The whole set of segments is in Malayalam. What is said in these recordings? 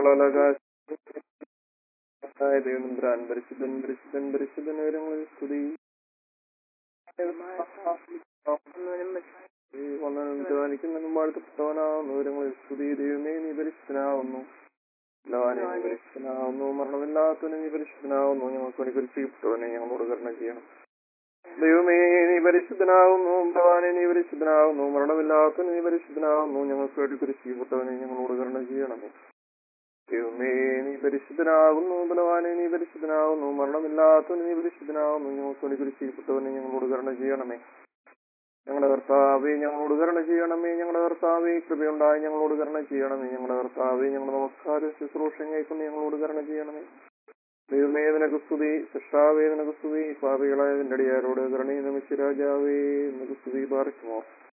ദൈവനന്ദ്രാൻ പരിശുദ്ധൻ പരിശുദ്ധൻ പരിശുദ്ധൻ വിവരങ്ങളിൽ സ്തുതി വന്നതിനും വാഴ്ത്തപ്പെട്ടവനാവുന്നു വിവരങ്ങളിൽ സ്തുതി ദൈവമേ നീ പരിശുദ്ധനാവുന്നു ഭഗവാനെ നീ പരിശുദ്ധനാവുന്നു മരണമില്ലാത്തവനെ നീ പരിശുദ്ധനാവുന്നു ഞങ്ങൾക്ക് വേണ്ടി കുരിശിക്കപ്പെട്ടവനെ ഞങ്ങളോട് കരുണ ചെയ്യണം ദൈവമേ നീ പരിശുദ്ധനാവുന്നു ഭഗവാനെ നീ പരിശുദ്ധനാവുന്നു മരണമില്ലാത്തവനെ നീ പരിശുദ്ധനാവുന്നു ഞങ്ങൾക്ക് വേണ്ടി കുരിശിക്കപ്പെട്ടവനെ ഞങ്ങളോട് കരുണ ചെയ്യണമേ ദൈവമേ നീ പരിശുദ്ധനാകുന്നു ബലവാനെ നീ പരിശുദ്ധനാകുന്നു മരണമില്ലാത്തവന് നീ പരിശുദ്ധനാകുന്നു ഞങ്ങൾക്ക് വേണ്ടി കുരിശിക്കപ്പെട്ടവനെ ഞങ്ങളോട് കരുണ ചെയ്യണമേ ഞങ്ങളുടെ കർത്താവെ ഞങ്ങളോട് കരുണ ചെയ്യണമേ ഞങ്ങളുടെ കർത്താവെ കൃപയുണ്ടായി ഞങ്ങളോട് കരുണ ചെയ്യണമേ ഞങ്ങളുടെ കർത്താവെ ഞങ്ങളുടെ നമസ്കാര ശുശ്രൂഷ കൈക്കൊണ്ട് ഞങ്ങളോട് കരുണ ചെയ്യണമേ ദൈവമേ നിനക്ക് സ്തുതി സൃഷ്ടാവേ നിനക്ക് സ്തുതി പാപികളായ നിന്റെ അടിയാരോട് കരുണീ നമിച്ച് രാജാവേ നിനക്ക് സ്തുതി പാർക്കുമോ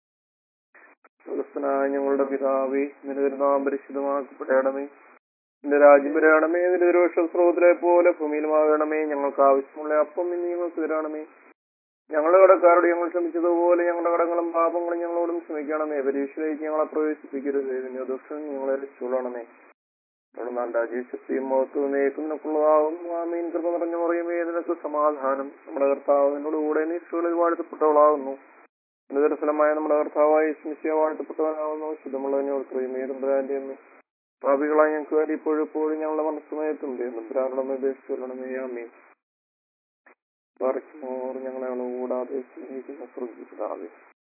സ്വർഗസ്ഥനായ ഞങ്ങളുടെ പിതാവേ നിന്റെ തിരുനാം പരിശുദ്ധമാക്കപ്പെടണമേ നിന്റെ രാജ്യം വരണമേ നിന്റെ തിരുവക്ഷ സ്രോതരെ പോലെ ഭൂമിയിലുമാകണമേ ഞങ്ങൾക്ക് ആവശ്യമുള്ള അപ്പം ഇന്ന് ഞങ്ങൾക്ക് തരണമേ ഞങ്ങളുടെ കടക്കാരോട് ഞങ്ങൾ ക്ഷമിച്ചതുപോലെ ഞങ്ങളുടെ കടങ്ങളും പാപങ്ങളും ഞങ്ങളോടും ക്ഷമിക്കണമേ പരീക്ഷയിലേക്ക് ഞങ്ങളെ പ്രവേശിപ്പിക്കരുത് ഇതിന്റെ ദുഷ്ടം ഞങ്ങളെ രക്ഷിക്കൊള്ളണമേ തുടർന്നാൽ രാജ്യശക്തിയും മഹത്വവും നേക്കുന്നതിനൊക്കെയുള്ളതാകും ആമീൻ കൃപ നിറഞ്ഞ പറയുമേ നിനക്ക് സമാധാനം നമ്മുടെ കർത്താവ് എന്നോട് കൂടെ നീക്ഷകളിൽ വാഴ്ത്തപ്പെട്ടവളാകുന്നു നിരസലമായ നമ്മുടെ കർത്താവായി സ്മിശിയ വാഴ്ത്തപ്പെട്ടവനാകുന്നു ശുദ്ധമുള്ളതിനോട് കൃപയും ഏതുമ്പരാന്റെ പാപികളായി ഞങ്ങൾക്ക് വേണ്ടി ഇപ്പോഴും ഇപ്പോഴും ഞങ്ങളുടെ മനസ്സുമയത്തും നമ്പരാരുടെ നിർദ്ദേശിച്ചുകൊള്ളണമേ ആമീൻ പറിക്കുമോർ ഞങ്ങളെ കൂടാതെ സ്നേഹിക്കുന്ന സ്വർഗീപിതാവേ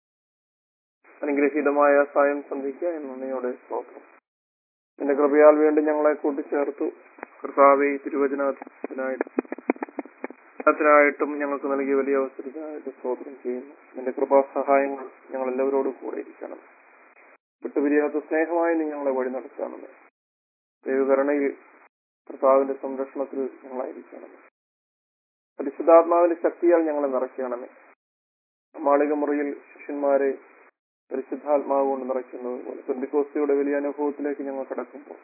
അനുഗ്രഹീതമായ സായം സന്ധിക്കുക എന്നയോടെ സ്തോത്രം നിന്റെ കൃപയാൽ വീണ്ടും ഞങ്ങളെ കൂട്ടിച്ചേർത്തു കർത്താവെ തിരുവചനത്തിനായിട്ട് ത്തിനായിട്ടും ഞങ്ങൾക്ക് നൽകിയ വലിയ അവസരത്തിനായിട്ട് സ്തോത്രം ചെയ്യുന്നു നിന്റെ കൃപാ സഹായങ്ങൾ ഞങ്ങൾ എല്ലാവരോടും കൂടെ ഇരിക്കണം വിട്ടുപിരിയാത്ത സ്നേഹമായി നീ ഞങ്ങളെ വഴി നടത്തണമേ ദൈവകരണയിൽ കർത്താവിന്റെ സംരക്ഷണത്തിൽ ഞങ്ങളായിരിക്കണം പരിശുദ്ധാത്മാവിന്റെ ശക്തിയാൽ ഞങ്ങളെ നിറയ്ക്കണമേ മാളിക മുറിയിൽ ശിഷ്യന്മാരെ പരിശുദ്ധാത്മാവ് കൊണ്ട് നിറയ്ക്കുന്നത് പോലെ പെന്തിക്കോസ്തിയുടെ വലിയ അനുഭവത്തിലേക്ക് ഞങ്ങൾ കടക്കുമ്പോൾ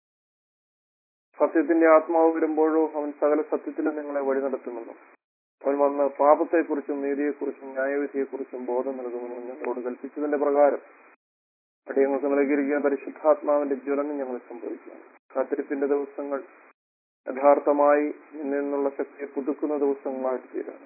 സത്യത്തിന്റെ ആത്മാവ് വരുമ്പോഴോ അവൻ സകല സത്യത്തിലും നിങ്ങളെ വഴി നടത്തുമെന്നും അവൻ വന്ന് പാപത്തെക്കുറിച്ചും നീതിയെക്കുറിച്ചും ന്യായവിധിയെക്കുറിച്ചും ബോധം നൽകുമെന്നും ഞങ്ങളോട് കൽപ്പിച്ചതിന്റെ പ്രകാരം അടിയങ്ങൾക്ക് നൽകിയിരിക്കുന്ന പരിശുദ്ധാത്മാവിന്റെ ജ്വലനം ഞങ്ങൾ സംഭവിക്കുകയാണ് കാത്തിരിപ്പിന്റെ ദിവസങ്ങൾ യഥാർത്ഥമായി നിന്നിൽ നിന്നുള്ള ശക്തിയെ പുതുക്കുന്ന ദിവസങ്ങളായിട്ട് തീരാണ്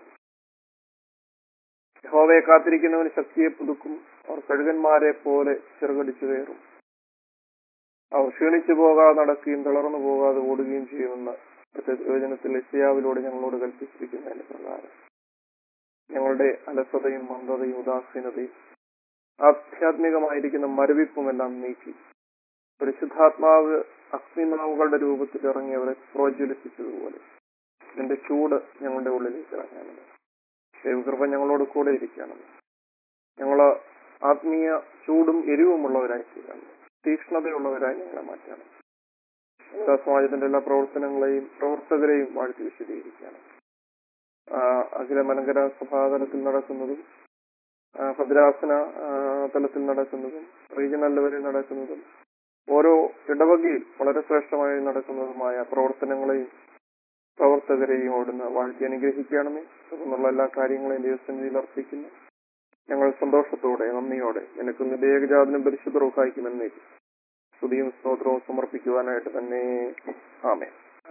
യഹോവയെ കാത്തിരിക്കുന്നവന് ശക്തിയെ പുതുക്കും അവർ കഴുകന്മാരെ പോലെ ചെറുകടിച്ചു കയറും അവർ ക്ഷീണിച്ചു പോകാതെ നടക്കുകയും തളർന്നു പോകാതെ ഓടുകയും ചെയ്യുമെന്ന് വചനത്തിൽ ഇസയാവിലൂടെ ഞങ്ങളോട് കൽപ്പിച്ചിരിക്കുന്നതിന്റെ പ്രകാരം ഞങ്ങളുടെ അലസതയും മന്ദതയും ഉദാസീനതയും ആധ്യാത്മികമായിരിക്കുന്ന മരവിപ്പുമെല്ലാം നീക്കി പരിശുദ്ധാത്മാവ് അഗ്നിനാവുകളുടെ രൂപത്തിൽ ഇറങ്ങി അവരെ പ്രോജ്വലിപ്പിച്ചതുപോലെ ഇതിന്റെ ചൂട് ഞങ്ങളുടെ ഉള്ളിലേക്ക് ഇറങ്ങാനുണ്ട് ദൈവകൃപ ഞങ്ങളോട് കൂടെ ഇരിക്കണം ഞങ്ങള് ആത്മീയ ചൂടും എരിവുമുള്ളവരായി തീരണം തീക്ഷ്ണതയുള്ളവരായി ഞങ്ങളെ മാറ്റണം വനിതാ സമാജത്തിന്റെ എല്ലാ പ്രവർത്തനങ്ങളെയും പ്രവർത്തകരെയും വാഴ്ത്തി വിശദീകരിക്കണം അഖില മലങ്കര സഭാതലത്തിൽ നടക്കുന്നതും ആ, ഭദ്രാസന ആ, തലത്തിൽ നടക്കുന്നതും റീജിയണൽ ലെവലിൽ നടക്കുന്നതും ഓരോ ഇടവകയിൽ വളരെ ശ്രേഷ്ഠമായി നടക്കുന്നതുമായ പ്രവർത്തനങ്ങളെയും പ്രവർത്തകരെയും അവിടുന്ന് വാഴ്ത്തി അനുഗ്രഹിക്കണമേ തുടർന്നുള്ള എല്ലാ കാര്യങ്ങളെയും ദൈവസന്നിധിയിൽ അർപ്പിക്കുന്നു ഞങ്ങൾ സന്തോഷത്തോടെ നന്ദിയോടെ നിനക്ക് നിന്റെ ഏകജാതനും പരിശുദ്ധ റൂഹായിക്കുമെന്നേ സ്തുതിയും സ്തോത്രവും സമർപ്പിക്കുവാനായിട്ട് തന്നെ ആമേ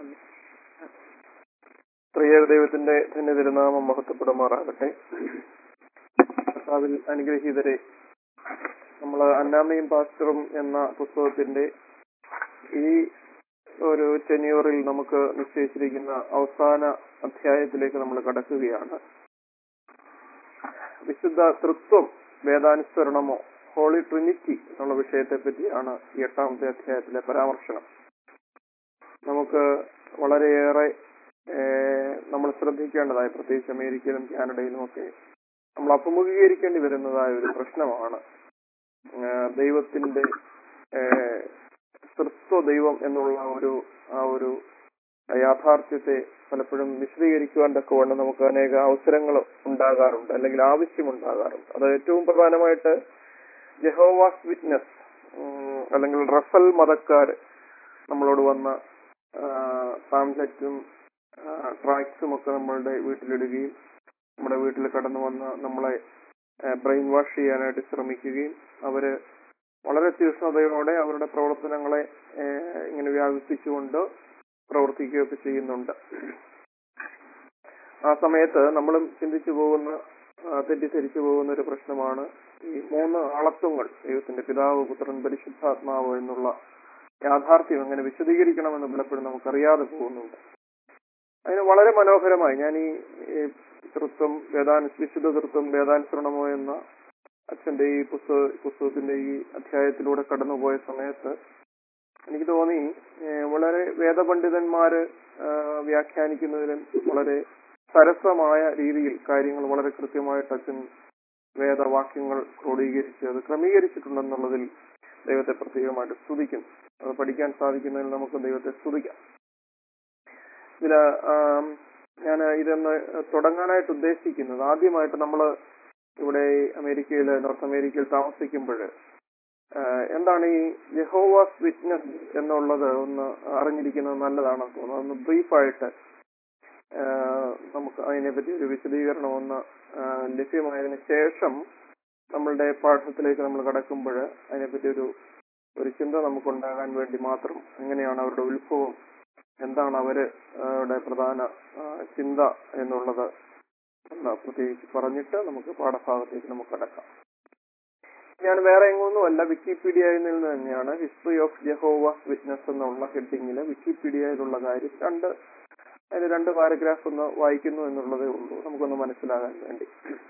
ത്രിയേക ദൈവത്തിന്റെ തന്നെ തിരുനാമം മഹത്വപ്പെടുമാറാകട്ടെ കർത്താവിൽ അനുഗ്രഹീതരെ നമ്മൾ അന്നാമയും പാസ്റ്ററും എന്ന പുസ്തകത്തിന്റെ ഈ ഒരു ടെന്യൂറിൽ നമുക്ക് നിശ്ചയിച്ചിരിക്കുന്ന അവസാന അധ്യായത്തിലേക്ക് നമ്മൾ കടക്കുകയാണ് വിശുദ്ധ തൃത്വം വേദാനുസരണമോ ഹോളി ട്രിനിറ്റി എന്നുള്ള വിഷയത്തെ പറ്റിയാണ് ഈ എട്ടാമത്തെ അധ്യായത്തിലെ പരാമർശനം നമുക്ക് വളരെയേറെ ഏഹ്, നമ്മൾ ശ്രദ്ധിക്കേണ്ടതായ പ്രത്യേകിച്ച് അമേരിക്കയിലും കാനഡയിലും ഒക്കെ നമ്മൾ അഭിമുഖീകരിക്കേണ്ടി വരുന്നതായ ഒരു പ്രശ്നമാണ് ഏഹ്, ദൈവത്തിന്റെ ഏഹ്, തൃത്വ ദൈവം എന്നുള്ള ഒരു ആ ഒരു യാഥാർത്ഥ്യത്തെ പലപ്പോഴും വിശദീകരിക്കുവാൻ തക്കവണ്ണം നമുക്ക് അനേക അവസരങ്ങൾ ഉണ്ടാകാറുണ്ട് അല്ലെങ്കിൽ ആവശ്യമുണ്ടാകാറുണ്ട് അത് ഏറ്റവും പ്രധാനമായിട്ട് ജഹോവാസ് വിറ്റ്നസ് അല്ലെങ്കിൽ റസൽ മതക്കാര് നമ്മളോട് വന്ന പാംലെറ്റും ട്രാക്സും ഒക്കെ നമ്മളുടെ വീട്ടിലിടുകയും നമ്മുടെ വീട്ടിൽ കടന്നു വന്ന് നമ്മളെ ബ്രെയിൻ വാഷ് ചെയ്യാനായിട്ട് ശ്രമിക്കുകയും അവര് വളരെ തീക്ഷ്ണതയോടെ അവരുടെ പ്രവർത്തനങ്ങളെ ഏഹ്, ഇങ്ങനെ വ്യാപിപ്പിച്ചുകൊണ്ട് പ്രവർത്തിക്കുകയൊക്കെ ചെയ്യുന്നുണ്ട് ആ സമയത്ത് നമ്മളും ചിന്തിച്ചു പോകുന്ന ആ, തെറ്റിദ്ധരിച്ചു പോകുന്ന ഒരു പ്രശ്നമാണ് ഈ മൂന്ന് ആളത്വങ്ങൾ ദൈവത്തിന്റെ പിതാവ് പുത്രൻ പരിശുദ്ധാത്മാവ് എന്നുള്ള യാഥാർത്ഥ്യം എങ്ങനെ വിശദീകരിക്കണമെന്ന് പലപ്പോഴും നമുക്കറിയാതെ പോകുന്നുണ്ട് അതിന് വളരെ മനോഹരമായി ഞാൻ ഈ ഈ തൃത്വം വേദാൻ വിശുദ്ധ തൃത്വം വേദാനുസരണമോ എന്ന അച്ഛന്റെ ഈ പുസ്തക പുസ്തകത്തിന്റെ ഈ അധ്യായത്തിലൂടെ കടന്നുപോയ സമയത്ത് എനിക്ക് തോന്നി ഏഹ് വളരെ വേദപണ്ഡിതന്മാര് ആഹ് വ്യാഖ്യാനിക്കുന്നതിലും വളരെ സരസമായ രീതിയിൽ കാര്യങ്ങൾ വളരെ കൃത്യമായിട്ട് അച്ഛൻ വേദവാക്യങ്ങൾ ക്രോഡീകരിച്ച് അത് ക്രമീകരിച്ചിട്ടുണ്ടെന്നുള്ളതിൽ ദൈവത്തെ പ്രത്യേകമായിട്ട് സ്തുതിക്കുന്നു അത് പഠിക്കാൻ സാധിക്കുന്നതിൽ നമുക്ക് ദൈവത്തെ സ്തുതിക്കാം ഇതില് ഞാൻ ഇതൊന്ന് തുടങ്ങാനായിട്ട് ഉദ്ദേശിക്കുന്നത് ആദ്യമായിട്ട് നമ്മൾ ഇവിടെ അമേരിക്കയിൽ നോർത്ത് അമേരിക്കയിൽ താമസിക്കുമ്പോൾ എന്താണ് ഈ യഹോവാസ് വിറ്റ്നസ് എന്നുള്ളത് ഒന്ന് അറിഞ്ഞിരിക്കുന്നത് നല്ലതാണെന്ന് തോന്നുന്നു ഒന്ന് ബ്രീഫായിട്ട് നമുക്ക് അതിനെപ്പറ്റി ഒരു വിശദീകരണം ഒന്ന് ആ, ലഭ്യമായതിനു ശേഷം നമ്മളുടെ പാഠത്തിലേക്ക് നമ്മൾ കടക്കുമ്പോൾ അതിനെപ്പറ്റി ഒരു ഒരു ചിന്ത നമുക്കുണ്ടാകാൻ വേണ്ടി മാത്രം എങ്ങനെയാണ് അവരുടെ ഉത്ഭവം എന്താണ് അവര് അവരുടെ പ്രധാന ആ, ചിന്ത എന്നുള്ളത് എന്ന് പ്രത്യേകിച്ച് പറഞ്ഞിട്ട് നമുക്ക് പാഠഭാഗത്തേക്ക് നമുക്ക് കടക്കാം ഞാൻ വേറെ എങ്ങൊന്നുമല്ല വിക്കിപീഡിയയിൽ നിന്ന് തന്നെയാണ് ഹിസ്റ്ററി ഓഫ് ജഹോവാസ് വിറ്റ്നസ് എന്നുള്ള ഹെഡിങ്ങിൽ വിക്കിപീഡിയയിലുള്ള കാര്യം രണ്ട് അതിന് രണ്ട് പാരഗ്രാഫ് ഒന്ന് വായിക്കുന്നു എന്നുള്ളതേ ഉള്ളൂ നമുക്കൊന്ന് മനസ്സിലാകാൻ വേണ്ടി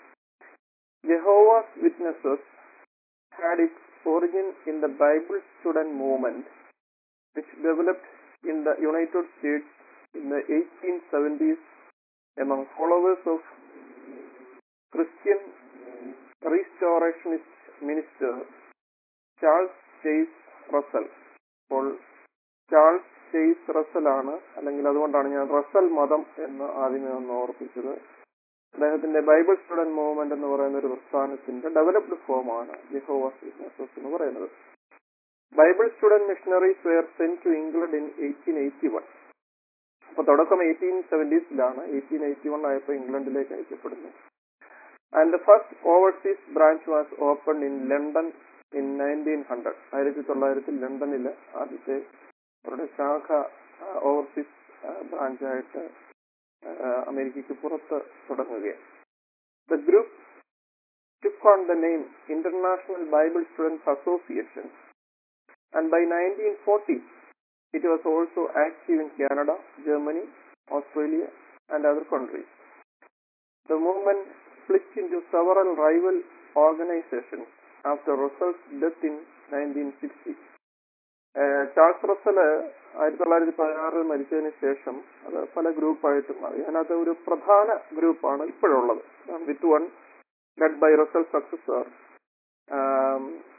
Jehovah's witnesses had its origin in the Bible student movement, which developed in the United States in the 1870s among followers of Christian Restorationist minister Charles Chase Russell അപ്പോൾ ചാൾസ് ചേസ് റസൽ ആണ് അല്ലെങ്കിൽ അതുകൊണ്ടാണ് ഞാൻ റസൽ മതം എന്ന് ആദ്യമേ ഒന്ന് ഓർപ്പിച്ചത് അദ്ദേഹത്തിന്റെ ബൈബിൾ സ്റ്റുഡന്റ് മൂവ്മെന്റ് എന്ന് പറയുന്ന ഒരു പ്രസ്ഥാനത്തിന്റെ ഡെവലപ്ഡ് ഫോമാണ് ജെഹോവാസ് വിറ്റ്നസസ് എന്ന് പറയുന്നത് Bible student missionaries were sent to England in eighteen eighty one അപ്പൊ തുടക്കം എയ്റ്റീൻ സെവന്റീസിലാണ് എയ്റ്റീൻ എയ്റ്റി വൺ ആയപ്പോൾ ഇംഗ്ലണ്ടിലേക്ക് അയക്കപ്പെടുന്നു and the first overseas branch was open in London in nineteen hundred ആയിരത്തി തൊള്ളായിരത്തിൽ ലണ്ടനിൽ ആദ്യത്തെ അവരുടെ ശാഖ ഓവർസീസ് ബ്രാഞ്ചായിട്ട് അമേരിക്കയ്ക്ക് പുറത്ത് തുടങ്ങുകയാണ് the group took on the name International Bible Students Association and by 1940 it was also active in Canada, Germany, Australia and other countries. The movement split into several rival organizations after Russell's death in 1960. Uh Charles Russell ആയിരത്തി തൊള്ളായിരത്തി പതിനാറിൽ മരിച്ചതിന് ശേഷം അത് പല ഗ്രൂപ്പായിട്ട് മാറി അതിനകത്ത് ഒരു പ്രധാന ഗ്രൂപ്പാണ് ഇപ്പോഴുള്ളത് with one led by Russell's successor, um,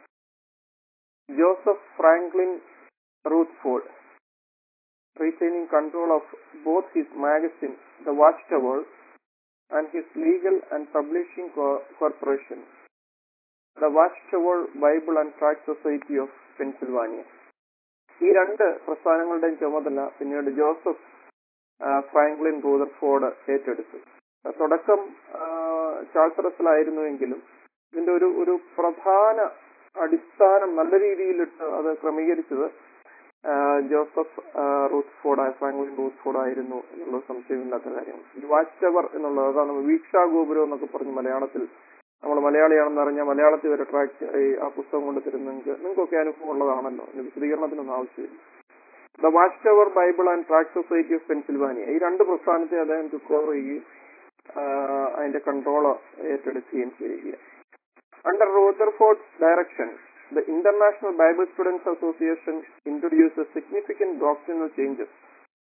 Joseph Franklin Rutherford, retaining control of both his magazine, The Watchtower, and his legal and publishing co- corporation, The Watchtower Bible and Tract Society of Pennsylvania. ഈ രണ്ട് പ്രസ്ഥാനങ്ങളുടെയും ചുമതല പിന്നീട് ജോസഫ് ആ, ഫ്രാങ്ക്ലിൻ റൂദർഫോർഡ് ഏറ്റെടുത്തു തുടക്കം ചാൾസ് റസലായിരുന്നുവെങ്കിലും ഇതിന്റെ ഒരു ഒരു പ്രധാന അടിസ്ഥാനം നല്ല രീതിയിലിട്ട് അത് ക്രമീകരിച്ചത് ആ, ജോസഫ് ആ, റൂത്ത്ഫോർഡ് ഫ്രാങ്ക്ലിൻ റൂത്ത്ഫോർഡ് ആയിരുന്നു എന്നുള്ളത് സംശയമില്ലാത്ത കാര്യമാണ് ഈ വാച്ച് ടവർ എന്നുള്ളത് അതാണ് വീക്ഷാ ഗോപുരം എന്നൊക്കെ പറഞ്ഞ് മലയാളത്തിൽ നമ്മൾ മലയാളിയാണെന്ന് അറിഞ്ഞാൽ മലയാളത്തിൽ വരെ ട്രാക്ക് ഈ ആ പുസ്തകം കൊണ്ട് തരുന്ന നിങ്ങൾക്ക് നിങ്ങൾക്കൊക്കെ അനുഭവം ഉള്ളതാണല്ലോ ഇതിന്റെ വിശദീകരണത്തിനൊന്നും ആവശ്യമില്ല the watch tower Bible and tract society of Pennsylvania ഈ രണ്ട് പ്രസ്ഥാനത്തെ അദ്ദേഹം ടുക്കോർ ചെയ്യുകയും ആഹ് അതിന്റെ കൺട്രോൾ ഏറ്റെടുക്കുകയും ചെയ്യുക under Rutherford direction the international Bible students association introduce significant doctrinal changes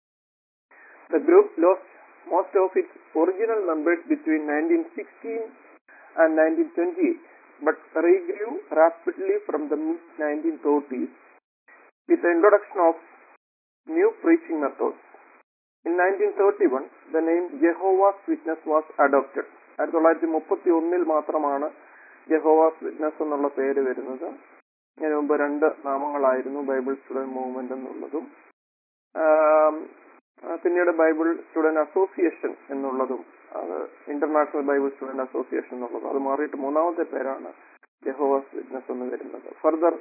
the group lost most of its original members between nineteen sixteen and nineteen twenty eight but regrew rapidly from the mid nineteen thirties with the introduction of new preaching methods. In 1931, the name Jehovah's Witness was adopted. ആയിരത്തി തൊള്ളായിരത്തി മുപ്പത്തി ഒന്നിൽ മാത്രമാണ് ജഹോവാസ് വിറ്റ്നസ് എന്നുള്ള പേര് വരുന്നത് ഇതിനു മുമ്പ് രണ്ട് നാമങ്ങളായിരുന്നു ബൈബിൾ സ്റ്റുഡന്റ് മൂവ്മെന്റ് എന്നുള്ളതും ആം, ആ, പിന്നീട് ബൈബിൾ സ്റ്റുഡന്റ് അസോസിയേഷൻ എന്നുള്ളതും അത് ഇന്റർനാഷണൽ ബൈബിൾ സ്റ്റുഡന്റ് അസോസിയേഷൻ എന്നുള്ളതും അത് മാറിയിട്ട് മൂന്നാമത്തെ പേരാണ് ജഹോവാസ് വിറ്റ്നസ് എന്ന് വരുന്നത് further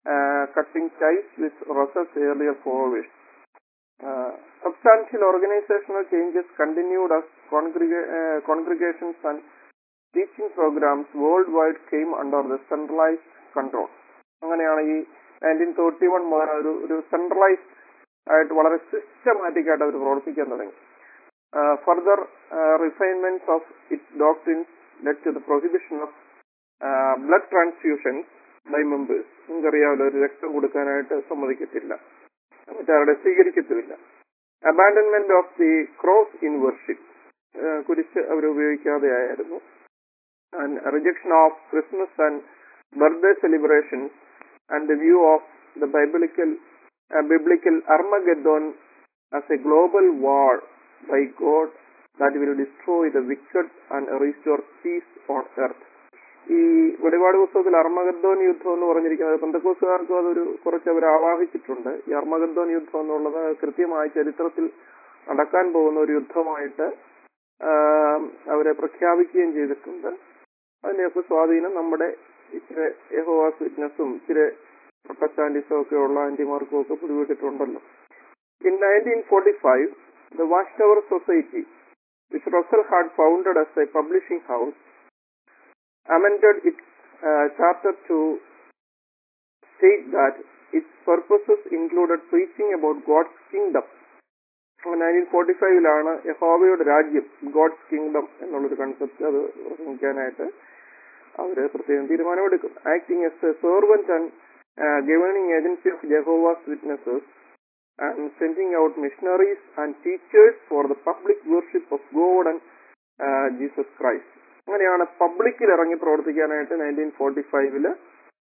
uh, cutting ties with Russell's earlier followers. Uh, substantial organizational changes continued as congrega- uh, congregations and teaching programs worldwide came under the centralized control. അങ്ങനെയാണ് ഈ നയൻറ്റീൻ തേർട്ടി വൺ മുതൽ ഒരു ഒരു സെൻട്രലൈസ്ഡ് ആയിട്ട് വളരെ സിസ്റ്റമാറ്റിക് ആയിട്ട് അവർ പ്രവർത്തിക്കാൻ തുടങ്ങി further refinements of its doctrines led to the prohibition of blood transfusions by members നിങ്ങൾക്കറിയാമല്ലോ ഒരു രക്തം കൊടുക്കാനായിട്ട് സമ്മതിക്കത്തില്ല മറ്റാരുടെ സ്വീകരിക്കത്തുമില്ല abandonment of the cross in worship കുരിശ് അവർ ഉപയോഗിക്കാതെ ആയിരുന്നു and rejection of Christmas and birthday celebrations and the view of the biblical uh, biblical Armageddon as a global war by God that will destroy the wicked and restore peace on earth. ഈ വെളിപാട് പുസ്തകത്തിൽ അർമഗദ്ദോൻ യുദ്ധം എന്ന് പറഞ്ഞിരിക്കുന്നത് പന്തക്കോസുകാർക്കും അതൊരു കുറച്ച് അവർ ആവാഹിച്ചിട്ടുണ്ട് ഈ അർമഗദ്ദോൻ യുദ്ധം എന്നുള്ളത് കൃത്യമായി ചരിത്രത്തിൽ നടക്കാൻ പോകുന്ന ഒരു യുദ്ധമായിട്ട് ആം, അവരെ പ്രഖ്യാപിക്കുകയും ചെയ്തിട്ടുണ്ട് അതിന്റെയൊക്കെ സ്വാധീനം നമ്മുടെ ഇച്ചിരി യഹോവാസ് വിറ്റ്നസും ഇച്ചിരി പ്രൊട്ടസ്റ്റാന്റിസം ഒക്കെ ഉള്ള ആന്റിമാർക്കും ഒക്കെ പിടിപെട്ടിട്ടുണ്ടല്ലോ in nineteen forty five the watch tower society which Russell had founded as a publishing house amended its uh, charter to state that its purposes included preaching about God's kingdom. Nineteen forty ഫൈവിലാണ് യഹോവയുടെ രാജ്യം ഗോഡ്സ് കിങ്ഡം എന്നുള്ളൊരു കൺസെപ്റ്റ് അത് പ്രസംഗിക്കാനായിട്ട് അവര് പ്രത്യേകം തീരുമാനമെടുക്കും acting as a servant and governing agency of Jehovah's witnesses and sending out missionaries and teachers for the public worship of God and Jesus Christ അങ്ങനെയാണ് പബ്ലിക്കിൽ ഇറങ്ങി പ്രവർത്തിക്കാനായിട്ട് നയൻറ്റീൻ ഫോർട്ടി ഫൈവില്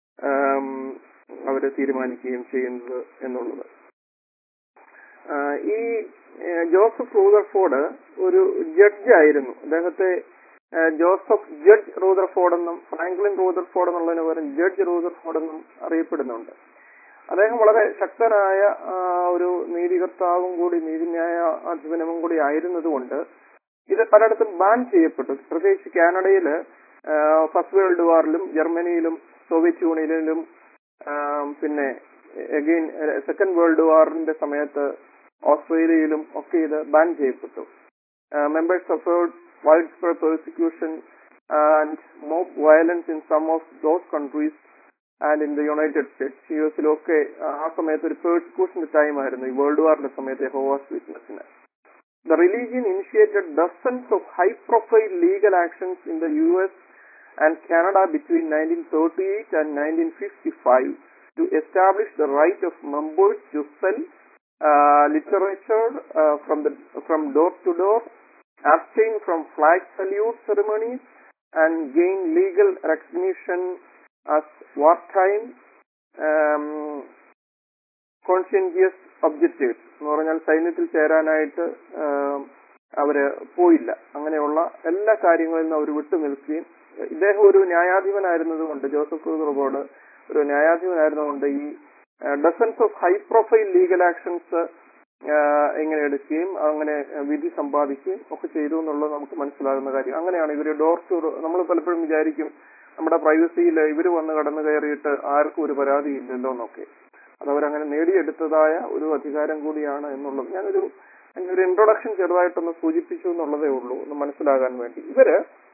അവര് തീരുമാനിക്കുകയും ചെയ്യുന്നത് എന്നുള്ളത് ആഹ് ഈ ഏഹ് ജോസഫ് റൂദർഫോർഡ് ഒരു ജഡ്ജായിരുന്നു അദ്ദേഹത്തെ ഏഹ് ജോസഫ് ജഡ്ജ് റൂദർഫോർഡ് എന്നും ഫ്രാങ്ക്ലിൻ റൂദർഫോർഡ് എന്നുള്ളതിന് പകരം ജഡ്ജ് റൂദർഫോർഡ് എന്നും അറിയപ്പെടുന്നുണ്ട് അദ്ദേഹം വളരെ ശക്തനായ ആ, ഒരു നീതികർത്താവും കൂടി നീതിന്യായ അധിപനവും കൂടി ആയിരുന്നതുകൊണ്ട് ഇത് പലയിടത്തും ബാൻ ചെയ്യപ്പെട്ടു പ്രത്യേകിച്ച് കാനഡയില് ഫസ്റ്റ് വേൾഡ് വാറിലും ജർമ്മനിയിലും സോവിയറ്റ് യൂണിയനിലും ആം, പിന്നെ അഗെയിൻ സെക്കൻഡ് വേൾഡ് വാറിന്റെ സമയത്ത് ഓസ്ട്രേലിയയിലും ഒക്കെ ഇത് ബാൻ ചെയ്യപ്പെട്ടു members suffered widespread persecution and mob violence in some of those countries and in the United States U എസിലൊക്കെ ആ സമയത്ത് ഒരു പേഴ്സിക്യൂഷന്റെ ടൈം ആയിരുന്നു ഈ വേൾഡ് വാറിന്റെ സമയത്ത് യഹോവാസ് വിറ്റ്നസിന് The religion initiated dozens of high-profile legal actions in the US and Canada between 1938 and 1955 to establish the right of members to sell uh, literature uh, from the from door to door, abstain from flag salute ceremonies, and gain legal recognition as wartime um, conscientious objectives എന്ന് പറഞ്ഞാൽ സൈന്യത്തിൽ ചേരാനായിട്ട് ആം, അവര് പോയില്ല അങ്ങനെയുള്ള എല്ലാ കാര്യങ്ങളിൽ നിന്നും അവർ വിട്ടു നിൽക്കുകയും ഇദ്ദേഹം ഒരു ന്യായാധിപനായിരുന്നതുകൊണ്ട് ജോസഫ് ക്രൂസർബോർഡ് ഒരു ന്യായാധിപനായിരുന്നതുകൊണ്ട് ഈ dozens of high profile legal actions ഇങ്ങനെ എടുക്കുകയും അങ്ങനെ വിധി സമ്പാദിക്കുകയും ഒക്കെ ചെയ്തു എന്നുള്ളത് നമുക്ക് മനസ്സിലാകുന്ന കാര്യം അങ്ങനെയാണ് ഇവര് ഡോർ ടു നമ്മൾ പലപ്പോഴും വിചാരിക്കും നമ്മുടെ പ്രൈവസിയിൽ ഇവർ വന്ന് കടന്നു കയറിയിട്ട് ആർക്കും ഒരു പരാതി ഇല്ലല്ലോ എന്നൊക്കെ അതവരങ്ങനെ നേടിയെടുത്തതായ ഒരു അധികാരം കൂടിയാണ് എന്നുള്ളത് ഞാനൊരു അതിന്റെ ഒരു ഇൻട്രൊഡക്ഷൻ ചെറുതായിട്ടൊന്ന് സൂചിപ്പിച്ചു എന്നുള്ളതേ ഉള്ളൂ ഒന്ന് മനസ്സിലാകാൻ വേണ്ടി ഇവര്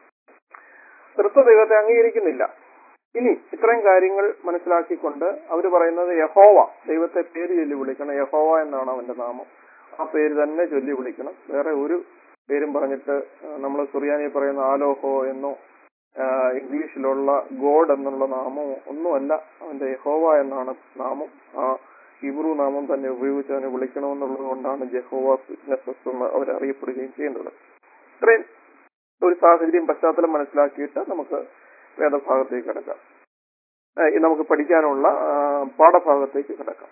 തൃത്വ ദൈവത്തെ അംഗീകരിക്കുന്നില്ല ഇനി ഇത്രയും കാര്യങ്ങൾ മനസ്സിലാക്കിക്കൊണ്ട് അവർ പറയുന്നത് യഹോവ ദൈവത്തെ പേര് ചൊല്ലി വിളിക്കണം യഹോവ എന്നാണ് അവന്റെ നാമം ആ പേര് തന്നെ ചൊല്ലി വിളിക്കണം വേറെ ഒരു പേരും പറഞ്ഞിട്ട് നമ്മൾ സുറിയാനി പറയുന്ന ആലോഹോ എന്നോ ആഹ് ഇംഗ്ലീഷിലുള്ള ഗോഡ് എന്നുള്ള നാമമോ ഒന്നുമല്ല അവന്റെ യഹോവ എന്നാണ് നാമം ആ ഹിബ്രു നാമം തന്നെ ഉപയോഗിച്ച് അവനെ വിളിക്കണമെന്നുള്ളത് കൊണ്ടാണ് ജഹോവ ഫിറ്റ്നസസ് എന്ന് അവർ അറിയപ്പെടുകയും ചെയ്യുന്നത് ഇത്രയും ഒരു സാഹചര്യം പശ്ചാത്തലം മനസ്സിലാക്കിയിട്ട് നമുക്ക് വേദഭാഗത്തേക്ക് കിടക്കാം ഏഹ് നമുക്ക് പഠിക്കാനുള്ള ആ, പാഠഭാഗത്തേക്ക് കിടക്കാം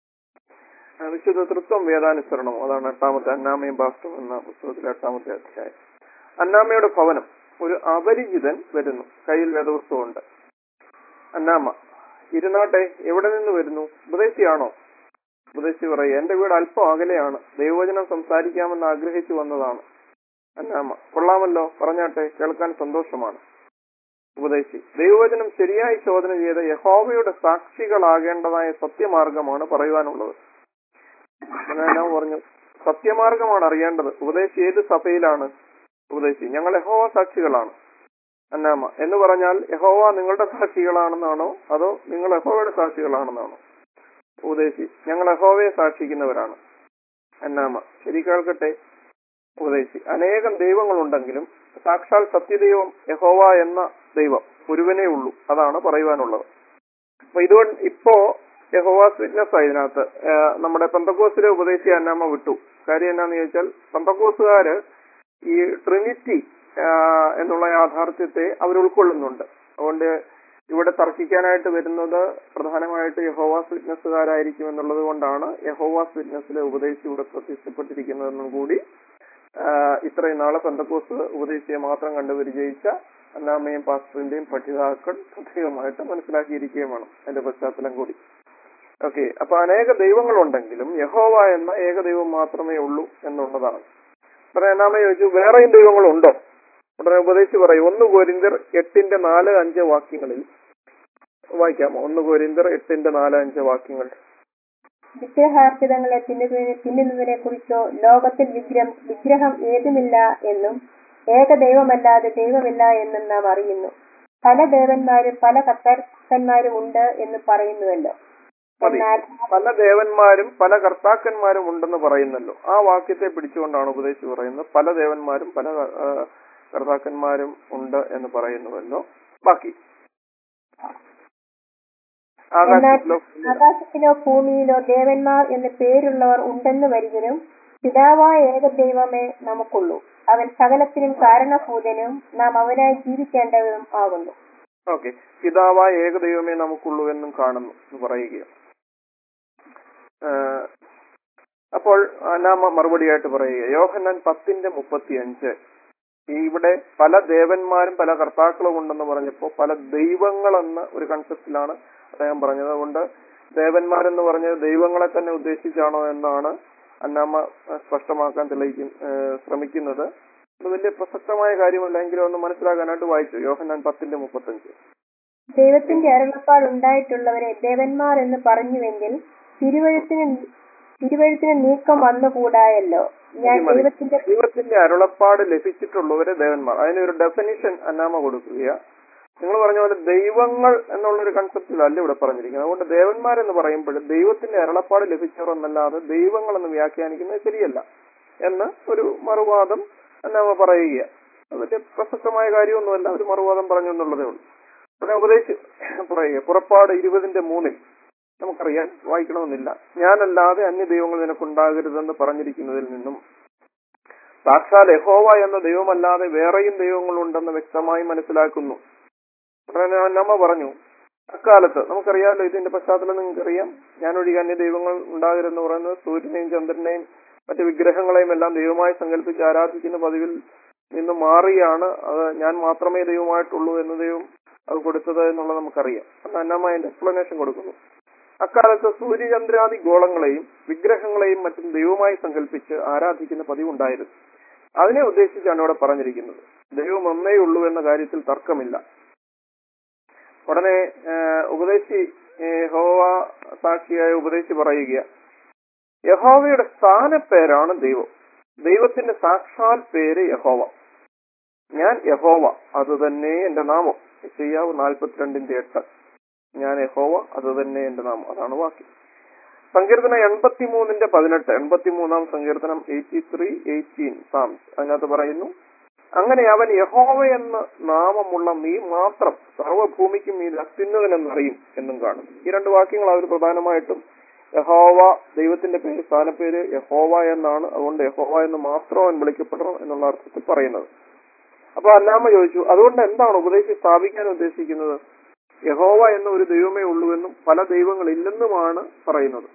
ആ, വിശുദ്ധ തൃത്വം വേദാനുസരണം അതാണ് എട്ടാമത്തെ അന്നാമയും ബാസ്തവം എന്ന പുസ്തകത്തിലെ എട്ടാമത്തെ അധ്യായം അന്നാമയുടെ ഭവനം ഒരു അപരിചിതൻ വരുന്നു കയ്യിൽ വേദപുസ്തകമുണ്ട് അന്നാമ ഇരുന്നാട്ടെ എവിടെ നിന്ന് വരുന്നു ഉപദേശിയാണോ ഉപദേശി പറയും എന്റെ വീട് അല്പം അകലെയാണ് ദൈവവചനം സംസാരിക്കാമെന്ന് ആഗ്രഹിച്ചു വന്നതാണ് അന്നാമ കൊള്ളാമല്ലോ പറഞ്ഞാട്ടെ കേൾക്കാൻ സന്തോഷമാണ് ഉപദേശി ദൈവവചനം ശരിയായി ശോധന ചെയ്ത് യഹോവയുടെ സാക്ഷികളാകേണ്ടതായ സത്യമാർഗമാണ് പറയുവാനുള്ളത് അങ്ങനെ ഞാൻ പറഞ്ഞു സത്യമാർഗമാണ് അറിയേണ്ടത് ഉപദേശി ഏത് സഭയിലാണ് ഉപദേശി ഞങ്ങൾ യഹോവ സാക്ഷികളാണ് അന്നാമ എന്ന് പറഞ്ഞാൽ യഹോവ നിങ്ങളുടെ സാക്ഷികളാണെന്നാണോ അതോ നിങ്ങൾ യഹോവയുടെ സാക്ഷികളാണെന്നാണോ ഉപദേശി ഞങ്ങൾ യഹോവയെ സാക്ഷിക്കുന്നവരാണ് അന്നാമ ശരി കേൾക്കട്ടെ ഉപദേശി അനേകം ദൈവങ്ങളുണ്ടെങ്കിലും സാക്ഷാൽ സത്യദൈവം യഹോവ എന്ന ദൈവം ഒരുവനേ ഉള്ളൂ അതാണ് പറയുവാനുള്ളത് അപ്പൊ ഇതുകൊണ്ട് ഇപ്പോ യഹോവാസ് വിറ്റ്നസ് ഇതിനകത്ത് ആ, നമ്മുടെ പെന്തക്കോസിലെ ഉപദേശി അന്നാമ വിട്ടു കാര്യം എന്നാന്ന് ചോദിച്ചാൽ പെന്തക്കോസുകാര് ഈ ട്രിനിറ്റി ആ, എന്നുള്ള യാഥാർത്ഥ്യത്തെ അവർ ഉൾക്കൊള്ളുന്നുണ്ട് അതുകൊണ്ട് ഇവിടെ തർക്കിക്കാനായിട്ട് വരുന്നത് പ്രധാനമായിട്ട് യഹോവാസ് വിറ്റ്നസ്സുകാരായിരിക്കും എന്നുള്ളത് കൊണ്ടാണ് യഹോവാസ് വിറ്റ്നസ്സിലെ ഉപദേശി ഇവിടെ പ്രത്യക്ഷപ്പെട്ടിരിക്കുന്നതെന്നും കൂടി ആ, ഇത്രയും നാളെ പെന്തക്കോസ് ഉപദേശിയെ മാത്രം കണ്ടു പരിചയിച്ച അന്നാമയും പാസ്റ്ററിന്റെയും പഠിതാക്കൾ പ്രത്യേകമായിട്ട് മനസ്സിലാക്കിയിരിക്കുകയും വേണം അതിന്റെ പശ്ചാത്തലം കൂടി ഓക്കെ അപ്പൊ അനേക ദൈവങ്ങളുണ്ടെങ്കിലും യഹോവ എന്ന ഏക ദൈവം മാത്രമേ ഉള്ളൂ എന്നുള്ളതാണ് ഉടനെ അന്നാമ ചോദിച്ചു വേറെയും ദൈവങ്ങളുണ്ടോ ഉടനെ ഉപദേശിച്ച് പറയും ഒന്ന് കോരിന്തർ എട്ടിന്റെ നാല് അഞ്ച് വാക്യങ്ങളിൽ വായിക്കാമോ ഒന്ന് കോരിന്തർ എട്ടിന്റെ നാല് അഞ്ച് വാക്യങ്ങൾ വിഗ്രഹാർപ്പിതങ്ങളെ തിന്നുന്നതിനെ തിന്നുന്നതിനെ കുറിച്ചോ ലോകത്തിൽ വിഗ്രഹം വിഗ്രഹം ഏതുമില്ല എന്നും ഏകദൈവമല്ലാതെ ദൈവമില്ല എന്നും നാം അറിയുന്നു പല ദേവന്മാരും പല കർത്താക്കന്മാരും ഉണ്ട് എന്ന് പറയുന്നുവല്ലോ മതി. എന്നാൽ പല ദേവന്മാരും പല കർത്താക്കന്മാരും ഉണ്ടെന്ന് പറയുന്നല്ലോ ആ വാക്യത്തെ പിടിച്ചുകൊണ്ടാണ് ഉപദേശിച്ച് പറയുന്നത് പല ദേവന്മാരും പല ആ, കർത്താക്കന്മാരും ഉണ്ട് എന്ന് പറയുന്നുവല്ലോ ബാക്കി ആകാശത്തിലോ ആകാശത്തിലോ ഭൂമിയിലോ ദേവന്മാർ എന്ന് പേരുള്ളവർ ഉണ്ടെന്ന് വരികനും പിതാവായ ഏക ദൈവമേ നമുക്കുള്ളൂ അവൻ സകലത്തിനും കാരണഭൂതനും നാം അവനായി ജീവിക്കേണ്ടവരും ആകുന്നു ഓക്കെ പിതാവായ ഏകദൈവമേ നമുക്കുള്ളൂ എന്നും കാണുന്നു എന്ന് പറയുകയാണ് ആ, അപ്പോൾ നാമ മറുപടിയായിട്ട് പറയുക യോഹന്നാൻ പത്തിന്റെ മുപ്പത്തി അഞ്ച് ഈ ഇവിടെ പല ദേവന്മാരും പല കർത്താക്കളും ഉണ്ടെന്ന് പറഞ്ഞപ്പോൾ പല ദൈവങ്ങളെന്ന ഒരു കൺസെപ്റ്റിലാണ് അദ്ദേഹം പറഞ്ഞത് അതുകൊണ്ട് ദേവന്മാരെന്ന് പറഞ്ഞത് ദൈവങ്ങളെ തന്നെ ഉദ്ദേശിച്ചാണോ എന്നാണ് അന്നാമ ആ, സ്പഷ്ടമാക്കാൻ തെളിയിക്കും ആ, ശ്രമിക്കുന്നത് അത് വലിയ പ്രസക്തമായ കാര്യമല്ല എങ്കിലും ഒന്ന് മനസ്സിലാക്കാനായിട്ട് വായിച്ചു യോഹന്നാൻ പത്തിന്റെ മുപ്പത്തഞ്ച് ദൈവത്തിന്റെ അരുളപ്പാട് ഉണ്ടായിട്ടുള്ളവരെ ദേവന്മാർ എന്ന് പറഞ്ഞുവെങ്കിൽ തിരുവഴുത്തിന് തിരുവഴുത്തിന് നീക്കം വന്നുകൂടായല്ലോ ഞാൻ മതി, മതി. ദൈവത്തിന്റെ ദൈവത്തിന്റെ അരുളപ്പാട് ലഭിച്ചിട്ടുള്ളവരെ ദേവന്മാർ അതിനൊരു ഡെഫിനിഷൻ അന്നാമ കൊടുക്കുക നിങ്ങൾ പറഞ്ഞ പോലെ ദൈവങ്ങൾ എന്നുള്ളൊരു കൺസെപ്റ്റിലല്ല ഇവിടെ പറഞ്ഞിരിക്കുന്നത് അതുകൊണ്ട് ദേവന്മാർ എന്ന് പറയുമ്പോൾ ദൈവത്തിന്റെ അരുളപ്പാട് ലഭിച്ചവർ എന്നല്ലാതെ ദൈവങ്ങൾ എന്ന് വ്യാഖ്യാനിക്കുന്നത് ശരിയല്ല എന്ന് ഒരു മറുവാദം അന്നാമ പറയുക അത് വലിയ പ്രസക്തമായ കാര്യമൊന്നുമല്ല ഒരു മറുവാദം പറഞ്ഞു എന്നുള്ളതേ ഉള്ളൂ ഉടനെ ഉപദേശി പറയുക പുറപ്പാട് ഇരുപതിന്റെ മൂന്നിൽ നമുക്കറിയാം വായിക്കണമെന്നില്ല ഞാനല്ലാതെ അന്യ ദൈവങ്ങൾ നിനക്കുണ്ടാകരുതെന്ന് പറഞ്ഞിരിക്കുന്നതിൽ നിന്നും സാക്ഷാൽ യഹോവ എന്ന ദൈവമല്ലാതെ വേറെയും ദൈവങ്ങളുണ്ടെന്ന് വ്യക്തമായി മനസ്സിലാക്കുന്നു ഉടനെ നമ്മ പറഞ്ഞു അക്കാലത്ത് നമുക്കറിയാമല്ലോ ഇതിന്റെ പശ്ചാത്തലം നിങ്ങൾക്കറിയാം ഞാൻ ഒഴികെ അന്യ ദൈവങ്ങൾ ഉണ്ടാകരുതെന്ന് പറയുന്നത് സൂര്യനെയും ചന്ദ്രനെയും മറ്റു വിഗ്രഹങ്ങളെയും എല്ലാം ദൈവമായി സങ്കല്പിച്ച് ആരാധിക്കുന്ന പതിവിൽ നിന്ന് മാറിയാണ് അത് ഞാൻ മാത്രമേ ദൈവമായിട്ടുള്ളൂ എന്ന് ദൈവം അത് കൊടുത്തത് എന്നുള്ളത് നമുക്കറിയാം അന്ന് അന്നമ്മ അതിന്റെ എക്സ്പ്ലനേഷൻ കൊടുക്കുന്നു അക്കാലത്ത് സൂര്യചന്ദ്രാദി ഗോളങ്ങളെയും വിഗ്രഹങ്ങളെയും മറ്റും ദൈവമായി സങ്കല്പിച്ച് ആരാധിക്കുന്ന പതിവുണ്ടായിരുന്നു അതിനെ ഉദ്ദേശിച്ചാണ് ഇവിടെ പറഞ്ഞിരിക്കുന്നത് ദൈവം ഒന്നേ ഉള്ളൂ എന്ന കാര്യത്തിൽ തർക്കമില്ല ഉടനെ ആ, ഉപദേശി യഹോവ സാക്ഷിയായ ഉപദേശി പറയുക യഹോവയുടെ സ്ഥാനപ്പേരാണ് ദൈവം ദൈവത്തിന്റെ സാക്ഷാൽ പേര് യഹോവ ഞാൻ യഹോവ അത് തന്നെ എന്റെ നാമം ചെയ്യാവ് നാൽപ്പത്തിരണ്ടിന്റെ എട്ട് ഞാൻ യഹോവ അത് തന്നെ എന്റെ നാമം അതാണ് വാക്യം സങ്കീർത്തനം എൺപത്തിമൂന്നിന്റെ പതിനെട്ട് എൺപത്തിമൂന്നാം സങ്കീർത്തനം എയ്റ്റി ത്രീ എയ്റ്റീൻ സാംസ് അതിനകത്ത് പറയുന്നു അങ്ങനെ അവൻ യഹോവ എന്ന നാമമുള്ള നീ മാത്രം സർവ്വഭൂമിക്കും നീ അത്യുന്നതനെന്നറിയും എന്നും കാണും ഈ രണ്ട് വാക്യങ്ങൾ അവർ പ്രധാനമായിട്ടും യഹോവ ദൈവത്തിന്റെ പേര് സ്ഥാനപ്പേര് യഹോവ എന്നാണ് അതുകൊണ്ട് യഹോവ എന്ന് മാത്രം അവൻ വിളിക്കപ്പെടണം എന്നുള്ള അർത്ഥത്തിൽ പറയുന്നത് അപ്പൊ അല്ലാമ ചോദിച്ചു അതുകൊണ്ട് എന്താണ് ഉപദേശി സ്ഥാപിക്കാൻ ഉദ്ദേശിക്കുന്നത് യഹോവ എന്ന ഒരു ദൈവമേ ഉള്ളൂവെന്നും പല ദൈവങ്ങളില്ലെന്നുമാണ് പറയുന്നത്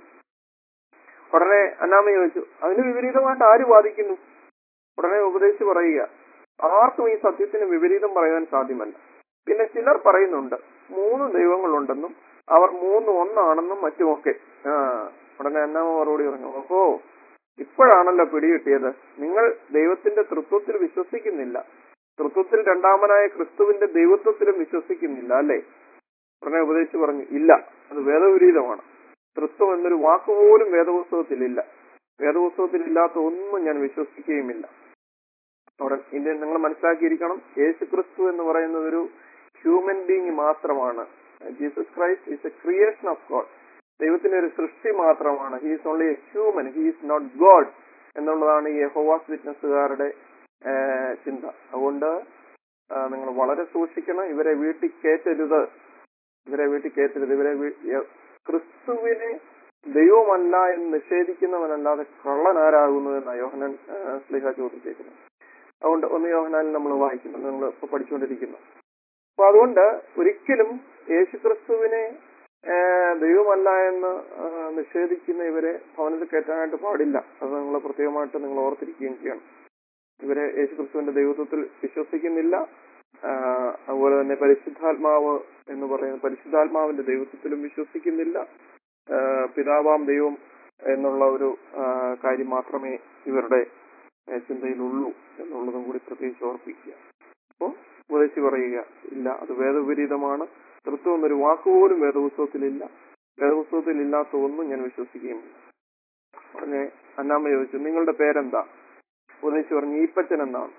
ഉടനെ അന്നാമ ചോദിച്ചു അതിന് വിപരീതമായിട്ട് ആര് വാദിക്കുന്നു ഉടനെ ഉപദേശിച്ച് പറയുക ആർക്കും ഈ സത്യത്തിന് വിപരീതം പറയാൻ സാധ്യമല്ല പിന്നെ ചിലർ പറയുന്നുണ്ട് മൂന്ന് ദൈവങ്ങളുണ്ടെന്നും അവർ മൂന്ന് ഒന്നാണെന്നും മറ്റുമൊക്കെ ആ ഉടനെ അന്നാമ മറുപടി പറഞ്ഞു ഓഹോ ഇപ്പോഴാണല്ലോ പിടികിട്ടിയത് നിങ്ങൾ ദൈവത്തിന്റെ തൃത്വത്തിൽ വിശ്വസിക്കുന്നില്ല തൃത്വത്തിൽ രണ്ടാമനായ ക്രിസ്തുവിന്റെ ദൈവത്വത്തിലും വിശ്വസിക്കുന്നില്ല അല്ലേ ഉടനെ ഉപദേശിച്ച് പറഞ്ഞു ഇല്ല അത് വേദവിപരീതമാണ് തൃത്വം എന്നൊരു വാക്കുപോലും വേദപുസ്തകത്തിലില്ല വേദപുസ്തകത്തിൽ ഇല്ലാത്ത ഒന്നും ഞാൻ വിശ്വസിക്കുകയുമില്ല ഉടൻ ഇത് നിങ്ങൾ മനസ്സിലാക്കിയിരിക്കണം യേശു ക്രിസ്തു എന്ന് പറയുന്നത് ഒരു ഹ്യൂമൻ ബീങ് മാത്രമാണ് Jesus Christ is a creation of God ദൈവത്തിന്റെ ഒരു സൃഷ്ടി മാത്രമാണ് he's only a human he's not God എന്നുള്ളതാണ് ഈ യഹോവാസ് വിറ്റ്നസ്സുകാരുടെ ചിന്ത അതുകൊണ്ട് നിങ്ങൾ വളരെ സൂക്ഷിക്കണം ഇവരെ വീട്ടിൽ കയറ്റരുത് ഇവരെ വീട്ടിൽ കയറ്റരുത് ഇവരെ വീ- യ- ക്രിസ്തുവിനെ ദൈവമല്ല എന്ന് നിഷേധിക്കുന്നവനല്ലാതെ കള്ളനാരാകുന്നു എന്ന യോഹനൻ സ്ലിഹ ചോദിച്ചേക്കുന്നത് അതുകൊണ്ട് ഒന്ന് യോഹനാനിൽ നമ്മൾ വായിക്കുന്നു നമ്മൾ ഇപ്പൊ പഠിച്ചുകൊണ്ടിരിക്കുന്നു അപ്പൊ അതുകൊണ്ട് ഒരിക്കലും യേശുക്രിസ്തുവിനെ ആ, ദൈവമല്ല എന്ന് ആ, നിഷേധിക്കുന്ന ഇവരെ ഭവനത്തിൽ കയറ്റാനായിട്ട് പാടില്ല അത് നിങ്ങൾ പ്രത്യേകമായിട്ട് നിങ്ങൾ ഓർത്തിരിക്കുകയും ചെയ്യണം ഇവരെ യേശുക്രിസ്തുവിന്റെ ദൈവത്വത്തിൽ വിശ്വസിക്കുന്നില്ല ആ, അതുപോലെ തന്നെ പരിശുദ്ധാത്മാവ് എന്ന് പറയുന്ന പരിശുദ്ധാത്മാവിന്റെ ദൈവത്വത്തിലും വിശ്വസിക്കുന്നില്ല ആ, പിതാവാം ദൈവം എന്നുള്ള ഒരു ആ, കാര്യം മാത്രമേ ഇവരുടെ ആ, ചിന്തയിലുള്ളൂ എന്നുള്ളതും കൂടി പ്രത്യേകിച്ച് ഓർപ്പിക്കുക അപ്പോൾ ഉപദേശി പറയുക ഇല്ല അത് വേദവിപരീതമാണ് തൃത്വം എന്നൊരു വാക്കുപോലും വേദപുസ്തകത്തിലില്ല വേദപുസ്തകത്തിൽ ഇല്ലാത്ത ഒന്നും ഞാൻ വിശ്വസിക്കുകയുമില്ല ഉടനെ അന്നാമ്മ ചോദിച്ചു നിങ്ങളുടെ പേരെന്താ ഉപദേശി പറഞ്ഞു ഈപ്പച്ചൻ എന്നാണ്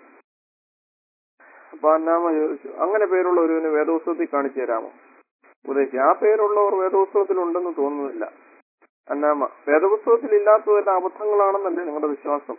അപ്പൊ അന്നാമ്മ ചോദിച്ചു അങ്ങനെ പേരുള്ള ഒരുവിന് വേദപുസ്തകത്തിൽ കാണിച്ചു തരാമോ ഉപദേശി ആ പേരുള്ളവർ വേദപുസ്തകത്തിൽ ഉണ്ടെന്ന് തോന്നുന്നില്ല അന്നാമ്മ വേദപുസ്തകത്തിൽ ഇല്ലാത്തതെല്ലാം അബദ്ധങ്ങളാണെന്നല്ലേ നിങ്ങളുടെ വിശ്വാസം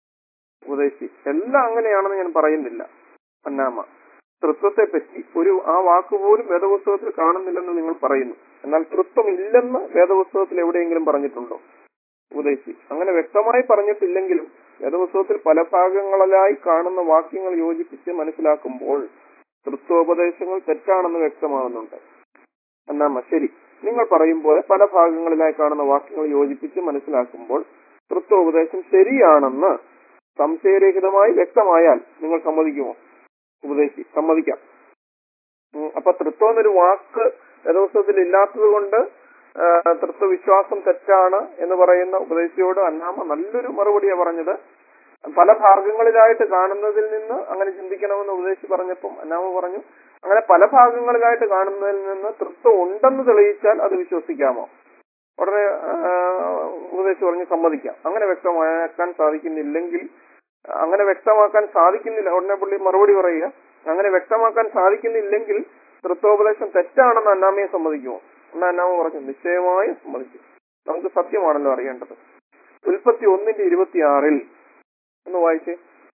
ഉപദേശി എല്ലാം അങ്ങനെയാണെന്ന് ഞാൻ പറയുന്നില്ല അന്നാമ്മ തൃത്വത്തെ പറ്റി ഒരു ആ വാക്കുപോലും വേദപുസ്തകത്തിൽ കാണുന്നില്ലെന്ന് നിങ്ങൾ പറയുന്നു എന്നാൽ തൃത്വം ഇല്ലെന്ന് വേദപുസ്തകത്തിൽ എവിടെയെങ്കിലും പറഞ്ഞിട്ടുണ്ടോ ഉപദേശി അങ്ങനെ വ്യക്തമായി പറഞ്ഞിട്ടില്ലെങ്കിലും വേദപുസ്തകത്തിൽ പല ഭാഗങ്ങളിലായി കാണുന്ന വാക്യങ്ങൾ യോജിപ്പിച്ച് മനസ്സിലാക്കുമ്പോൾ തൃത്വോപദേശങ്ങൾ തെറ്റാണെന്ന് വ്യക്തമാകുന്നുണ്ട് എന്നാമ ശരി നിങ്ങൾ പറയും പോലെ പല ഭാഗങ്ങളിലായി കാണുന്ന വാക്യങ്ങൾ യോജിപ്പിച്ച് മനസ്സിലാക്കുമ്പോൾ തൃത്വോപദേശം ശരിയാണെന്ന് സംശയരഹിതമായി വ്യക്തമായാൽ നിങ്ങൾ സമ്മതിക്കുമോ ഉപദേശി സമ്മതിക്കാം ഉം, അപ്പൊ തൃത്വം എന്നൊരു വാക്ക് വേദപുസ്തകത്തിൽ ഇല്ലാത്തത് കൊണ്ട് തൃത്വവിശ്വാസം തെറ്റാണ് എന്ന് പറയുന്ന ഉപദേശിയോട് അന്നാമ നല്ലൊരു മറുപടിയാണ് പറഞ്ഞത് പല ഭാഗങ്ങളിലായിട്ട് കാണുന്നതിൽ നിന്ന് അങ്ങനെ ചിന്തിക്കണമെന്ന് ഉപദേശി പറഞ്ഞപ്പം അന്നാമ പറഞ്ഞു അങ്ങനെ പല ഭാഗങ്ങളിലായിട്ട് കാണുന്നതിൽ നിന്ന് തൃത്വം ഉണ്ടെന്ന് തെളിയിച്ചാൽ അത് വിശ്വസിക്കാമോ ഉടനെ ആ, ഉപദേശി പറഞ്ഞു സമ്മതിക്കാം അങ്ങനെ വ്യക്തമാക്കാൻ സാധിക്കുന്നില്ലെങ്കിൽ അങ്ങനെ വ്യക്തമാക്കാൻ സാധിക്കുന്നില്ല ഉടനെ പുള്ളി മറുപടി പറയുക അങ്ങനെ വ്യക്തമാക്കാൻ സാധിക്കുന്നില്ലെങ്കിൽ തൃത്വോപദേശം തെറ്റാണെന്ന് അന്നാമയെ സമ്മതിക്കുമോ എന്നാ അന്നാമ പറഞ്ഞു നിശ്ചയമായും സമ്മതിക്കും നമുക്ക് സത്യമാണല്ലോ അറിയേണ്ടത് ഉൽപ്പത്തി ഒന്നിന്റെ ഇരുപത്തിയാറിൽ ഒന്ന് വായിച്ചേ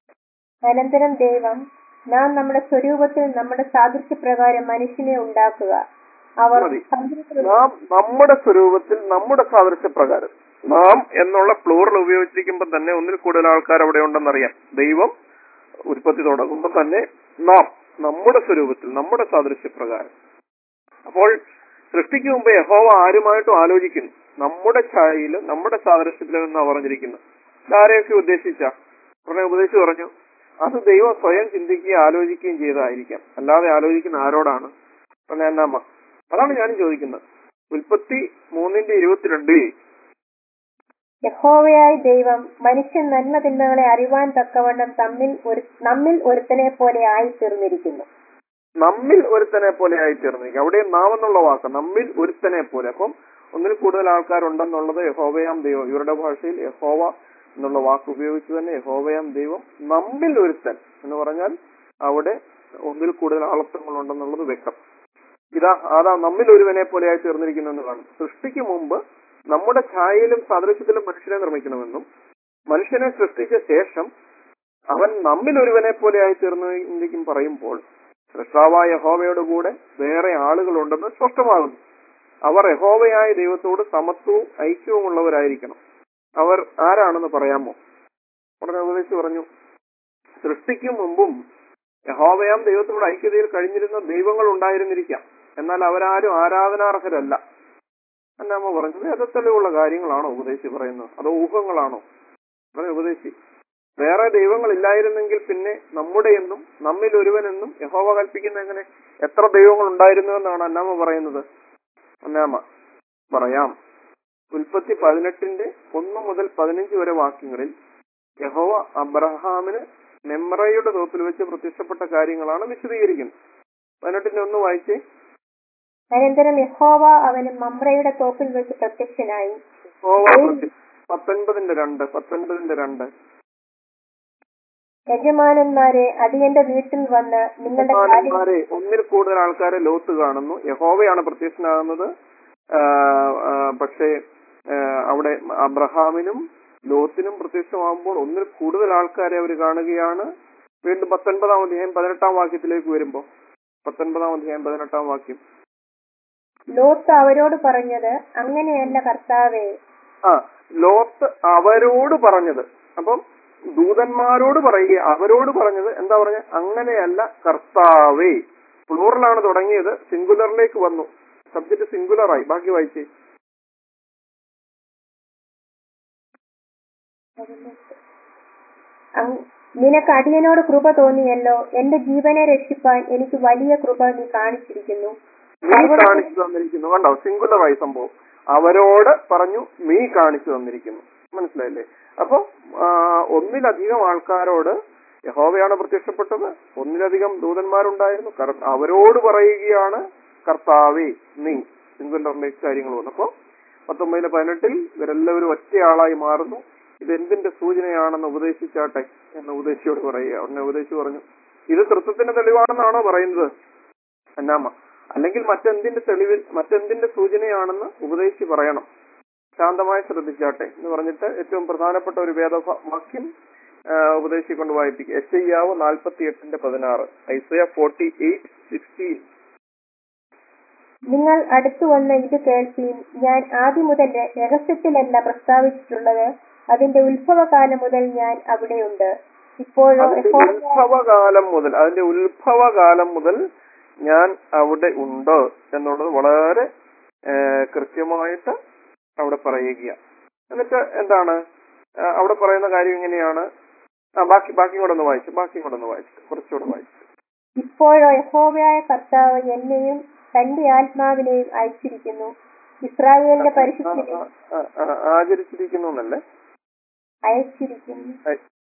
അനന്തരം ദൈവം നാം നമ്മുടെ സ്വരൂപത്തിൽ നമ്മുടെ സാദൃശ്യപ്രകാരം മനുഷ്യനെ ഉണ്ടാക്കുക അവർ മതി. സമുദ്രത്തിൽ നാം നമ്മുടെ സ്വരൂപത്തിൽ നമ്മുടെ സാദൃശ്യപ്രകാരം നാം എന്നുള്ള പ്ലൂറൽ ഉപയോഗിച്ചിരിക്കുമ്പോൾ തന്നെ ഒന്നിൽ കൂടുതൽ ആൾക്കാർ അവിടെ ഉണ്ടെന്നറിയാം ദൈവം ഉൽപ്പത്തി തുടങ്ങുമ്പോൾ തന്നെ നാം നമ്മുടെ സ്വരൂപത്തിൽ നമ്മുടെ സാദൃശ്യപ്രകാരം അപ്പോൾ സൃഷ്ടിക്ക് മുമ്പ് യഹോവ ആരുമായിട്ടും ആലോചിക്കുന്നു നമ്മുടെ ഛായയിലും നമ്മുടെ സാദൃശ്യത്തിലും എന്നാ പറഞ്ഞിരിക്കുന്നത് ആരെയൊക്കെ ഉദ്ദേശിച്ച ഉടനെ ഉപദേശിച്ച് പറഞ്ഞു അത് ദൈവം സ്വയം ചിന്തിക്കുകയും ആലോചിക്കുകയും ചെയ്തതായിരിക്കാം അല്ലാതെ ആലോചിക്കുന്ന ആരോടാണ് ഉടനെ എന്നാമ്മ അതാണ് ഞാനും ചോദിക്കുന്നത് ഉൽപ്പത്തി മൂന്നിന്റെ ഇരുപത്തിരണ്ടിൽ യഹോവയായ ദൈവം മനുഷ്യൻ നന്മ തിന്മകളെ അറിവാൻ തക്കവണ്ണം തമ്മിൽ ഒരു നമ്മിൽ ഒരുത്തനെ പോലെ ആയി തീർന്നിരിക്കുന്നു നമ്മിൽ ഒരുത്തനെ പോലെ ആയി തീർന്നിരിക്കും അവിടെ നാം എന്നുള്ള വാക്ക് നമ്മിൽ ഒരുത്തനെ പോലെ അപ്പം ഒന്നിൽ കൂടുതൽ ആൾക്കാരുണ്ടെന്നുള്ളത് യഹോവയാം ദൈവം ഇവരുടെ ഭാഷയിൽ യഹോവ എന്നുള്ള വാക്ക് ഉപയോഗിച്ച് തന്നെ യഹോവയാം ദൈവം നമ്മിൽ ഒരുത്തൻ എന്ന് പറഞ്ഞാൽ അവിടെ ഒന്നിൽ കൂടുതൽ ആളത്വങ്ങളുണ്ടെന്നുള്ളത് വ്യക്തം ഇതാ അതാ നമ്മിൽ ഒരുവനെ പോലെയായി തീർന്നിരിക്കുന്നു എന്ന് കാണും സൃഷ്ടിക്ക് മുമ്പ് നമ്മുടെ ഛായയിലും സാദൃശ്യത്തിലും മനുഷ്യനെ നിർമ്മിക്കണമെന്നും മനുഷ്യനെ സൃഷ്ടിച്ച ശേഷം അവൻ നമ്മിൽ ഒരുവനെ പോലെയായി തീർന്നിരിക്കും പറയുമ്പോൾ സൃഷ്ടാവായ യഹോവയോട് കൂടെ വേറെ ആളുകളുണ്ടെന്ന് സ്പഷ്ടമാകുന്നു അവർ യഹോവയായ ദൈവത്തോട് സമത്വവും ഐക്യവും ഉള്ളവരായിരിക്കണം അവർ ആരാണെന്ന് പറയാമോ ഉടനെ ഉപദേശിച്ച് പറഞ്ഞു സൃഷ്ടിക്കും മുമ്പും യഹോവയാം ദൈവത്തോട് ഐക്യതയിൽ കഴിഞ്ഞിരുന്ന ദൈവങ്ങൾ ഉണ്ടായിരുന്നിരിക്കാം എന്നാൽ അവരാരും ആരാധനാർഹരല്ല എന്നാമ പറഞ്ഞു വേദത്തെളിവുള്ള കാര്യങ്ങളാണോ ഉപദേശി പറയുന്നത് അതോ ഊഹങ്ങളാണോ ഉടനെ ഉപദേശി വേറെ ദൈവങ്ങൾ ഇല്ലായിരുന്നെങ്കിൽ പിന്നെ നമ്മുടെ എന്നും നമ്മിൽ ഒരുവനെന്നും യഹോവ കൽപ്പിക്കുന്ന എങ്ങനെ എത്ര ദൈവങ്ങൾ ഉണ്ടായിരുന്നു എന്നാണ് അന്നാമ പറയുന്നത് അന്നാമ പറയാം ഉൽപ്പത്തി പതിനെട്ടിന്റെ ഒന്ന് മുതൽ പതിനഞ്ച് വരെ വാക്യങ്ങളിൽ യഹോവ അബ്രഹാമിന് മെമ്രയുടെ തോപ്പിൽ വെച്ച് പ്രത്യക്ഷപ്പെട്ട കാര്യങ്ങളാണ് വിശദീകരിക്കുന്നത് പതിനെട്ടിന്റെ ഒന്ന് വായിച്ചേ അനന്തരം യഹോവ അവന് മമ്രയുടെ തോപ്പിൽ വെച്ച് പ്രത്യക്ഷനായി യഹോവ പ്രത്യ- പത്തൊൻപതിന്റെ രണ്ട് പത്തൊൻപതിന്റെ രണ്ട് യജമാനന്മാരെ അടിയന്റെ വീട്ടിൽ വന്ന് നിങ്ങളുടെ കാര്യം യജമാനന്മാരെ ഒന്നിൽ കൂടുതൽ ആൾക്കാരെ ലോത്ത് കാണുന്നു യഹോവയാണ് പ്രത്യക്ഷനാകുന്നത് ആ, ആ, പക്ഷേ ആ, അവിടെ അബ്രഹാമിനും ലോത്തിനും പ്രത്യക്ഷമാകുമ്പോൾ ഒന്നിൽ കൂടുതൽ ആൾക്കാരെ അവർ കാണുകയാണ് വീണ്ടും പത്തൊൻപതാം അധ്യായം പതിനെട്ടാം വാക്യത്തിലേക്ക് വരുമ്പോ പത്തൊൻപതാം അധ്യായം പതിനെട്ടാം വാക്യം ലോത്ത് അവരോട് പറഞ്ഞത് അങ്ങനെയല്ല കർത്താവേ ആ ലോത്ത് അവരോട് പറഞ്ഞത് അപ്പം ദൂതന്മാരോട് പറയുക അവരോട് പറഞ്ഞത് എന്താ പറഞ്ഞ അങ്ങനെയല്ല കർത്താവേ പ്ലൂറലാണ് തുടങ്ങിയത് സിംഗുലറിലേക്ക് വന്നു സബ്ജക്ട് സിംഗുലറായി ബാക്കി വായിച്ചേ അങ് നിനക്ക് അടിയനോട് കൃപ തോന്നിയല്ലോ എന്റെ ജീവനെ രക്ഷിപ്പാൻ എനിക്ക് വലിയ കൃപ നീ കാണിച്ചിരിക്കുന്നു നീ കാണിച്ചു തന്നിരിക്കുന്നു കണ്ടോ സിംഗുലറായി സംഭവം അവരോട് പറഞ്ഞു നീ കാണിച്ചു തന്നിരിക്കുന്നു മനസ്സിലായില്ലേ അപ്പൊ ആ, ഒന്നിലധികം ആൾക്കാരോട് യഹോവയാണ് പ്രത്യക്ഷപ്പെട്ടത് ഒന്നിലധികം ദൂതന്മാരുണ്ടായിരുന്നു കർ- അവരോട് പറയുകയാണ് കർത്താവേ നീ സിംഗുലറിലേക്ക് കാര്യങ്ങൾ വന്നപ്പോ പത്തൊമ്പതിലെ പതിനെട്ടിൽ ഇവരെല്ലാവരും ഒറ്റയാളായി മാറുന്നു ഇത് എന്തിന്റെ സൂചനയാണെന്ന് ഉപദേശിച്ചാട്ടെ എന്ന് ഉപദേശിയോട് പറയുക ഉടനെ ഉപദേശി പറഞ്ഞു ഇത് തൃത്വത്തിന്റെ തെളിവാണെന്നാണോ പറയുന്നത് എന്നാമ അല്ലെങ്കിൽ മറ്റെന്തിന്റെ തെളിവിൽ മറ്റെന്തിന്റെ സൂചനയാണെന്ന് ഉപദേശി പറയണം ശാന്തമായി ശ്രദ്ധിച്ചാട്ടെ എന്ന് പറഞ്ഞിട്ട് ഏറ്റവും പ്രധാനപ്പെട്ട ഒരു വേദ വാക്യം ആ, ഉപദേശി കൊണ്ട് വായിപ്പിക്കുക എസ് ഐയാവ് നാൽപ്പത്തി എട്ടിന്റെ പതിനാറ് ഐസയ ഫോർട്ടി എയ്റ്റ് സിക്സ്റ്റീൻ നിങ്ങൾ അടുത്തു വന്ന് ഇത് കേൾപ്പീൻ ഞാൻ ആദ്യം മുതൽ ര- രഹസ്യത്തിലല്ല പ്രസ്താവിച്ചിട്ടുള്ളത് അതിന്റെ ഉത്ഭവകാലം മുതൽ ഞാൻ അവിടെയുണ്ട് ഇപ്പോഴോ അതിന്റെ യഹോവ ഉത്ഭവകാലം മുതൽ അതിന്റെ ഉത്ഭവകാലം മുതൽ ഞാൻ അവിടെ ഉണ്ട് എന്നുള്ളത് വളരെ ആ, കൃത്യമായിട്ട് അവിടെ പറയുക എന്നിട്ട് എന്താണ് ആ, അവിടെ പറയുന്ന കാര്യം ഇങ്ങനെയാണ് ആ ബാക്കി ബാക്കി കൂടെ ഒന്ന് വായിച്ചു ബാക്കി കൂടെ ഒന്ന് വായിച്ചു കുറച്ചുകൂടെ വായിച്ചു ഇപ്പോഴോ യഹോവയായ കർത്താവ് എന്നെയും തന്റെ ആത്മാവിനെയും അയച്ചിരിക്കുന്നു ഇസ്രായേലിന്റെ പരിശുദ്ധനെ ആ, ആ, ആചരിച്ചിരിക്കുന്നു എന്നല്ലേ അയച്ചിരിക്കുന്നു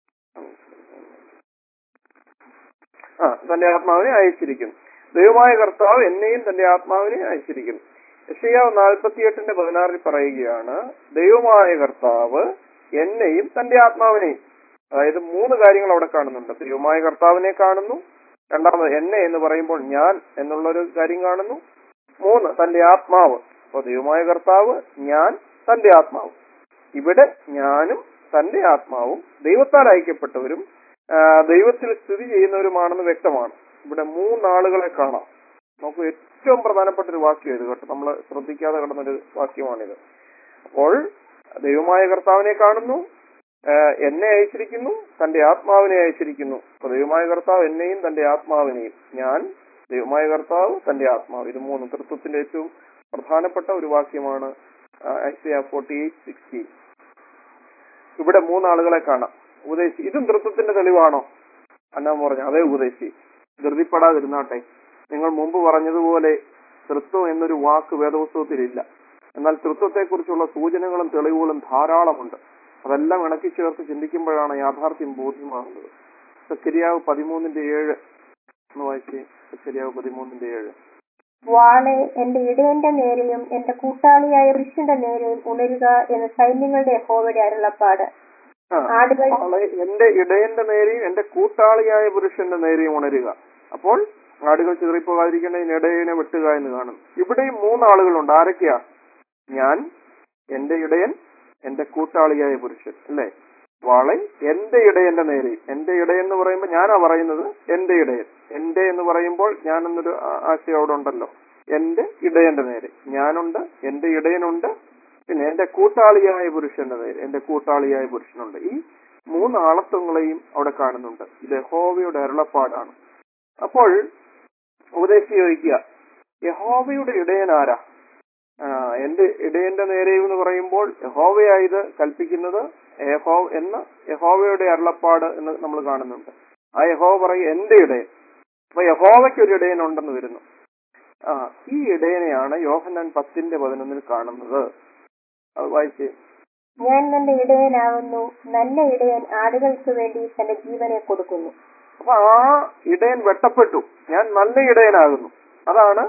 ആ തന്റെ ആത്മാവിനെ അയച്ചിരിക്കുന്നു ദൈവമായ കർത്താവ് എന്നെയും തന്റെ ആത്മാവിനെ അയച്ചിരിക്കുന്നു യശയാവ് നാൽപ്പത്തിയെട്ടിന്റെ പതിനാറിൽ പറയുകയാണ് ദൈവമായ കർത്താവ് എന്നെയും തന്റെ ആത്മാവിനെയും അതായത് മൂന്ന് കാര്യങ്ങൾ അവിടെ കാണുന്നുണ്ട് ദൈവമായ കർത്താവിനെ കാണുന്നു രണ്ടാമത് എന്നെ എന്ന് പറയുമ്പോൾ ഞാൻ എന്നുള്ള ഒരു കാര്യം കാണുന്നു മൂന്ന് തന്റെ ആത്മാവ് അപ്പൊ ദൈവമായ കർത്താവ് ഞാൻ തന്റെ ആത്മാവ് ഇവിടെ ഞാനും തന്റെ ആത്മാവും ദൈവത്താൽ അയക്കപ്പെട്ടവരും ആ, ദൈവത്തിൽ സ്ഥിതി ചെയ്യുന്നവരുമാണെന്ന് വ്യക്തമാണ് ഇവിടെ മൂന്നാളുകളെ കാണാം നമുക്ക് ഏറ്റവും പ്രധാനപ്പെട്ട ഒരു വാക്യം ഇത് കേട്ടോ നമ്മൾ ശ്രദ്ധിക്കാതെ കിടന്നൊരു വാക്യമാണിത് അപ്പോൾ ദൈവമായ കർത്താവിനെ കാണുന്നു ആ, എന്നെ അയച്ചിരിക്കുന്നു തന്റെ ആത്മാവിനെ അയച്ചിരിക്കുന്നു അപ്പൊ ദൈവമായ കർത്താവ് എന്നെയും തന്റെ ആത്മാവിനെയും ഞാൻ ദൈവമായ കർത്താവ് തന്റെ ആത്മാവ് ഇത് മൂന്ന് തൃത്വത്തിന്റെ ഏറ്റവും പ്രധാനപ്പെട്ട ഒരു വാക്യമാണ് ഐസിയ ഫോർട്ടി എയ്റ്റ് സിക്സ്റ്റി ഇവിടെ മൂന്നാളുകളെ കാണാം ഉപദേശി ഇതും തൃത്വത്തിന്റെ തെളിവാണോ അന്നാ പറഞ്ഞു അതേ ഉപദേശി ധൃതിപ്പെടാതിരുന്നാട്ടെ നിങ്ങൾ മുമ്പ് പറഞ്ഞതുപോലെ തൃത്വം എന്നൊരു വാക്ക് വേദപുസ്തകത്തിലില്ല എന്നാൽ തൃത്വത്തെക്കുറിച്ചുള്ള സൂചനകളും തെളിവുകളും ധാരാളമുണ്ട് അതെല്ലാം ഇണക്കി ചേർത്ത് ചിന്തിക്കുമ്പോഴാണ് യാഥാർത്ഥ്യം ബോധ്യമാകുന്നത് സക്കരിയാവ് പതിമൂന്നിന്റെ ഏഴ് ഒന്ന് വായിച്ചേ സക്കരിയാവ് പതിമൂന്നിന്റെ ഏഴ് വാളെ എന്റെ ഇടയന്റെ നേരെയും എന്റെ കൂട്ടാളിയായ ഋഷിന്റെ നേരെയും ഉണരുക എന്ന് സൈന്യങ്ങളുടെ യഹോവയുടെ അരുളപ്പാട് ആ ആടുകൾ ആളെ എന്റെ ഇടയന്റെ നേരെയും എന്റെ കൂട്ടാളിയായ പുരുഷന്റെ നേരെയും ഉണരുക അപ്പോൾ ആടുകൾ ചിതറിപ്പോകാതിരിക്കേണ്ടതിന് ഇടയനെ വെട്ടുക എന്ന് കാണും ഇവിടെയും മൂന്നാളുകളുണ്ട് ആരൊക്കെയാ ഞാൻ എന്റെ ഇടയൻ എന്റെ കൂട്ടാളിയായ പുരുഷൻ അല്ലേ വാളെ എന്റെ ഇടയന്റെ നേരെയും എന്റെ ഇടയൻ എന്ന് പറയുമ്പോൾ ഞാനാ പറയുന്നത് എന്റെ ഇടയൻ എന്റെ എന്ന് പറയുമ്പോൾ ഞാൻ എന്നൊരു ആ- ആശയം അവിടെ ഉണ്ടല്ലോ എന്റെ ഇടയന്റെ നേരെ ഞാനുണ്ട് എന്റെ ഇടയനുണ്ട് പിന്നെ എന്റെ കൂട്ടാളിയായ പുരുഷന്റെ നേരെ എന്റെ കൂട്ടാളിയായ പുരുഷനുണ്ട് ഈ മൂന്ന് ആളത്വങ്ങളെയും അവിടെ കാണുന്നുണ്ട് ഇത് യഹോവയുടെ അരുളപ്പാടാണ് അപ്പോൾ ഉപദേശി ചോദിക്കുക യഹോവയുടെ ഇടയൻ ആരാ ആ, എന്റെ ഇടയന്റെ നേരെയും എന്ന് പറയുമ്പോൾ യഹോവയാ ഇത് കൽപ്പിക്കുന്നത് യഹോ എന്ന യഹോവയുടെ അരുളപ്പാട് എന്ന് നമ്മൾ കാണുന്നുണ്ട് ആ യഹോവ പറയും എന്റെ ഇടയൻ അപ്പൊ യഹോവയ്ക്ക് ഒരു ഇടയൻ ഉണ്ടെന്ന് വരുന്നു ആ ഈ ഇടയനെയാണ് യോഹന്നാൻ പത്തിന്റെ പതിനൊന്നിൽ കാണുന്നത് അത് വായിച്ചേ ഞാൻ നല്ല ഇടയനാവുന്നു നല്ല ഇടയൻ ആടുകൾക്ക് വേണ്ടി തന്റെ ജീവനെ കൊടുക്കുന്നു അപ്പൊ ആ ഇടയൻ വെട്ടപ്പെട്ടു ഞാൻ നല്ല ഇടയനാകുന്നു അതാണ്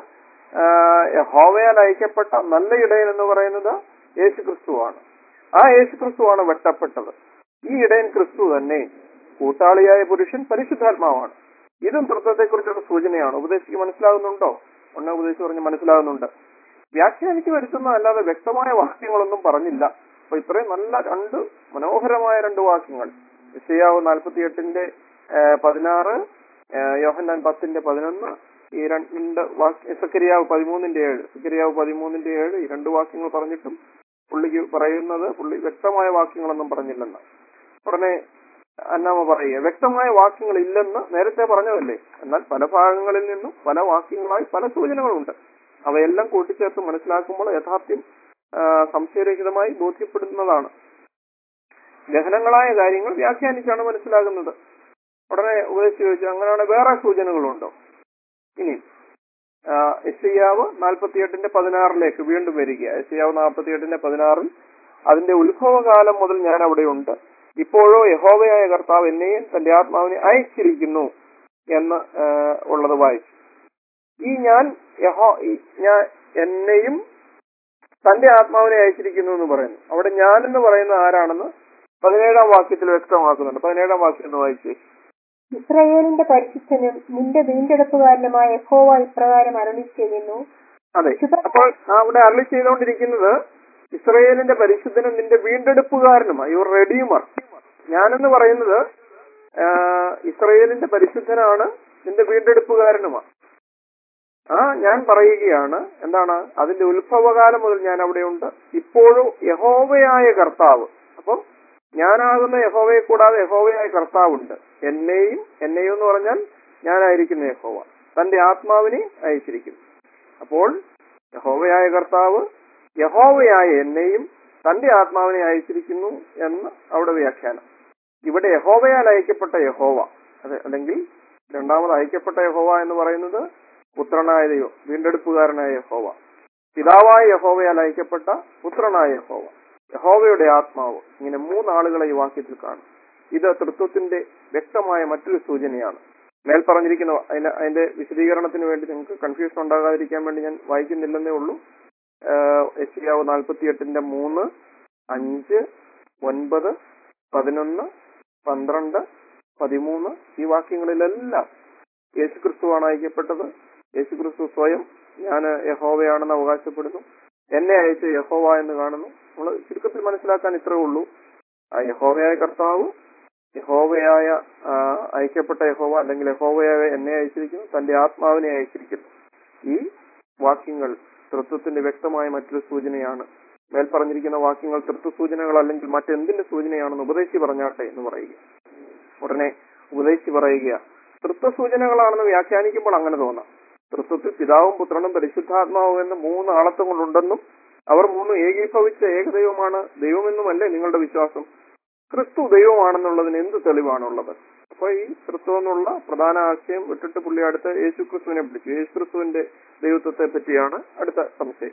ഹോവയാൽ അയക്കപ്പെട്ട നല്ല ഇടയൻ എന്ന് പറയുന്നത് യേശു ക്രിസ്തുവാണ് ആ യേശു ക്രിസ്തുവാണ് വെട്ടപ്പെട്ടത് ഈ ഇടയൻ ക്രിസ്തു തന്നെ കൂട്ടാളിയായ പുരുഷൻ പരിശുദ്ധാത്മാവാണ് ഇതും തൃത്വത്തെക്കുറിച്ചുള്ള സൂചനയാണ് ഉപദേശിക്ക് മനസ്സിലാകുന്നുണ്ടോ ഒന്ന് ഉപദേശിച്ച് പറഞ്ഞ് മനസ്സിലാകുന്നുണ്ട് വ്യാഖ്യാനിക്ക് വരുത്തുന്ന അല്ലാതെ വ്യക്തമായ വാക്യങ്ങളൊന്നും പറഞ്ഞില്ല അപ്പൊ ഇത്രയും നല്ല രണ്ട് മനോഹരമായ രണ്ട് വാക്യങ്ങൾ ഇസയാവ് നാൽപ്പത്തിയെട്ടിന്റെ പതിനാറ് യോഹന്നാൻ പത്തിന്റെ പതിനൊന്ന് ഈ രണ്ട് വാക്യ സക്കരിയാവ് പതിമൂന്നിന്റെ ഏഴ് സക്കരിയാവ് പതിമൂന്നിന്റെ ഏഴ് ഈ രണ്ട് വാക്യങ്ങൾ പറഞ്ഞിട്ടും പുള്ളിക്ക് പറയുന്നത് പുള്ളി വ്യക്തമായ വാക്യങ്ങളൊന്നും പറഞ്ഞില്ലെന്ന് ഉടനെ അന്നാമ പറയുക വ്യക്തമായ വാക്യങ്ങൾ ഇല്ലെന്ന് നേരത്തെ പറഞ്ഞതല്ലേ എന്നാൽ പല ഭാഗങ്ങളിൽ നിന്നും പല വാക്യങ്ങളായി പല സൂചനകളുണ്ട് അവയെല്ലാം കൂട്ടിച്ചേർത്ത് മനസ്സിലാക്കുമ്പോൾ യഥാർത്ഥ്യം ആ, സംശയരഹിതമായി ബോധ്യപ്പെടുന്നതാണ് ഗഹനങ്ങളായ കാര്യങ്ങൾ വ്യാഖ്യാനിച്ചാണ് മനസ്സിലാകുന്നത് ഉടനെ ഉപദേശിച്ച് ചോദിച്ചു അങ്ങനെയാണ് വേറെ സൂചനകളുണ്ടോ ഇനി എസ്ഐയാവ് നാൽപ്പത്തിയെട്ടിന്റെ പതിനാറിലേക്ക് വീണ്ടും വരിക എസ്ഐയാവ് നാൽപ്പത്തിയെട്ടിന്റെ പതിനാറിൽ അതിന്റെ ഉത്ഭവകാലം മുതൽ ഞാൻ അവിടെയുണ്ട് ഇപ്പോഴോ യഹോവയായ കർത്താവ് എന്നെയും തന്റെ ആത്മാവിനെ അയച്ചിരിക്കുന്നു എന്ന് ആ, ഉള്ളത് വായിച്ചു ഈ ഞാൻ യഹോ ഈ ഞാൻ എന്നെയും തന്റെ ആത്മാവിനെ അയച്ചിരിക്കുന്നു എന്ന് പറയുന്നു അവിടെ ഞാൻ എന്ന് പറയുന്ന ആരാണെന്ന് പതിനേഴാം വാക്യത്തിൽ വ്യക്തമാക്കുന്നുണ്ട് പതിനേഴാം വാക്യം എന്ന് വായിച്ചേ ഇസ്രയേലിന്റെ പരിശുദ്ധനും നിന്റെ വീണ്ടെടുപ്പുകാരനുമായ യഹോവ ഇപ്രകാരം അരുളി ചെയ്യുന്നു അതെ അപ്പോൾ അവിടെ അരളി ചെയ്തുകൊണ്ടിരിക്കുന്നത് ഇസ്രയേലിന്റെ പരിശുദ്ധനും നിന്റെ വീണ്ടെടുപ്പുകാരനുമാണ് യുവർ റെഡീമർ ഞാനെന്ന് പറയുന്നത് ആ, ഇസ്രയേലിന്റെ പരിശുദ്ധനാണ് നിന്റെ വീണ്ടെടുപ്പുകാരനുമാണ് ആ ഞാൻ പറയുകയാണ് എന്താണ് അതിന്റെ ഉത്ഭവകാലം മുതൽ ഞാൻ അവിടെയുണ്ട് ഇപ്പോഴും യഹോവയായ കർത്താവ് അപ്പം ഞാനാകുന്ന യഹോവയെ കൂടാതെ യഹോവയായ കർത്താവുണ്ട് എന്നെയും എന്നെയും എന്ന് പറഞ്ഞാൽ ഞാനായിരിക്കുന്ന യഹോവ തന്റെ ആത്മാവിനെ അയച്ചിരിക്കുന്നു അപ്പോൾ യഹോവയായ കർത്താവ് യഹോവയായ എന്നെയും തന്റെ ആത്മാവിനെ അയച്ചിരിക്കുന്നു എന്ന് അവിടെ വ്യാഖ്യാനം ഇവിടെ യഹോവയാൽ അയക്കപ്പെട്ട യഹോവ അതെ അല്ലെങ്കിൽ രണ്ടാമത് അയക്കപ്പെട്ട യഹോവ എന്ന് പറയുന്നത് പുത്രനായ ദൈവം വീണ്ടെടുപ്പുകാരനായ യഹോവ പിതാവായ യഹോവയാൽ അയക്കപ്പെട്ട പുത്രനായ യഹോവ യഹോവയുടെ ആത്മാവ് ഇങ്ങനെ മൂന്നാളുകളെ ഈ വാക്യത്തിൽ കാണും ഇത് തൃത്വത്തിന്റെ വ്യക്തമായ മറ്റൊരു സൂചനയാണ് മേൽ പറഞ്ഞിരിക്കുന്ന അതിന്റെ അതിന്റെ വിശദീകരണത്തിന് വേണ്ടി നിങ്ങൾക്ക് കൺഫ്യൂഷൻ ഉണ്ടാകാതിരിക്കാൻ വേണ്ടി ഞാൻ വായിക്കുന്നില്ലെന്നേ ഉള്ളൂ എച്ചിയാവ് നാൽപ്പത്തിയെട്ടിന്റെ മൂന്ന് അഞ്ച് ഒൻപത് പതിനൊന്ന് പന്ത്രണ്ട് പതിമൂന്ന് ഈ വാക്യങ്ങളിലെല്ലാം യേശുക്രിസ്തുവാണ് അയക്കപ്പെട്ടത് യേശുക്രിസ്തു സ്വയം ഞാൻ യഹോവയാണെന്ന് അവകാശപ്പെടുന്നു എന്നെ അയച്ച യഹോവ എന്ന് കാണുന്നു നമ്മൾ ചുരുക്കത്തിൽ മനസ്സിലാക്കാൻ ഇത്രേ ഉള്ളൂ ആ യഹോവയായ കർത്താവ് യഹോവയായ ആ, അയക്കപ്പെട്ട യഹോവ അല്ലെങ്കിൽ യഹോവയായ എന്നെ അയച്ചിരിക്കുന്നു തന്റെ ആത്മാവിനെ അയച്ചിരിക്കുന്നു ഈ വാക്യങ്ങൾ തൃത്വത്തിന്റെ വ്യക്തമായ മറ്റൊരു സൂചനയാണ് മേൽ പറഞ്ഞിരിക്കുന്ന വാക്യങ്ങൾ തൃത്വ സൂചനകൾ അല്ലെങ്കിൽ മറ്റെന്തിന്റെ സൂചനയാണെന്ന് ഉപദേശി പറഞ്ഞാട്ടെ എന്ന് പറയുക ഉടനെ ഉപദേശി പറയുക തൃത്വ സൂചനകളാണെന്ന് വ്യാഖ്യാനിക്കുമ്പോൾ അങ്ങനെ തോന്നാം തൃത്വത്തിൽ പിതാവും പുത്രനും പരിശുദ്ധാത്മാവും എന്ന് മൂന്ന് ആളത്വങ്ങളുണ്ടെന്നും അവർ മൂന്നും ഏകീഭവിച്ച ഏകദൈവമാണ് ദൈവമെന്നുമല്ലേ നിങ്ങളുടെ വിശ്വാസം ക്രിസ്തു ദൈവമാണെന്നുള്ളതിന് എന്ത് തെളിവാണുള്ളത് അപ്പൊ ഈ ക്രിസ്തു എന്നുള്ള പ്രധാന ആശയം വിട്ടിട്ട് പുള്ളി അടുത്ത യേശു ക്രിസ്തുവിനെ പിടിച്ചു യേശു ക്രിസ്തുവിന്റെ ദൈവത്വത്തെ പറ്റിയാണ് അടുത്ത സംശയം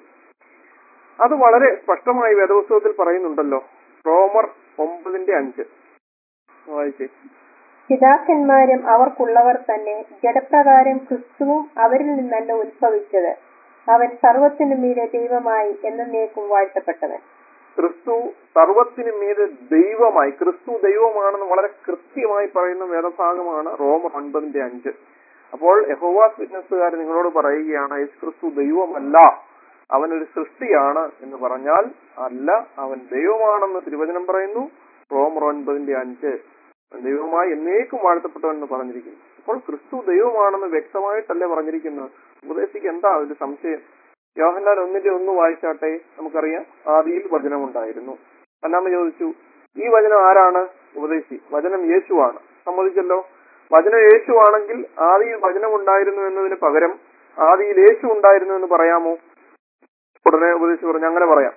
അത് വളരെ സ്പഷ്ടമായി വേദപുസ്തകത്തിൽ പറയുന്നുണ്ടല്ലോ റോമർ ഒമ്പതിന്റെ അഞ്ച് വായിച്ചേ പിതാക്കന്മാരും അവർക്കുള്ളവർ തന്നെ ജഡപ്രകാരം ക്രിസ്തുവും അവരിൽ നിന്നല്ല ഉത്ഭവിച്ചത് അവൻ സർവത്തിനു മീതെ ദൈവമായി എന്നേക്കും വാഴ്ത്തപ്പെട്ടവൻ ക്രിസ്തു സർവത്തിനു മീതെ ദൈവമായി ക്രിസ്തു ദൈവമാണെന്ന് വളരെ കൃത്യമായി പറയുന്ന വേദഭാഗമാണ് റോമർ ഒൻപതിന്റെ അഞ്ച് അപ്പോൾ യഹോവാസ് വിറ്റ്നസ്സുകാർ നിങ്ങളോട് പറയുകയാണ് യേശു ക്രിസ്തു ദൈവമല്ല അവനൊരു സൃഷ്ടിയാണ് എന്ന് പറഞ്ഞാൽ അല്ല അവൻ ദൈവമാണെന്ന് തിരുവചനം പറയുന്നു റോമർ ഒൻപതിന്റെ അഞ്ച് ദൈവമായി എന്നേക്കും വാഴ്ത്തപ്പെട്ടവൻ എന്ന് പറഞ്ഞിരിക്കുന്നു അപ്പോൾ ക്രിസ്തു ദൈവമാണെന്ന് വ്യക്തമായിട്ടല്ലേ പറഞ്ഞിരിക്കുന്നത് ഉപദേശിക്ക് എന്താ ഒരു സംശയം യോഹന്നാൻ ഒന്നിന്റെ ഒന്ന് വായിച്ചാട്ടെ നമുക്കറിയാം ആദിയിൽ വചനമുണ്ടായിരുന്നു അല്ലാമ ചോദിച്ചു ഈ വചനം ആരാണ് ഉപദേശി വചനം യേശുവാണ് സമ്മതിച്ചല്ലോ വചനം യേശു ആണെങ്കിൽ ആദിയിൽ വചനം ഉണ്ടായിരുന്നു എന്നതിന് പകരം ആദിയിൽ യേശു ഉണ്ടായിരുന്നു എന്ന് പറയാമോ ഉടനെ ഉപദേശി പറഞ്ഞു അങ്ങനെ പറയാം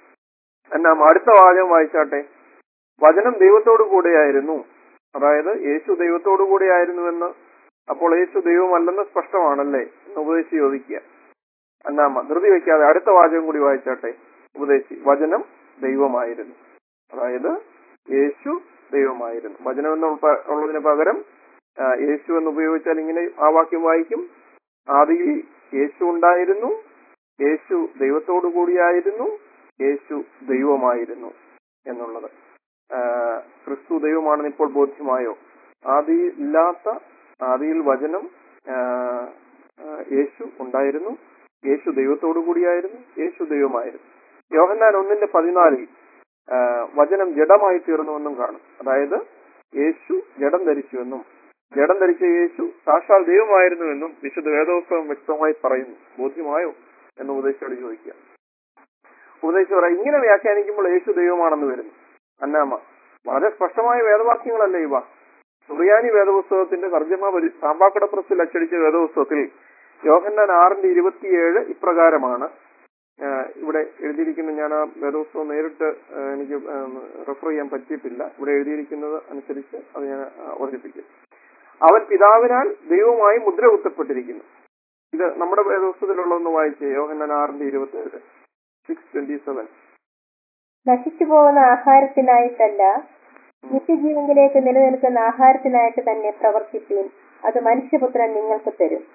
എന്നാ അടുത്ത വാചകം വായിച്ചാട്ടെ വചനം ദൈവത്തോടു കൂടെയായിരുന്നു അതായത് യേശു ദൈവത്തോടു കൂടെയായിരുന്നുവെന്ന് അപ്പോൾ യേശു ദൈവമല്ലെന്ന് സ്പഷ്ടമാണല്ലേ എന്ന് ഉപദേശി ചോദിക്കുക എന്നാ ധൃതി വെക്കാതെ അടുത്ത വാചകം കൂടി വായിച്ചാട്ടെ ഉപദേശി വചനം ദൈവമായിരുന്നു അതായത് യേശു ദൈവമായിരുന്നു വചനം എന്ന് ഉൾപ്പ- ഉള്ളതിന് പകരം ആ, യേശു എന്ന് ഉപയോഗിച്ചാൽ ഇങ്ങനെ ആ വാക്യം വായിക്കും ആദിയിൽ യേശു ഉണ്ടായിരുന്നു യേശു ദൈവത്തോടു കൂടിയായിരുന്നു യേശു ദൈവമായിരുന്നു എന്നുള്ളത് ആ, ക്രിസ്തു ദൈവമാണെന്ന് ഇപ്പോൾ ബോധ്യമായോ ആദിയിൽ ഇല്ലാത്ത ആദിയിൽ വചനം ആ, ആ, യേശു ഉണ്ടായിരുന്നു യേശു ദൈവത്തോടു കൂടിയായിരുന്നു യേശു ദൈവമായിരുന്നു യോഹന്നാൻ ഒന്നിന്റെ പതിനാലിൽ ആ, വചനം ജഡമായി തീർന്നുവെന്നും കാണും അതായത് യേശു ജഡം ധരിച്ചുവെന്നും ജഡം ധരിച്ച യേശു സാക്ഷാൽ ദൈവമായിരുന്നുവെന്നും വിശുദ്ധ വേദോത്സവം വ്യക്തമായി പറയുന്നു ബോധ്യമായോ എന്ന് ഉപദേശിച്ചോട് ചോദിക്കുക ഉപദേശിച്ച് പറയാം ഇങ്ങനെ വ്യാഖ്യാനിക്കുമ്പോൾ യേശു ദൈവമാണെന്ന് വരുന്നു അന്നാമ വളരെ സ്പഷ്ടമായ വേദവാക്യങ്ങളല്ലേ ഇവ സുറിയാനി വേദപുസ്തകത്തിന്റെ തർജ്ജമ പരി സാമ്പാക്കട പ്രസിൽ അച്ചടിച്ച വേദപുസ്തകത്തിൽ യോഹന്നാൻ ആറിന്റെ ഇരുപത്തിയേഴ് ഇപ്രകാരമാണ് ആ, ഇവിടെ എഴുതിയിരിക്കുന്ന ഞാൻ ആ വേദപുസ്തകം നേരിട്ട് ആ, എനിക്ക് റെഫർ ചെയ്യാൻ പറ്റിയിട്ടില്ല ഇവിടെ എഴുതിയിരിക്കുന്നത് അനുസരിച്ച് അത് ഞാൻ ആ, അവതരിപ്പിക്കും അവൻ പിതാവിനാൽ ദൈവമായി മുദ്ര കുത്തപ്പെട്ടിരിക്കുന്നു ഇത് നമ്മുടെ വേദപുസ്തകത്തിലുള്ളതെന്ന് വായിച്ചേ യോഹന്നാൻ ആറിന്റെ ഇരുപത്തിയേഴ് സിക്സ് ട്വന്റി സെവൻ നശിച്ചു പോകുന്ന ആഹാരത്തിനായിട്ടല്ല നിത്യജീവനിലേക്ക് നിലനിൽക്കുന്ന ആഹാരത്തിനായിട്ട് തന്നെ പ്രവർത്തിപ്പീൻ അത് മനുഷ്യപുത്രൻ നിങ്ങൾക്ക് തരും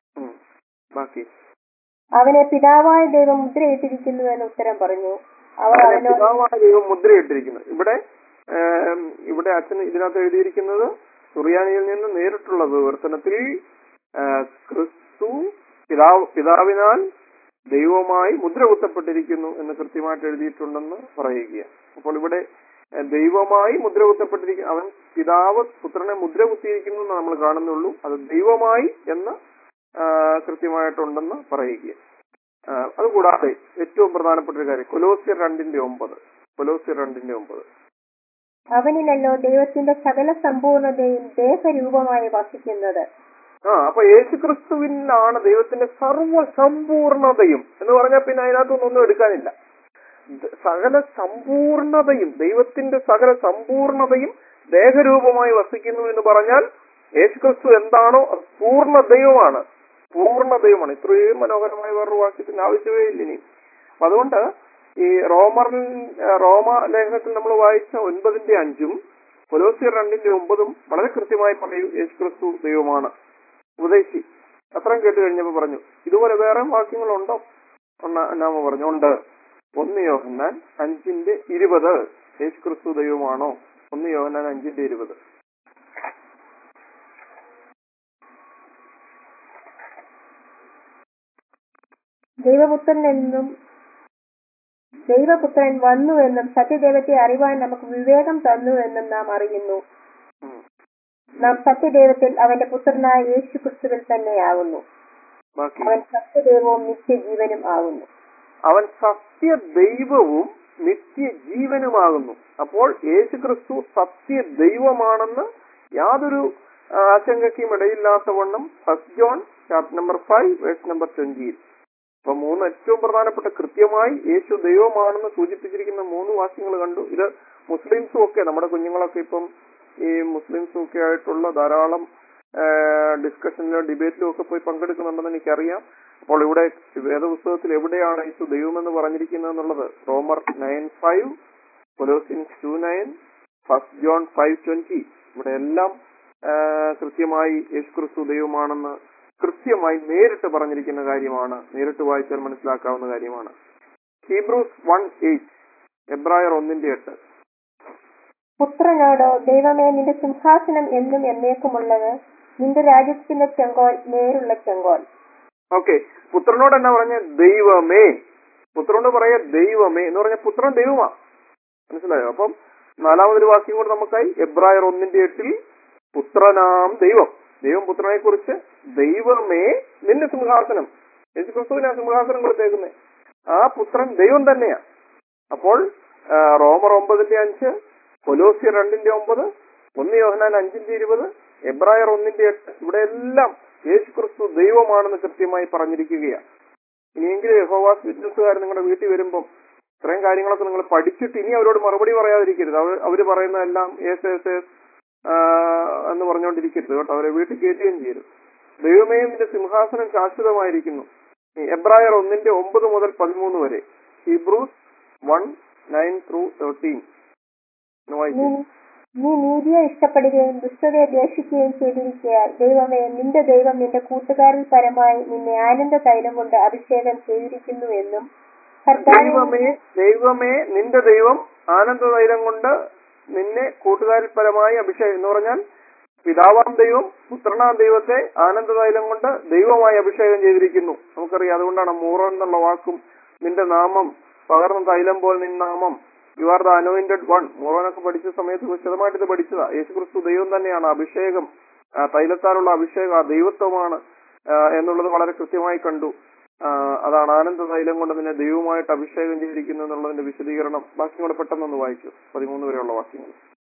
ബാക്കി അവനെ പിതാവായ ദൈവം മുദ്രയിട്ടിരിക്കുന്നു എന്ന് ഉത്തരം പറഞ്ഞു അവർ അവനെ അവനോട് പിതാവായ ദൈവം മുദ്രയിട്ടിരിക്കുന്നു ഇവിടെ ഏം, ഇവിടെ അച്ഛൻ ഇതിനകത്ത് എഴുതിയിരിക്കുന്നത് സുറിയാനിയിൽ നിന്ന് നേരിട്ടുള്ള വിവർത്തനത്തിൽ ആ, ക്രിസ്തു പിതാവ് പിതാവിനാൽ ദൈവമായി മുദ്ര കുത്തപ്പെട്ടിരിക്കുന്നു എന്ന് കൃത്യമായിട്ട് എഴുതിയിട്ടുണ്ടെന്ന് പറയുകയാണ് അപ്പോൾ ഇവിടെ ആ, ദൈവമായി മുദ്ര കുത്തപ്പെട്ടിരിക്കുന്നു അവൻ പിതാവ് പുത്രനെ മുദ്ര കുത്തിയിരിക്കുന്നു എന്ന് നമ്മൾ കാണുന്നുള്ളൂ അത് ദൈവമായി എന്ന് ആ, കൃത്യമായിട്ടുണ്ടെന്ന് പറയുക ആ, അതുകൂടാതെ ഏറ്റവും പ്രധാനപ്പെട്ട ഒരു കാര്യം കൊലോസിയർ രണ്ടിന്റെ ഒമ്പത് കൊലോസിയർ രണ്ടിന്റെ ഒമ്പത് അവനിലല്ലോ ദൈവത്തിന്റെ സകല സമ്പൂർണതയും ദേഹരൂപമായി വസിക്കുന്നത് ആ അപ്പൊ യേശുക്രിസ്തുവിനാണ് ദൈവത്തിന്റെ സർവ്വ സമ്പൂർണതയും എന്ന് പറഞ്ഞാൽ പിന്നെ അതിനകത്തൊന്നും ഒന്നും എടുക്കാനില്ല ദ- സകല സമ്പൂർണതയും ദൈവത്തിന്റെ സകല സമ്പൂർണതയും ദേഹരൂപമായി വസിക്കുന്നു എന്ന് പറഞ്ഞാൽ യേശുക്രിസ്തു എന്താണോ അത് പൂർണ്ണ ദൈവമാണ് പൂർണ്ണ ദൈവമാണ് ഇത്രയും മനോഹരമായ വേറൊരു വാക്യത്തിന് ആവശ്യമേ ഇല്ല ഇനി അപ്പൊ അതുകൊണ്ട് ഈ റോമർ റോമ ലേഖനത്തിൽ നമ്മൾ വായിച്ച ഒൻപതിന്റെ അഞ്ചും കൊലോസിയർ രണ്ടിന്റെ ഒമ്പതും വളരെ കൃത്യമായി പറയൂ യേശുക്രിസ്തു ദൈവമാണ് ഉപദേശി അത്രയും കേട്ട് കഴിഞ്ഞപ്പോ പറഞ്ഞു ഇതുപോലെ വേറെ വാക്യങ്ങളുണ്ടോ ഒന്ന- നാമ പറഞ്ഞു ഉണ്ട് ഒന്ന് യോഹന്നാൻ അഞ്ചിന്റെ ഇരുപത് യേശുക്രിസ്തു ദൈവമാണോ ഒന്ന് യോഹന്നാൻ അഞ്ചിന്റെ ഇരുപത് ദൈവപുത്രൻ എന്നും ദൈവപുത്രൻ വന്നു എന്നും സത്യദൈവത്തെ അറിവാൻ നമുക്ക് വിവേകം തന്നു എന്നും നാം അറിയുന്നു ഉം. നാം സത്യദൈവത്തിൽ അവന്റെ പുത്രനായ യേശു ക്രിസ്തുവിൽ തന്നെയാകുന്നു ബാക്കി അവൻ സത്യദൈവവും നിത്യജീവനും ആകുന്നു അവൻ സത്യ ദൈവവും നിത്യജീവനുമാകുന്നു അപ്പോൾ യേശുക്രിസ്തു സത്യ ദൈവമാണെന്ന് യാതൊരു ആ, ആശങ്കയ്ക്കും ഇടയില്ലാത്ത വണ്ണം first John chapter number five verse number ട്വന്റിയിൽ അപ്പൊ മൂന്ന് ഏറ്റവും പ്രധാനപ്പെട്ട കൃത്യമായി യേശു ദൈവമാണെന്ന് സൂചിപ്പിച്ചിരിക്കുന്ന മൂന്ന് വാക്യങ്ങൾ കണ്ടു ഇത് മുസ്ലിംസും ഒക്കെ നമ്മുടെ കുഞ്ഞുങ്ങളൊക്കെ ഇപ്പം ഈ മുസ്ലിംസും ഒക്കെ ആയിട്ടുള്ള ധാരാളം ഡിസ്കഷനിലോ ഡിബേറ്റിലോ ഒക്കെ പോയി പങ്കെടുക്കുന്നുണ്ടെന്ന് എനിക്കറിയാം അപ്പോൾ ഇവിടെ വേദപുസ്തകത്തിൽ എവിടെയാണ് യേശു ദൈവമെന്ന് പറഞ്ഞിരിക്കുന്നത് എന്നുള്ളത് റോമർ nine five Colossians two nine first John five twenty ഇവിടെ എല്ലാം ആ, കൃത്യമായി യേശുക്രിസ്തു ദൈവമാണെന്ന് കൃത്യമായി നേരിട്ട് പറഞ്ഞിരിക്കുന്ന കാര്യമാണ് നേരിട്ട് വായിച്ചാൽ മനസ്സിലാക്കാവുന്ന കാര്യമാണ് ഹീബ്രൂസ് വൺ എയ്റ്റ് എബ്രായർ ഒന്നിന്റെ എട്ട് പുത്രനോടോ ദൈവമേ നിന്റെ സിംഹാസനം എന്നും എന്നേക്കുമുള്ളത് നിന്റെ രാജ്യത്തിന്റെ ചെങ്കോൽ നേരുള്ള ചെങ്കോൽ ഓക്കെ പുത്രനോട് എന്നാ പറഞ്ഞ ദൈവമേ പുത്രനോട് പറയാ ദൈവമേ എന്ന് പറഞ്ഞ പുത്രൻ ദൈവമാ മനസ്സിലായോ അപ്പം നാലാമതൊരു വാക്യം കൂടെ നമുക്കായി എബ്രായർ ഒന്നിന്റെ എട്ടിൽ പുത്രനാം ദൈവം ദൈവം പുത്രനെ കുറിച്ച് ദൈവമേ നിന്റെ സിംഹാസനം യേശു ക്രിസ്തുവിനാ സിംഹാസനം കൊടുത്തേക്കുന്നത് ആ പുത്രൻ ദൈവം തന്നെയാ അപ്പോൾ ആ, റോമർ ഒമ്പതിന്റെ അഞ്ച് കൊലോസിയർ രണ്ടിന്റെ ഒമ്പത് ഒന്ന് യോഹനാൻ അഞ്ചിന്റെ ഇരുപത് എബ്രായർ ഒന്നിന്റെ എട്ട് ഇവിടെ എല്ലാം യേശു ക്രിസ്തു ദൈവമാണെന്ന് കൃത്യമായി പറഞ്ഞിരിക്കുകയാണ് ഇനിയെങ്കിലും യഹോവാസ് വിറ്റ്നസ്സുകാർ നിങ്ങളുടെ വീട്ടിൽ വരുമ്പം ഇത്രയും കാര്യങ്ങളൊക്കെ നിങ്ങൾ പഠിച്ചിട്ട് ഇനി അവരോട് മറുപടി പറയാതിരിക്കരുത് അവർ അവർ പറയുന്നതെല്ലാം എസ് എസ് എസ് എന്ന് പറഞ്ഞുകൊണ്ടിരിക്കരുത് കേട്ടോ അവരെ വീട്ടിൽ കയറ്റുകയും ചെയ്യരുത് ദൈവമേ നിന്റെ സിംഹാസനം ശാശ്വതമായിരിക്കുന്നു ഈ എബ്രായർ ഒന്നിന്റെ ഒമ്പത് മുതൽ പതിമൂന്ന് വരെ Hebrews one nine through thirteen ഒന്ന് വായിച്ചു നീ നീ നീതിയെ ഇഷ്ടപ്പെടുകയും ദുഷ്ടതയെ ദ്വേഷിക്കുകയും ചെയ്തിരിക്കയാൽ ദൈവമേ നിന്റെ ദൈവം നിന്റെ കൂട്ടുകാരിൽ പരമായി നിന്നെ ആനന്ദ തൈലം കൊണ്ട് അഭിഷേകം ചെയ്തിരിക്കുന്നു എന്നും കർത്താവേ ദൈവമേ ദൈവമേ നിന്റെ ദൈവം ആനന്ദ തൈലം കൊണ്ട് നിന്നെ കൂട്ടുകാരിൽ പരമായി അഭിഷേകം എന്ന് പറഞ്ഞാൽ പിതാവാം ദൈവം പുത്രനാം ദൈവത്തെ ആനന്ദ തൈലം കൊണ്ട് ദൈവമായി അഭിഷേകം ചെയ്തിരിക്കുന്നു നമുക്കറിയാം അതുകൊണ്ടാണ് മൂറൻ എന്നുള്ള വാക്കും നിന്റെ നാമം പകർന്ന തൈലം പോലെ നിൻ നാമം you are the anointed one മൂറോനൊക്കെ പഠിച്ച സമയത്ത് വിശദമായിട്ട് ഇത് പഠിച്ചതാ യേശുക്രിസ്തു ദൈവം തന്നെയാണ് അഭിഷേകം ആ, തൈലത്താലുള്ള അഭിഷേകം ആ ദൈവത്വമാണ് ആ, എന്നുള്ളത് വളരെ കൃത്യമായി കണ്ടു ആ, അതാണ് ആനന്ദ തൈലം കൊണ്ട് നിന്നെ ദൈവമായിട്ട് അഭിഷേകം ചെയ്തിരിക്കുന്നു എന്നുള്ളതിന്റെ വിശദീകരണം ബാക്കി കൂടെ പെട്ടെന്നൊന്ന് വായിച്ചു പതിമൂന്ന് വരെയുള്ള വാക്യങ്ങൾ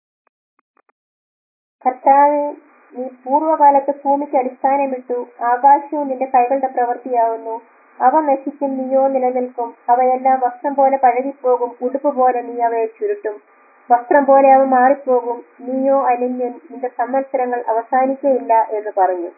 കർത്താവെ നീ പൂർവ്വകാലത്ത് ഭൂമിക്ക് അടിസ്ഥാനമിട്ടു ആകാശവും നിന്റെ കൈകളുടെ പ്രവൃത്തിയാവുന്നു അവ നശിക്കും നീയോ നിലനിൽക്കും അവയെല്ലാം വസ്ത്രം പോലെ പഴകിപ്പോകും ഉടുപ്പ് പോലെ നീ അവയെ ചുരുട്ടും വസ്ത്രം പോലെ അവ മാറിപ്പോകും നീയോ അലിഞ്ഞൻ നിന്റെ സംവത്സരങ്ങൾ അവസാനിക്കയില്ല എന്ന് പറഞ്ഞു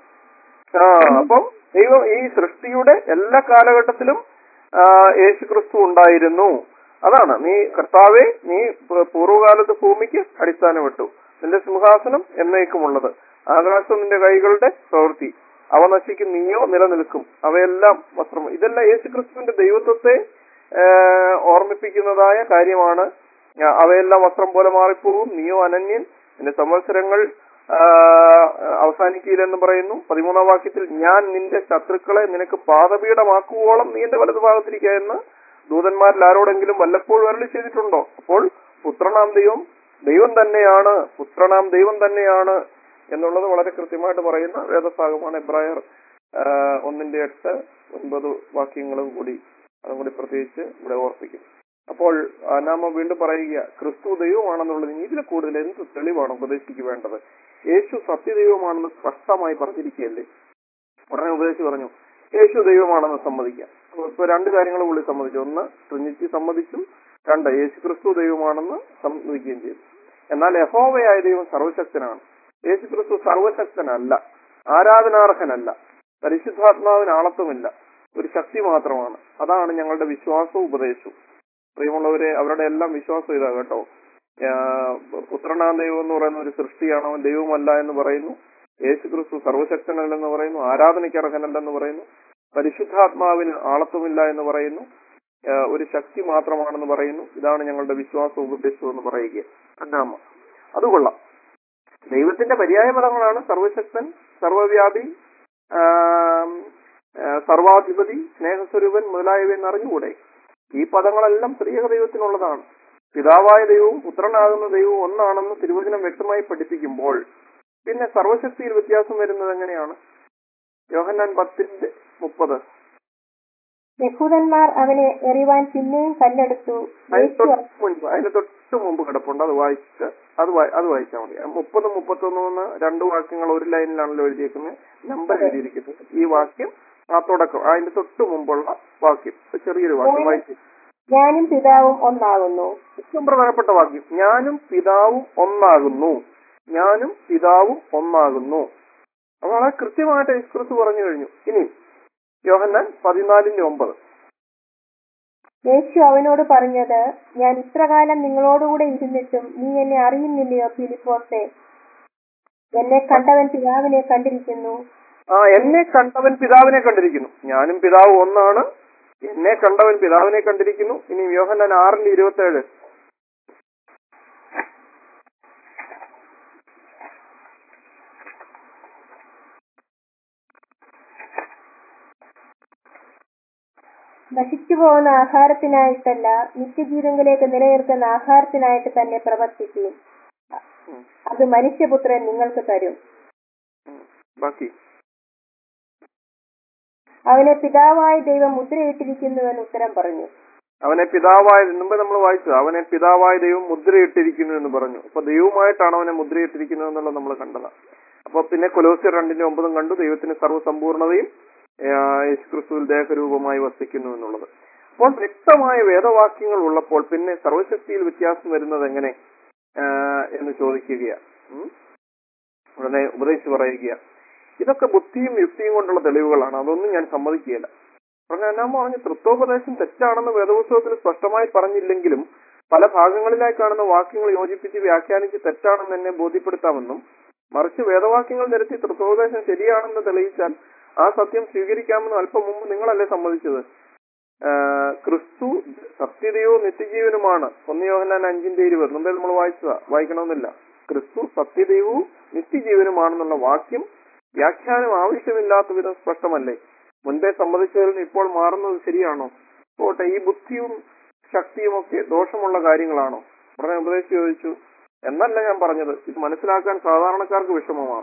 ആ അപ്പം ദൈവം ഈ സൃഷ്ടിയുടെ എല്ലാ കാലഘട്ടത്തിലും ആ, യേശുക്രിസ്തു ഉണ്ടായിരുന്നു അതാണ് നീ കർത്താവെ നീ പ- പൂർവ്വകാലത്ത് ഭൂമിക്ക് അടിസ്ഥാനമിട്ടു നിന്റെ സിംഹാസനം എന്നേക്കുമുള്ളത് ആകാശം നിന്റെ കൈകളുടെ പ്രവൃത്തി അവ നശിക്കും നീയോ നിലനിൽക്കും അവയെല്ലാം വസ്ത്രം ഇതെല്ലാം യേശുക്രിസ്തുവിന്റെ ദൈവത്വത്തെ ആ, ഓർമ്മിപ്പിക്കുന്നതായ കാര്യമാണ് ആ, അവയെല്ലാം വസ്ത്രം പോലെ മാറിപ്പോകും നീയോ അനന്യൻ നിന്റെ സംവത്സരങ്ങൾ ആ, അവസാനിക്കില്ലെന്ന് പറയുന്നു പതിമൂന്നാം വാക്യത്തിൽ ഞാൻ നിന്റെ ശത്രുക്കളെ നിനക്ക് പാദപീഠമാക്കുവോളം നീ എന്റെ വലതു ഭാഗത്തിരിക്കുക എന്ന് ദൂതന്മാരിൽ ആരോടെങ്കിലും വല്ലപ്പോഴും അരളി ചെയ്തിട്ടുണ്ടോ അപ്പോൾ പുത്രനാം ദൈവം ദൈവം തന്നെയാണ് പുത്രനാം ദൈവം തന്നെയാണ് എന്നുള്ളത് വളരെ കൃത്യമായിട്ട് പറയുന്ന വേദഭാഗമാണ് എബ്രായർ ആ, ഒന്നിന്റെ എട്ട് ഒൻപത് വാക്യങ്ങളും കൂടി അതും കൂടി പ്രത്യേകിച്ച് ഇവിടെ ഓർപ്പിക്കും അപ്പോൾ ആ, നാമ വീണ്ടും പറയുക ക്രിസ്തു ദൈവമാണെന്നുള്ളതിന് ഇതിൽ കൂടുതൽ എന്ത് തെളിവാണ് ഉപദേശിക്ക് വേണ്ടത് യേശു സത്യദൈവമാണെന്ന് സ്പഷ്ടമായി പറഞ്ഞിരിക്കുകയല്ലേ ഉടനെ ഉപദേശിച്ച് പറഞ്ഞു യേശു ദൈവമാണെന്ന് സമ്മതിക്കാം അപ്പൊ ഇപ്പൊ രണ്ട് കാര്യങ്ങൾ പുള്ളി സമ്മതിച്ചു ഒന്ന് ട്രിനിറ്റി സമ്മതിച്ചു രണ്ട് യേശു ക്രിസ്തു ദൈവമാണെന്ന് സമ്മതിക്കുകയും ചെയ്തു എന്നാൽ യഹോവയായ ദൈവം സർവശക്തനാണ് യേശു ക്രിസ്തു സർവശക്തനല്ല ആരാധനാർഹനല്ല പരിശുദ്ധാത്മാവിന് ആളത്വമില്ല ഒരു ശക്തി മാത്രമാണ് അതാണ് ഞങ്ങളുടെ വിശ്വാസവും ഉപദേശവും പ്രിയമുള്ളവരെ അവരുടെ എല്ലാം വിശ്വാസം ഇതാ കേട്ടോ ആ, പുത്രനാം ദൈവം എന്ന് പറയുന്ന ഒരു സൃഷ്ടിയാണ് അവൻ ദൈവമല്ല എന്ന് പറയുന്നു യേശു ക്രിസ്തു സർവശക്തനല്ലെന്ന് പറയുന്നു ആരാധനയ്ക്ക് അർഹനല്ലെന്ന് പറയുന്നു പരിശുദ്ധാത്മാവിന് ആളത്വമില്ല എന്ന് പറയുന്നു ആ, ഒരു ശക്തി മാത്രമാണെന്ന് പറയുന്നു ഇതാണ് ഞങ്ങളുടെ വിശ്വാസം ഉപദേശവും എന്ന് പറയുക രണ്ടാമ അത് കൊള്ളാം ദൈവത്തിന്റെ പര്യായ പദങ്ങളാണ് സർവശക്തൻ സർവവ്യാപി ആം, ആ, സർവാധിപതി സ്നേഹസ്വരൂപൻ മുതലായവ എന്നറിഞ്ഞുകൂടെ ഈ പദങ്ങളെല്ലാം സ്ത്രീക ദൈവത്തിനുള്ളതാണ് പിതാവായ ദൈവവും പുത്രനാകുന്ന ദൈവവും ഒന്നാണെന്ന് തിരുവചനം വ്യക്തമായി പഠിപ്പിക്കുമ്പോൾ പിന്നെ സർവശക്തിയിൽ വ്യത്യാസം വരുന്നത് എങ്ങനെയാണ് യോഹന്നാൻ പത്തിന്റെ മുപ്പത് യഹൂദന്മാർ അവനെ എറിവാൻ പിന്നെയും കല്ലെടുത്തു അതിന് യേശു തൊട്ട് മുൻപ് അതിന് തൊട്ട് മുമ്പ് കിടപ്പുണ്ട് അത് വായിച്ച് അത് വായി- അത് വായിച്ചാൽ മതി മുപ്പത് മുപ്പത്തൊന്ന് രണ്ട് വാക്യങ്ങൾ ഒരു ലൈനിലാണല്ലോ എഴുതിയേക്കുന്നത് നമ്പർ എഴുതിയിരിക്കുന്നത് ഈ വാക്യം ആ തുടക്കം അതിന്റെ തൊട്ട് മുമ്പുള്ള വാക്യം ഒരു ചെറിയൊരു വാക്യം വായിച്ചു ഞാനും പിതാവും ഒന്നാകുന്നു ഏറ്റവും പ്രധാനപ്പെട്ട വാക്യം ഞാനും പിതാവും ഒന്നാകുന്നു ഞാനും പിതാവും ഒന്നാകുന്നു അത് വളരെ കൃത്യമായിട്ട് യേശുക്രിസ്തു പറഞ്ഞു കഴിഞ്ഞു ഇനി യോഹന്നാൻ പതിനാലിന്റെ ഒമ്പത് യേശു അവനോട് പറഞ്ഞത് ഞാൻ ഇത്രകാലം നിങ്ങളോടുകൂടെ ഇരുന്നിട്ടും നീ എന്നെ അറിയുന്നില്ലയോ ഫിലിപ്പോസേ എന്നെ കണ്ടവൻ പിതാവിനെ കണ്ടിരിക്കുന്നു ആ എന്നെ കണ്ടവൻ പിതാവിനെ കണ്ടിരിക്കുന്നു ഞാനും പിതാവ് ഒന്നാണ് എന്നെ കണ്ടവൻ പിതാവിനെ കണ്ടിരിക്കുന്നു ഇനി യോഹന്നാൻ ആറിന്റെ ഇരുപത്തി ഏഴ് നശിച്ചു പോകുന്ന ആഹാരത്തിനായിട്ടല്ല നിത്യജീവങ്കിലേക്ക് നിലനിർത്തുന്ന ആഹാരത്തിനായിട്ട് തന്നെ പ്രവർത്തിക്കും അത് മനുഷ്യപുത്രൻ നിങ്ങൾക്ക് തരും ബാക്കി അവനെ പിതാവായ ദൈവം മുദ്രയിട്ടിരിക്കുന്നുവെന്ന് ഉത്തരം പറഞ്ഞു അവനെ പിതാവായ മുമ്പ് നമ്മൾ വായിച്ചു അവനെ പിതാവായ ദൈവം മുദ്രയിട്ടിരിക്കുന്നു എന്ന് പറഞ്ഞു അപ്പൊ ദൈവമായിട്ടാണ് അവനെ മുദ്രയിട്ടിരിക്കുന്നത് എന്നുള്ളത് നമ്മൾ കണ്ടതാണ് അപ്പൊ പിന്നെ കൊലോസ്യർ രണ്ടിന്റെ ഒമ്പതും കണ്ടു ദൈവത്തിന് സർവ്വസമ്പൂർണതയും ആ, യേശുക്രിസ്തുവിൽ ദേഹരൂപമായി വസിക്കുന്നു എന്നുള്ളത് അപ്പോൾ വ്യക്തമായ വേദവാക്യങ്ങൾ ഉള്ളപ്പോൾ പിന്നെ സർവശക്തിയിൽ വ്യത്യാസം വരുന്നത് എങ്ങനെ ആ, എന്ന് ചോദിക്കുകയാണ് ഉം. ഉടനെ ഉപദേശിച്ച് പറയുക ഇതൊക്കെ ബുദ്ധിയും യുക്തിയും കൊണ്ടുള്ള തെളിവുകളാണ് അതൊന്നും ഞാൻ സമ്മതിക്കുകയില്ല പറഞ്ഞ എന്നാ പറഞ്ഞു തൃത്വോപദേശം തെറ്റാണെന്ന് വേദപുസ്തകത്തിൽ സ്പഷ്ടമായി പറഞ്ഞില്ലെങ്കിലും പല ഭാഗങ്ങളിലായി കാണുന്ന വാക്യങ്ങൾ യോജിപ്പിച്ച് വ്യാഖ്യാനിച്ച് തെറ്റാണെന്ന് എന്നെ ബോധ്യപ്പെടുത്താമെന്നും മറിച്ച് വേദവാക്യങ്ങൾ നിരത്തി തൃത്വോപദേശം ശരിയാണെന്ന് തെളിയിച്ചാൽ ആ സത്യം സ്വീകരിക്കാമെന്ന് അല്പം മുമ്പ് നിങ്ങളല്ലേ സമ്മതിച്ചത് ആഹ് ക്രിസ്തു സത്യതയോ നിത്യജീവനുമാണ് ഒന്ന് യോഹന്നാൻ അഞ്ചിന്റെ ഇരുപത് മുമ്പേ നമ്മൾ വായിച്ചതാ വായിക്കണമെന്നില്ല ക്രിസ്തു സത്യതയും നിത്യജീവനുമാണെന്നുള്ള വാക്യം വ്യാഖ്യാനം ആവശ്യമില്ലാത്ത വിധം സ്പഷ്ടമല്ലേ മുൻപേ സമ്മതിച്ചതിൽ നിന്ന് ഇപ്പോൾ മാറുന്നത് ശരിയാണോ പോട്ടെ ഈ ബുദ്ധിയും ശക്തിയും ഒക്കെ ദോഷമുള്ള കാര്യങ്ങളാണോ ഉടനെ ഉപദേശിച്ച് ചോദിച്ചു എന്നല്ല ഞാൻ പറഞ്ഞത് ഇത് മനസ്സിലാക്കാൻ സാധാരണക്കാർക്ക് വിഷമമാണ്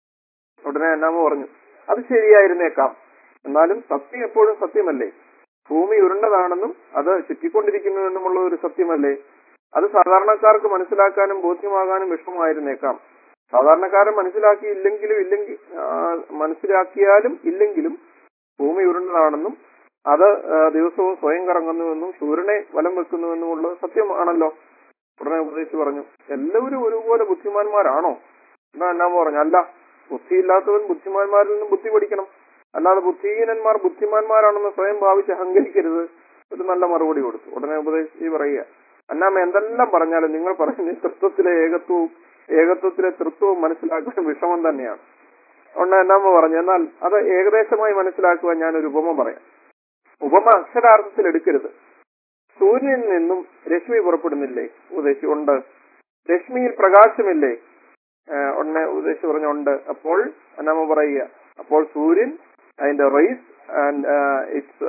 ഉടനെ എന്നാമ പറഞ്ഞു അത് ശരിയായിരുന്നേക്കാം എന്നാലും സത്യം എപ്പോഴും സത്യമല്ലേ ഭൂമി ഉരുണ്ടതാണെന്നും അത് ചുറ്റിക്കൊണ്ടിരിക്കുന്നുവെന്നുമുള്ള ഒരു സത്യമല്ലേ അത് സാധാരണക്കാർക്ക് മനസ്സിലാക്കാനും ബോധ്യമാകാനും വിഷമമായിരുന്നേക്കാം സാധാരണക്കാരൻ മനസ്സിലാക്കിയില്ലെങ്കിലും ഇല്ലെങ്കിൽ ആ, മനസ്സിലാക്കിയാലും ഇല്ലെങ്കിലും ഭൂമി ഉരുണ്ടതാണെന്നും അത് ആ, ദിവസവും സ്വയം കറങ്ങുന്നുവെന്നും സൂര്യനെ വലം വെക്കുന്നുവെന്നുമുള്ള സത്യമാണല്ലോ ഉടനെ ഉപദേശിച്ച് പറഞ്ഞു എല്ലാവരും ഒരുപോലെ ബുദ്ധിമാന്മാരാണോ എന്നാ എന്നാ പറഞ്ഞു അല്ല ബുദ്ധിയില്ലാത്തവൻ ബുദ്ധിമാന്മാരിൽ നിന്നും ബുദ്ധി പഠിക്കണം അല്ലാതെ ബുദ്ധിഹീനന്മാർ ബുദ്ധിമാന്മാരാണെന്ന് സ്വയം ഭാവിച്ച് അഹങ്കരിക്കരുത് ഒരു നല്ല മറുപടി കൊടുത്തു ഉടനെ ഉപദേശിച്ച് പറയുക അന്നാമ എന്തെല്ലാം പറഞ്ഞാലും നിങ്ങൾ പറയുന്ന ഈ തൃത്വത്തിലെ ഏകത്വവും ഏകത്വത്തിലെ തൃത്വവും മനസ്സിലാക്കാൻ വിഷമം തന്നെയാണ് അതുകൊണ്ട് എന്നാമ പറഞ്ഞു എന്നാൽ അത് ഏകദേശമായി മനസ്സിലാക്കുവാൻ ഞാനൊരു ഉപമ പറയാം ഉപമ അക്ഷരാർത്ഥത്തിൽ എടുക്കരുത് സൂര്യനിൽ നിന്നും രശ്മി പുറപ്പെടുന്നില്ലേ ഉപദേശി ഉണ്ട് രശ്മിയിൽ പ്രകാശമില്ലേ ഏഹ് ഉടനെ ഉപദേശി പറഞ്ഞു ഉണ്ട് അപ്പോൾ നമ്മ പറയുക അപ്പോൾ സൂര്യൻ അതിന്റെ റേസ് ആൻഡ് ഇറ്റ്സ്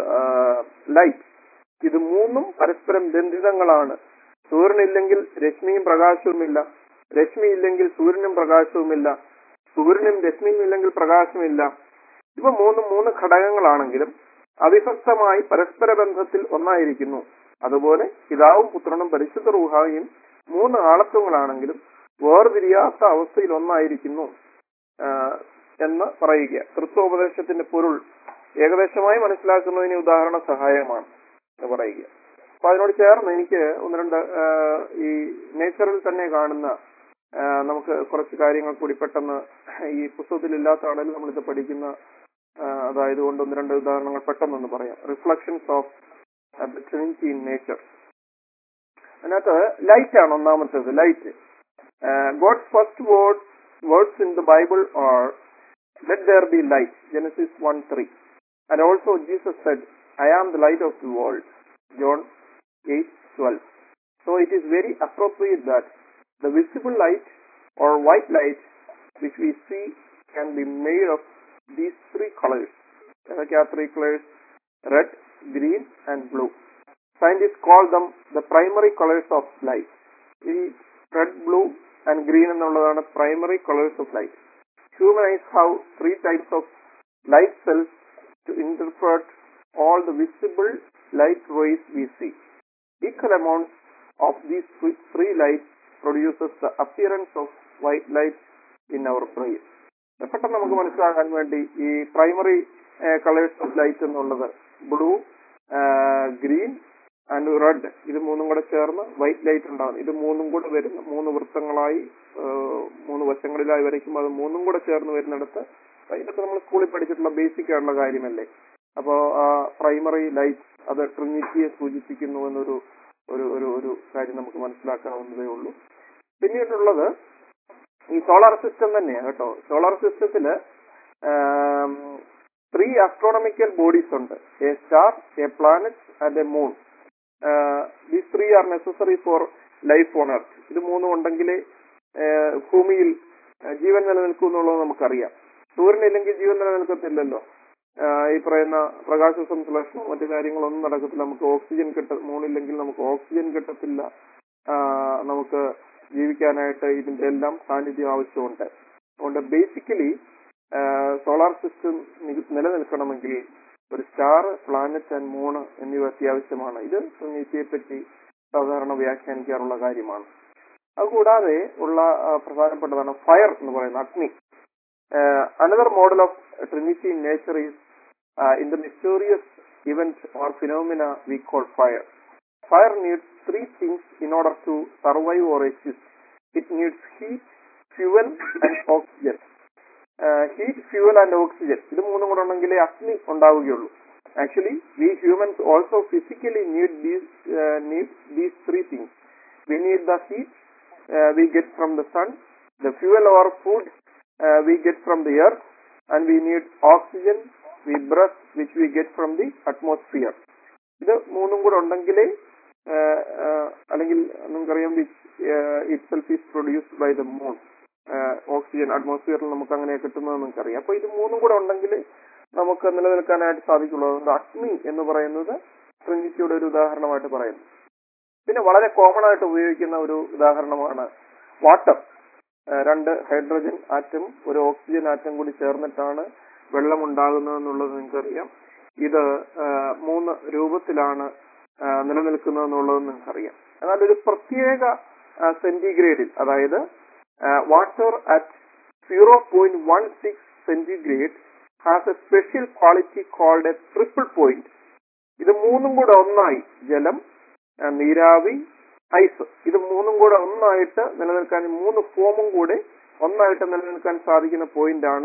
ലൈറ്റ് ഇത് മൂന്നും പരസ്പരം ബന്ധിതങ്ങളാണ് സൂര്യനില്ലെങ്കിൽ രശ്മിയും പ്രകാശവുമില്ല രശ്മി ഇല്ലെങ്കിൽ സൂര്യനും പ്രകാശവുമില്ല സൂര്യനും രശ്മിയും ഇല്ലെങ്കിൽ പ്രകാശമില്ല ഇവ മൂന്നും മൂന്ന് ഘടകങ്ങളാണെങ്കിലും അവിഭക്തമായി പരസ്പര ബന്ധത്തിൽ ഒന്നായിരിക്കുന്നു അതുപോലെ പിതാവും പുത്രനും പരിശുദ്ധ റൂഹായും മൂന്ന് ആളത്വങ്ങളാണെങ്കിലും വേർതിരിയാത്ത അവസ്ഥയിൽ ഒന്നായിരിക്കുന്നു ആ, എന്ന് പറയുക തൃത്വോപദേശത്തിന്റെ പൊരുൾ ഏകദേശമായി മനസ്സിലാക്കുന്നതിന് ഉദാഹരണ സഹായമാണ് എന്ന് പറയുക അപ്പൊ അതിനോട് ചേർന്ന് എനിക്ക് ഒന്ന് രണ്ട് ആ, ഈ നേച്ചറിൽ തന്നെ കാണുന്ന ആ, നമുക്ക് കുറച്ച് കാര്യങ്ങൾ കൂടി പെട്ടെന്ന് ഈ പുസ്തകത്തിൽ ഇല്ലാത്തതാണെങ്കിലും നമ്മളിത് പഠിക്കുന്ന ആ, അതായത് കൊണ്ട് ഒന്ന് രണ്ട് ഉദാഹരണങ്ങൾ പെട്ടെന്നൊന്ന് പറയാം reflections of Trinity in nature അതിനകത്ത് ലൈറ്റ് ആണ് ഒന്നാമത്തേത് light God's first words words in the Bible are let there be light Genesis one three and also Jesus said I am the light of the world John eight twelve so it is very appropriate that the visible light or white light which we see can be made of these three colors. ഏതൊക്കെ ആ three colors? Red, green and blue. Scientists call them the primary colors of light. ഈ റെഡ് ബ്ലൂ ആൻഡ് ഗ്രീൻ എന്നുള്ളതാണ് primary colours of light human eyes have three types of light cells to interpret all the visible light rays we see equal amounts of these three three lights produces the appearance of white light in our brain. പെട്ടെന്ന് നമുക്ക് മനസ്സിലാക്കാൻ വേണ്ടി ഈ പ്രൈമറി കളേഴ്സ് ഓഫ് ലൈറ്റ് എന്നുള്ളത് ബ്ലൂ ഗ്രീൻ ആൻഡ് റെഡ് ഇത് മൂന്നും കൂടെ ചേർന്ന് വൈറ്റ് ലൈറ്റ് ഉണ്ടാകും ഇത് മൂന്നും കൂടെ വരുന്ന മൂന്ന് വൃത്തങ്ങളായി ആ, മൂന്ന് വശങ്ങളിലായി വരയ്ക്കുമ്പോൾ അത് മൂന്നും കൂടെ ചേർന്ന് വരുന്നിടത്ത് ഇതൊക്കെ നമ്മൾ സ്കൂളിൽ പഠിച്ചിട്ടുള്ള ബേസിക് ആയിട്ടുള്ള കാര്യമല്ലേ അപ്പോ ആ പ്രൈമറി ലൈറ്റ് അത് ട്രിനിറ്റിയെ സൂചിപ്പിക്കുന്നു എന്നൊരു ഒരു ഒരു ഒരു കാര്യം നമുക്ക് മനസ്സിലാക്കാവുന്നതേ ഉള്ളൂ പിന്നീടുള്ളത് ഈ സോളാർ സിസ്റ്റം തന്നെയാണ് കേട്ടോ സോളാർ സിസ്റ്റത്തില് ത്രീ അസ്ട്രോണമിക്കൽ ബോഡീസ് ഉണ്ട് a star a planet and a moon these three are necessary for life on earth ഇത് മൂന്നും ഉണ്ടെങ്കിലേ ആഹ് ഭൂമിയിൽ ആഹ് ജീവൻ നിലനിൽക്കൂ എന്നുള്ളത് നമുക്കറിയാം സൂര്യനില്ലെങ്കിൽ ജീവൻ നിലനിൽക്കത്തില്ലല്ലോ ആഹ് ഈ പറയുന്ന പ്രകാശ സംശ്ലേഷണം മറ്റു കാര്യങ്ങളൊന്നും നടക്കത്തില്ല നമുക്ക് ഓക്സിജൻ കിട്ട മൂണില്ലെങ്കിൽ നമുക്ക് ഓക്സിജൻ കിട്ടത്തില്ല ആഹ് നമുക്ക് ജീവിക്കാനായിട്ട് ഇതിന്റെ എല്ലാം സാന്നിധ്യം ആവശ്യമുണ്ട് അതുകൊണ്ട് ബേസിക്കലി സോളാർ സിസ്റ്റം നിലനിൽക്കണമെങ്കിൽ ഒരു സ്റ്റാർ പ്ലാനറ്റ് ആൻഡ് മൂൺ എന്നിവ അത്യാവശ്യമാണ് ഇത് ട്രിനിറ്റിയെ പറ്റി സാധാരണ വ്യാഖ്യാനിക്കാറുള്ള കാര്യമാണ് അതുകൂടാതെ ഉള്ള ആ, പ്രധാനപ്പെട്ടതാണ് ഫയർ എന്ന് പറയുന്ന അഗ്നി another model of Trinity in nature is in the mysterious event or phenomena we call fire fire needs three things in order to survive or exist it needs heat fuel and oxygen heat fuel and oxygen ഇത് മൂന്നും കൂടെ ഉണ്ടെങ്കിലേ അഗ്നി ഉണ്ടാവുകയുള്ളൂ actually we humans also physically need these need these three things we need the heat uh, we get from the sun the fuel or food uh, we get from the earth and we need oxygen we breath which we get from the atmosphere ഇത് മൂന്നും കൂടെ ഉണ്ടെങ്കിലേ ആഹ്, ആഹ്, അല്ലെങ്കിൽ നിങ്ങൾക്കറിയാം itself is produced by the moon oxygen അറ്റ്മോസ്ഫിയറിൽ നമുക്ക് അങ്ങനെ കിട്ടുന്നത് നിങ്ങൾക്കറിയാം അപ്പൊ ഇത് മൂന്നും കൂടെ ഉണ്ടെങ്കിൽ നമുക്ക് നിലനിൽക്കാനായിട്ട് സാധിക്കുള്ളൂ അതുകൊണ്ട് അഗ്നി എന്ന് പറയുന്നത് ട്രിനിറ്റിയുടെ ഒരു ഉദാഹരണമായിട്ട് പറയുന്നു പിന്നെ വളരെ കോമൺ ആയിട്ട് ഉപയോഗിക്കുന്ന ഒരു ഉദാഹരണമാണ് വാട്ടർ രണ്ട് ഹൈഡ്രജൻ ആറ്റം ഒരു ഓക്സിജൻ ആറ്റം കൂടി ചേർന്നിട്ടാണ് വെള്ളം ഉണ്ടാകുന്നത് എന്നുള്ളത് നിങ്ങൾക്കറിയാം ഇത് ആ, മൂന്ന് രൂപത്തിലാണ് ആ, നിലനിൽക്കുന്നത് നിങ്ങൾക്കറിയാം എന്നാൽ ഒരു പ്രത്യേക സെന്റിഗ്രേഡിൽ അതായത് water at zero point one six centigrade has a special quality called a triple point ഇത് മൂന്നും കൂടെ ഒന്നായി ജലം ആ, നീരാവി ഐസ് ഇത് മൂന്നും കൂടെ ഒന്നായിട്ട് നിലനിൽക്കാൻ മൂന്ന് ഫോമും കൂടെ ഒന്നായിട്ട് നിലനിൽക്കാൻ സാധിക്കുന്ന പോയിന്റ് ആണ്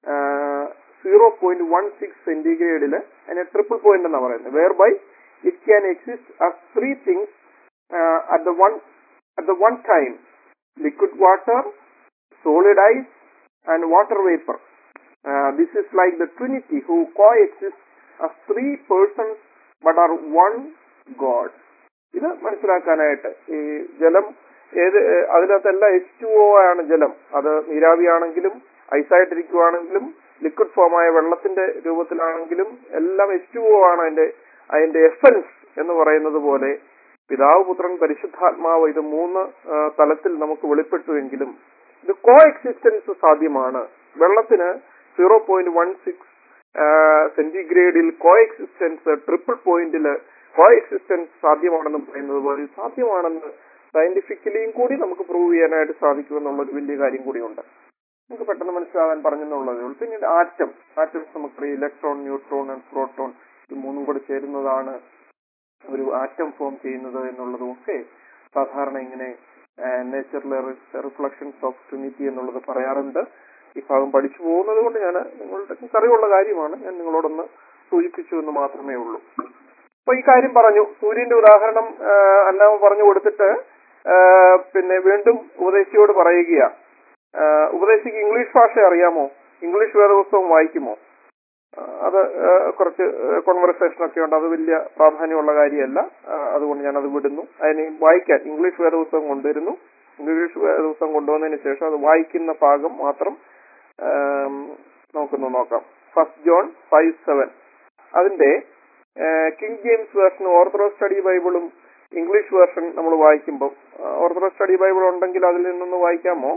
സീറോ പോയിന്റ് വൺ സിക്സ് സെന്റിഗ്രേഡില് അതിനെ ട്രിപ്പിൾ പോയിന്റ് എന്നാണ് പറയുന്നത് whereby it can exist as three things at the one at the one time liquid water solid ice and water vapour this is like the Trinity who coexist as three persons but are one God ഇത് മനസ്സിലാക്കാനായിട്ട് ഈ ജലം ഏത് ഏഹ് അതിനകത്തെല്ലാം എച്ച് ടു ഒ ആണ് ജലം അത് നീരാവിയാണെങ്കിലും ഐസായിട്ടിരിക്കുവാണെങ്കിലും ലിക്വിഡ് ഫോമായ വെള്ളത്തിന്റെ രൂപത്തിലാണെങ്കിലും എല്ലാം എച്ച് ടു ഒ ആണ് അതിന്റെ അതിന്റെ എസൻസ് എന്ന് പറയുന്നത് പോലെ പിതാവ് പുത്രൻ പരിശുദ്ധാത്മാവ് ഇത് മൂന്ന് ആ, തലത്തിൽ നമുക്ക് വെളിപ്പെട്ടുവെങ്കിലും ഇത് കോ എക്സിസ്റ്റൻസ് സാധ്യമാണ് വെള്ളത്തിന് സീറോ പോയിന്റ് വൺ സിക്സ് സെന്റിഗ്രേഡിൽ കോ എക്സിസ്റ്റൻസ് ട്രിപ്പിൾ പോയിന്റില് കോ എക്സിസ്റ്റൻസ് സാധ്യമാണെന്ന് പറയുന്നത് പോലെ ഇത് സാധ്യമാണെന്ന് സയന്റിഫിക്കലിയും കൂടി നമുക്ക് പ്രൂവ് ചെയ്യാനായിട്ട് സാധിക്കുമെന്നുള്ള ഒരു വലിയ കാര്യം കൂടിയുണ്ട് നമുക്ക് പെട്ടെന്ന് മനസ്സിലാകാൻ പറഞ്ഞെന്നുള്ളതേ ഉള്ളൂ പിന്നീട് ആറ്റം ആറ്റംസ് നമുക്കറിയാം ഇലക്ട്രോൺ ന്യൂട്രോൺ ആൻഡ് പ്രോട്ടോൺ ഇത് മൂന്നും കൂടെ ചേരുന്നതാണ് ഒരു ആറ്റം ഫോം ചെയ്യുന്നത് എന്നുള്ളതും ഒക്കെ സാധാരണ ഇങ്ങനെ നേച്ചറിലെ റിഫ്ലക്ഷൻസ് ഓഫ് ട്രിനിറ്റി എന്നുള്ളത് പറയാറുണ്ട് ഈ ഭാഗം പഠിച്ചു പോകുന്നത് കൊണ്ട് ഞാൻ നിങ്ങളുടെ നിങ്ങൾക്ക് അറിവുള്ള കാര്യമാണ് ഞാൻ നിങ്ങളോടൊന്ന് സൂചിപ്പിച്ചു എന്ന് മാത്രമേ ഉള്ളൂ അപ്പൊ ഈ കാര്യം പറഞ്ഞു സൂര്യന്റെ ഉദാഹരണം ആ, അന്നാമ പറഞ്ഞു കൊടുത്തിട്ട് ആ, പിന്നെ വീണ്ടും ഉപദേശിയോട് പറയുക ആ, ഉപദേശിക്ക് ഇംഗ്ലീഷ് ഭാഷ അറിയാമോ ഇംഗ്ലീഷ് വേദപുസ്തകം വായിക്കുമോ ആ, അത് ആ, കുറച്ച് കോൺവെർസേഷൻ ഒക്കെ ഉണ്ട് അത് വലിയ പ്രാധാന്യമുള്ള കാര്യമല്ല ആ, അതുകൊണ്ട് ഞാൻ അത് വിടുന്നു അതിന് വായിക്കാൻ ഇംഗ്ലീഷ് വേദപുസ്തകം കൊണ്ടുവരുന്നു ഇംഗ്ലീഷ് വേദപുസ്തകം കൊണ്ടുവന്നതിന് ശേഷം അത് വായിക്കുന്ന ഭാഗം മാത്രം ആം, നമുക്കൊന്ന് നോക്കാം ഫസ്റ്റ് ജോൺ ഫൈവ് സെവൻ അതിന്റെ King James version Orthodox study ബൈബിളും ഇംഗ്ലീഷ് വേർഷൻ നമ്മൾ വായിക്കുമ്പോൾ ഓർത്തഡോക്സ് സ്റ്റഡി ബൈബിൾ ഉണ്ടെങ്കിൽ അതിൽ നിന്നൊന്ന് വായിക്കാമോ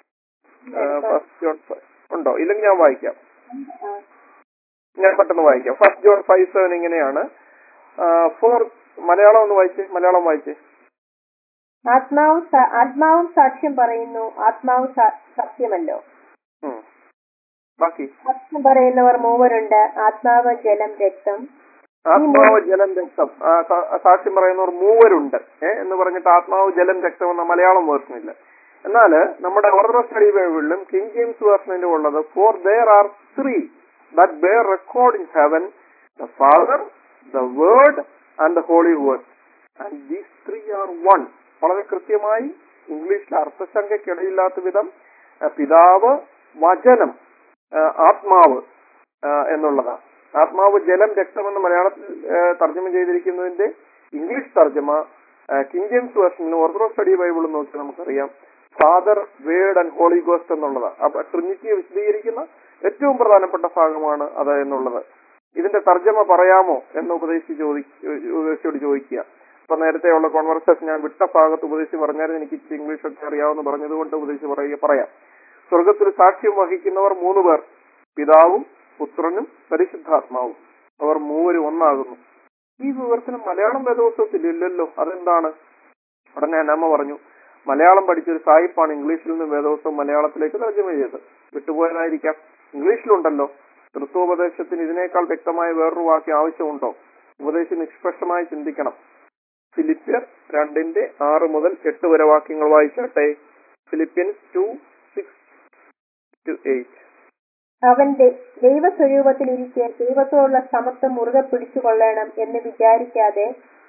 ഫസ്റ്റ് ജോൺ ഉണ്ടോ ഇല്ലെങ്കിൽ ഞാൻ വായിക്കാം ഞാൻ പെട്ടെന്ന് വായിക്കാം ഫസ്റ്റ് ജോൺ ഫൈവ് സെവൻ ഇങ്ങനെയാണ് ഫോർ മലയാളം ഒന്ന് വായിച്ചേ മലയാളം വായിച്ചേ ആത്മാവും സ- ആത്മാവും സാക്ഷ്യം പറയുന്നു ആത്മാവ് സ- സത്യമല്ലോ ഉം. ബാക്കി സാക്ഷ്യം പറയുന്നവർ മൂവരുണ്ട് ആത്മാവ് ജലം രക്തം ആത്മാവ് ജലം രക്തം ആ, സാ- സാക്ഷ്യം പറയുന്നവർ മൂവരുണ്ട് ഏ, എന്ന് പറഞ്ഞിട്ട് ആത്മാവ് ജലം രക്തം എന്ന മലയാളം വേർഷനില്ല എന്നാല് നമ്മുടെ ഓർത്തഡോക്സ് സ്റ്റഡി ബൈബിളിലും കിങ് ജെയിംസ് വേർഷനിലും ഉള്ളത് for there are three that bear record in heaven the Father the Word and the Holy Word and these three are one വളരെ കൃത്യമായി ഇംഗ്ലീഷിൽ അർത്ഥശങ്കയ്ക്കിടയില്ലാത്ത വിധം ആ, പിതാവ് വചനം ആ, ആത്മാവ് ആ, എന്നുള്ളതാണ് ആത്മാവ് ജലം രക്തം എന്ന് മലയാളത്തിൽ ആ, തർജ്ജമ ചെയ്തിരിക്കുന്നതിന്റെ ഇംഗ്ലീഷ് തർജ്ജമ ആ, കിങ് ജെയിംസ് വേർഷനിലും ഓർത്തഡോക്സ് സ്റ്റഡി ബൈബിളും നോക്കി നമുക്കറിയാം Father Word and Holy Ghost എന്നുള്ളതാണ് അപ്പൊ ട്രിനിറ്റിയെ വിശദീകരിക്കുന്ന ഏറ്റവും പ്രധാനപ്പെട്ട ഭാഗമാണ് അത് എന്നുള്ളത് ഇതിന്റെ തർജ്ജമ പറയാമോ എന്ന് ഉപദേശി ചോദി ഉപദേശിയോട് ചോദിക്കുക അപ്പൊ നേരത്തെയുള്ള കോൺവെർസേഷൻ ഞാൻ വിട്ട ഭാഗത്ത് ഉപദേശി പറഞ്ഞാലും എനിക്ക് ഇച്ചിരി ഇംഗ്ലീഷ് ഒക്കെ അറിയാവുന്ന പറഞ്ഞതുകൊണ്ട് ഉപദേശി പറയുക പറയാം സ്വർഗത്തിൽ സാക്ഷ്യം വഹിക്കുന്നവർ മൂന്ന് പേർ പിതാവും പുത്രനും പരിശുദ്ധാത്മാവും അവർ മൂവരും ഒന്നാകുന്നു ഈ വിവർത്തനം മലയാളം വേദോത്സവത്തിൽ ഇല്ലല്ലോ അതെന്താണ് ഉടനെ അന്നമ്മ പറഞ്ഞു മലയാളം പഠിച്ചൊരു സായിപ്പാണ് ഇംഗ്ലീഷിൽ നിന്ന് വേദോത്സവം മലയാളത്തിലേക്ക് തർജ്ജമ ചെയ്തത് വിട്ടുപോയതായിരിക്കാം ഇംഗ്ലീഷിലുണ്ടല്ലോ തൃത്വോപദേശത്തിന് ഇതിനേക്കാൾ വ്യക്തമായ വേറൊരു വാക്യം ആവശ്യമുണ്ടോ ഉപദേശി നിഷ്പക്ഷമായി ചിന്തിക്കണം ഫിലിപ്പിയർ രണ്ടിന്റെ ആറ് മുതൽ എട്ട് വരെ വാക്യങ്ങൾ വായിച്ചാട്ടെ Philippians two six to eight അവൻ ദൈ- ദൈവസ്വരൂപത്തിലിരിക്കെ ദൈവത്തോടുള്ള സമത്വം മുറുകെ പിടിച്ചുകൊള്ളണം എന്ന് വിചാരിക്കാതെ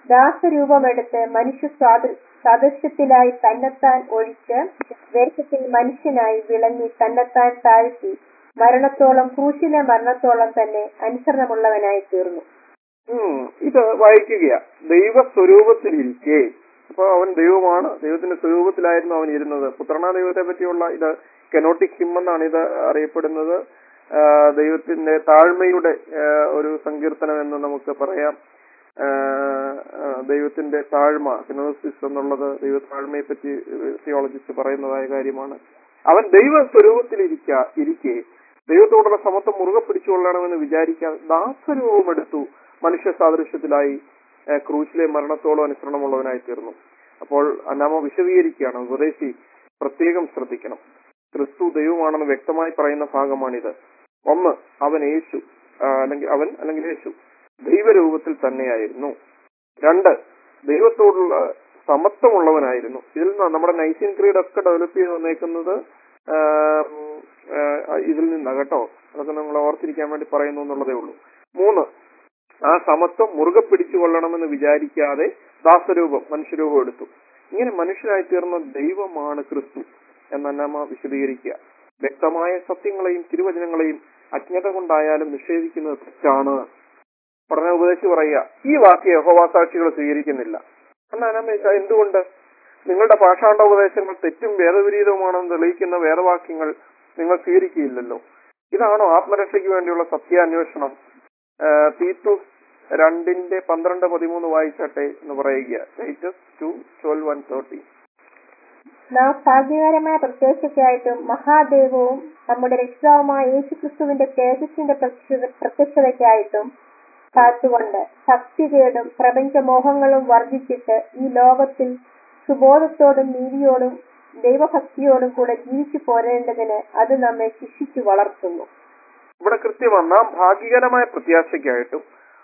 ദാസരൂപമെടുത്ത് മനുഷ്യ സ്വാത സദൃശ്യത്തിലായി തന്നെത്താൻ ഒഴിച്ച് വേഷത്തിൽ മനുഷ്യനായി വിളങ്ങി തന്നെത്താൻ താഴ്ത്തി മരണത്തോളം ക്രൂശിലെ മരണത്തോളം തന്നെ അനുസരണമുള്ളവനായി തീർന്നു ഉം, ഇത് വായിക്കുകയാ ദൈവസ്വരൂപത്തിലിരിക്കെ അപ്പൊ അവൻ ദൈവമാണ് ദൈവത്തിന്റെ സ്വരൂപത്തിലായിരുന്നു അവൻ ഇരുന്നത് പുത്രനാ ദൈവത്തെ പറ്റിയുള്ള ഇത് കെനോട്ടിക് ഹിം എന്നാണ് ഇത് അറിയപ്പെടുന്നത് ആ, ദൈവത്തിന്റെ താഴ്മയുടെ ആ, ഒരു സങ്കീർത്തനം എന്ന് നമുക്ക് പറയാം ആ, ആ, ദൈവത്തിന്റെ താഴ്മ സിനോസിസ് എന്നുള്ളത് ദൈവ താഴ്മയെ പറ്റി തിയോളജിസ്റ്റ് പറയുന്നതായ കാര്യമാണ് അവൻ ദൈവ സ്വരൂപത്തിലിരിക്ക ഇരിക്കെ ദൈവത്തോടുള്ള സമത്വം മുറുകെ പിടിച്ചുകൊള്ളണമെന്ന് വിചാരിക്കാതെ ദാസരൂപമെടുത്തു മനുഷ്യ സാദൃശ്യത്തിലായി ആ, ക്രൂശിലെ മരണത്തോളം അനുസരണമുള്ളവനായി തീർന്നു അപ്പോൾ അന്നാമ വിശദീകരിക്കുകയാണ് ഉപദേശി പ്രത്യേകം ശ്രദ്ധിക്കണം ക്രിസ്തു ദൈവമാണെന്ന് വ്യക്തമായി പറയുന്ന ഭാഗമാണിത് ഒന്ന് അവൻ യേശു ആ, അല്ലെങ്കിൽ അവൻ അല്ലെങ്കിൽ യേശു ദൈവരൂപത്തിൽ തന്നെയായിരുന്നു രണ്ട് ദൈവത്തോടുള്ള സമത്വമുള്ളവനായിരുന്നു ഇതിൽ നിന്ന് നമ്മുടെ നൈസിൻ ക്രീഡ് ഒക്കെ ഡെവലപ്പ് ചെയ്ത് വന്നേക്കുന്നത് ആ, ഉം, ആ, ഇതിൽ നിന്നാണ് കേട്ടോ അതൊക്കെ നമ്മൾ ഓർത്തിരിക്കാൻ വേണ്ടി പറയുന്നു എന്നുള്ളതേ ഉള്ളൂ മൂന്ന് ആ സമത്വം മുറുകെ പിടിച്ചുകൊള്ളണമെന്ന് വിചാരിക്കാതെ ദാസരൂപം മനുഷ്യരൂപം എടുത്തു ഇങ്ങനെ മനുഷ്യനായി തീർന്ന ദൈവമാണ് ക്രിസ്തു എന്നമ്മ വിശദീകരിക്കുക വ്യക്തമായ സത്യങ്ങളെയും തിരുവചനങ്ങളെയും അജ്ഞത കൊണ്ടായാലും നിഷേധിക്കുന്നത് തെറ്റാണ് പറഞ്ഞ ഉപദേശിച്ച് പറയുക ഈ വാക്ക് യഹോവാസാക്ഷികൾ സ്വീകരിക്കുന്നില്ല എന്നാണ് എന്തുകൊണ്ട് നിങ്ങളുടെ പാഷാണ്ട ഉപദേശങ്ങൾ തെറ്റും വേദവിരീതവുമാണെന്ന് തെളിയിക്കുന്ന വേദവാക്യങ്ങൾ നിങ്ങൾ സ്വീകരിക്കുകയില്ലല്ലോ ഇതാണോ ആത്മരക്ഷയ്ക്ക് വേണ്ടിയുള്ള സത്യാന്വേഷണം ആ, തീത്തൂസ് രണ്ടിന്റെ പന്ത്രണ്ട് പതിമൂന്ന് വായിച്ചട്ടെ എന്ന് പറയുക Titus two twelve one thirty നാം ഭാഗ്യകരമായ പ്രത്യാശയ്ക്കായിട്ടും മഹാദേവവും നമ്മുടെ രക്ഷിതാവുമായ യേശുക്രിസ്തുവിന്റെ തേജസ്സിന്റെ പ്രത്യക്ഷ- പ്രത്യക്ഷതയ്ക്കായിട്ടും കാത്തുകൊണ്ട് ഭക്തികേടും പ്രപഞ്ചമോഹങ്ങളും വർജിച്ചിട്ട് ഈ ലോകത്തിൽ സുബോധത്തോടും നീതിയോടും ദൈവഭക്തിയോടും കൂടെ ജീവിച്ചു പോരേണ്ടതിന് അത് നമ്മെ ശിക്ഷിച്ചു വളർത്തുന്നു ഇവിടെ കൃത്യമാണ് നാം ഭാഗ്യകരമായ പ്രത്യാശയ്ക്കായിട്ടും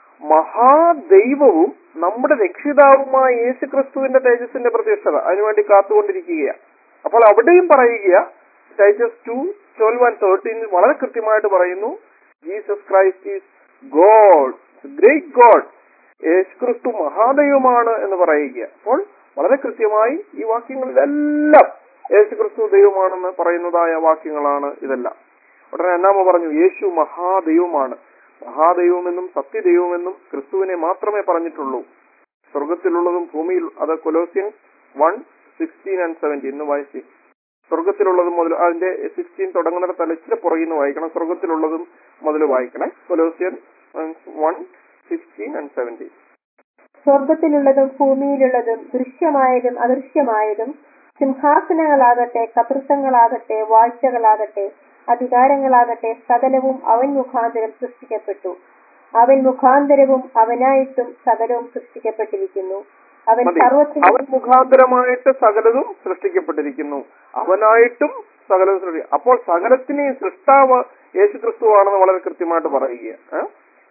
മഹാദൈവവും നമ്മുടെ രക്ഷിതാവുമായ യേശു ക്രിസ്തുവിന്റെ തേജസ്സിന്റെ പ്രത്യക്ഷത അതിനുവേണ്ടി കാത്തുകൊണ്ടിരിക്കുകയാണ് അപ്പോൾ അവിടെയും പറയുക Titus two twelve and thirteen വളരെ കൃത്യമായിട്ട് പറയുന്നു Jesus Christ is God great God യേശു ക്രിസ്തു മഹാദൈവമാണ് എന്ന് പറയുക അപ്പോൾ വളരെ കൃത്യമായി ഈ വാക്യങ്ങളിലെല്ലാം യേശു ക്രിസ്തു ദൈവമാണെന്ന് പറയുന്നതായ വാക്യങ്ങളാണ് ഇതെല്ലാം ഉടനെ എന്നാമ പറഞ്ഞു യേശു മഹാദൈവമാണ് മഹാദൈവമെന്നും സത്യദൈവമെന്നും ക്രിസ്തുവിനെ മാത്രമേ പറഞ്ഞിട്ടുള്ളൂ സ്വർഗത്തിലുള്ളതും ഭൂമിയിൽ അത് Colossian one sixteen and seventeen എന്ന് വായിച്ചു സ്വർഗത്തിലുള്ളതും മുതൽ അതിന്റെ സിക്സ്റ്റീൻ തുടങ്ങുന്നിടത്തല്ല ഇച്ചിരി പുറകിന്ന് വായിക്കണം സ്വർഗത്തിലുള്ളതും മുതൽ വായിക്കണേ Colossian one sixteen and seventeen സ്വർഗത്തിലുള്ളതും ഭൂമിയിലുള്ളതും ദൃശ്യമായതും അദൃശ്യമായതും സിംഹാസനങ്ങളാകട്ടെ കതൃത്വങ്ങളാകട്ടെ വാഴ്ചകളാകട്ടെ അധികാരങ്ങളാകട്ടെ സകലവും അവൻ മുഖാന്തരം സൃഷ്ടിക്കപ്പെട്ടു അവൻ മുഖാന്തരവും അവനായിട്ടും സകലവും സൃഷ്ടിക്കപ്പെട്ടിരിക്കുന്നു അവൻ മതി സർവത്തിനും അവൻ മുഖാന്തരമായിട്ട് സകലതും സൃഷ്ടിക്കപ്പെട്ടിരിക്കുന്നു അവനായിട്ടും സകലതും സൃഷ്ടി അപ്പോൾ സകലത്തിനെയും സൃഷ്ടാവ് യേശു ക്രിസ്തുവാണെന്ന് വളരെ കൃത്യമായിട്ട് പറയുക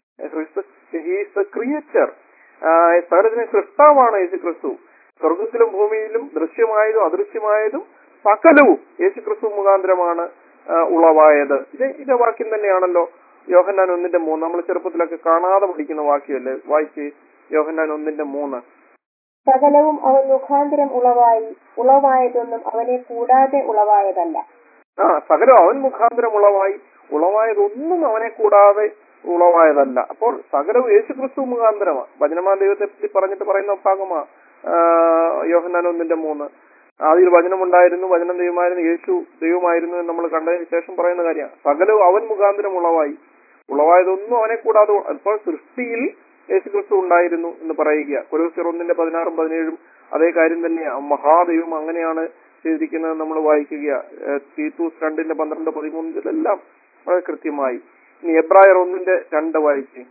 ഹീസ് ക്രിയേച്ചർ സകലത്തിനെ സൃഷ്ടാവാണ് യേശു ക്രിസ്തു സ്വർഗത്തിലും ഭൂമിയിലും ദൃശ്യമായതും അദൃശ്യമായതും സകലവും യേശു ക്രിസ്തു മുഖാന്തരമാണ് ആ, ഉളവായത് ഇത് ഇത് വാക്യം തന്നെയാണല്ലോ യോഹന്നാൻ ഒന്നിന്റെ മൂന്ന് നമ്മൾ ചെറുപ്പത്തിലൊക്കെ കാണാതെ പഠിക്കുന്ന വാക്യമല്ലേ വായിച്ച് യോഹന്നാൻ ഒന്നിന്റെ മൂന്ന് സകലവും അവൻ മുഖാന്തരം ഉളവായി ഉളവായതൊന്നും അവനെ കൂടാതെ ഉളവായതല്ല ആ സകലം അവൻ മുഖാന്തരം ഉളവായി ഉളവായതൊന്നും അവനെ കൂടാതെ ഉളവായതല്ല അപ്പോൾ സകലവും യേശു ക്രിസ്തു മുഖാന്തരമാണ് വചനമാ ദൈവത്തെ പറ്റി പറഞ്ഞിട്ട് പറയുന്ന ഭാഗമാ ആ, യോഹന്നാൻ ഒന്നിന്റെ മൂന്ന് ആദ്യം വചനമുണ്ടായിരുന്നു വചനം ദൈവമായിരുന്നു യേശു ദൈവമായിരുന്നു എന്ന് നമ്മൾ കണ്ടതിന് ശേഷം പറയുന്ന കാര്യമാണ് സകലവും അവൻ മുഖാന്തരം ഉളവായി ഉളവായതൊന്നും അവനെ കൂടാതെ ഉ- അപ്പോൾ സൃഷ്ടിയിൽ യേശു ക്രിസ്തു ഉണ്ടായിരുന്നു എന്ന് പറയുക കൊലോസിയർ ഒന്നിന്റെ പതിനാറും പതിനേഴും അതേ കാര്യം തന്നെയാണ് മഹാദൈവം അങ്ങനെയാണ് ചെയ്തിരിക്കുന്നത് നമ്മൾ വായിക്കുക ഏഹ് തീത്തൂസ് രണ്ടിന്റെ പന്ത്രണ്ട് പതിമൂന്നിലെല്ലാം വളരെ കൃത്യമായി ഇനി എബ്രായർ ഒന്നിന്റെ രണ്ട് വായിച്ച്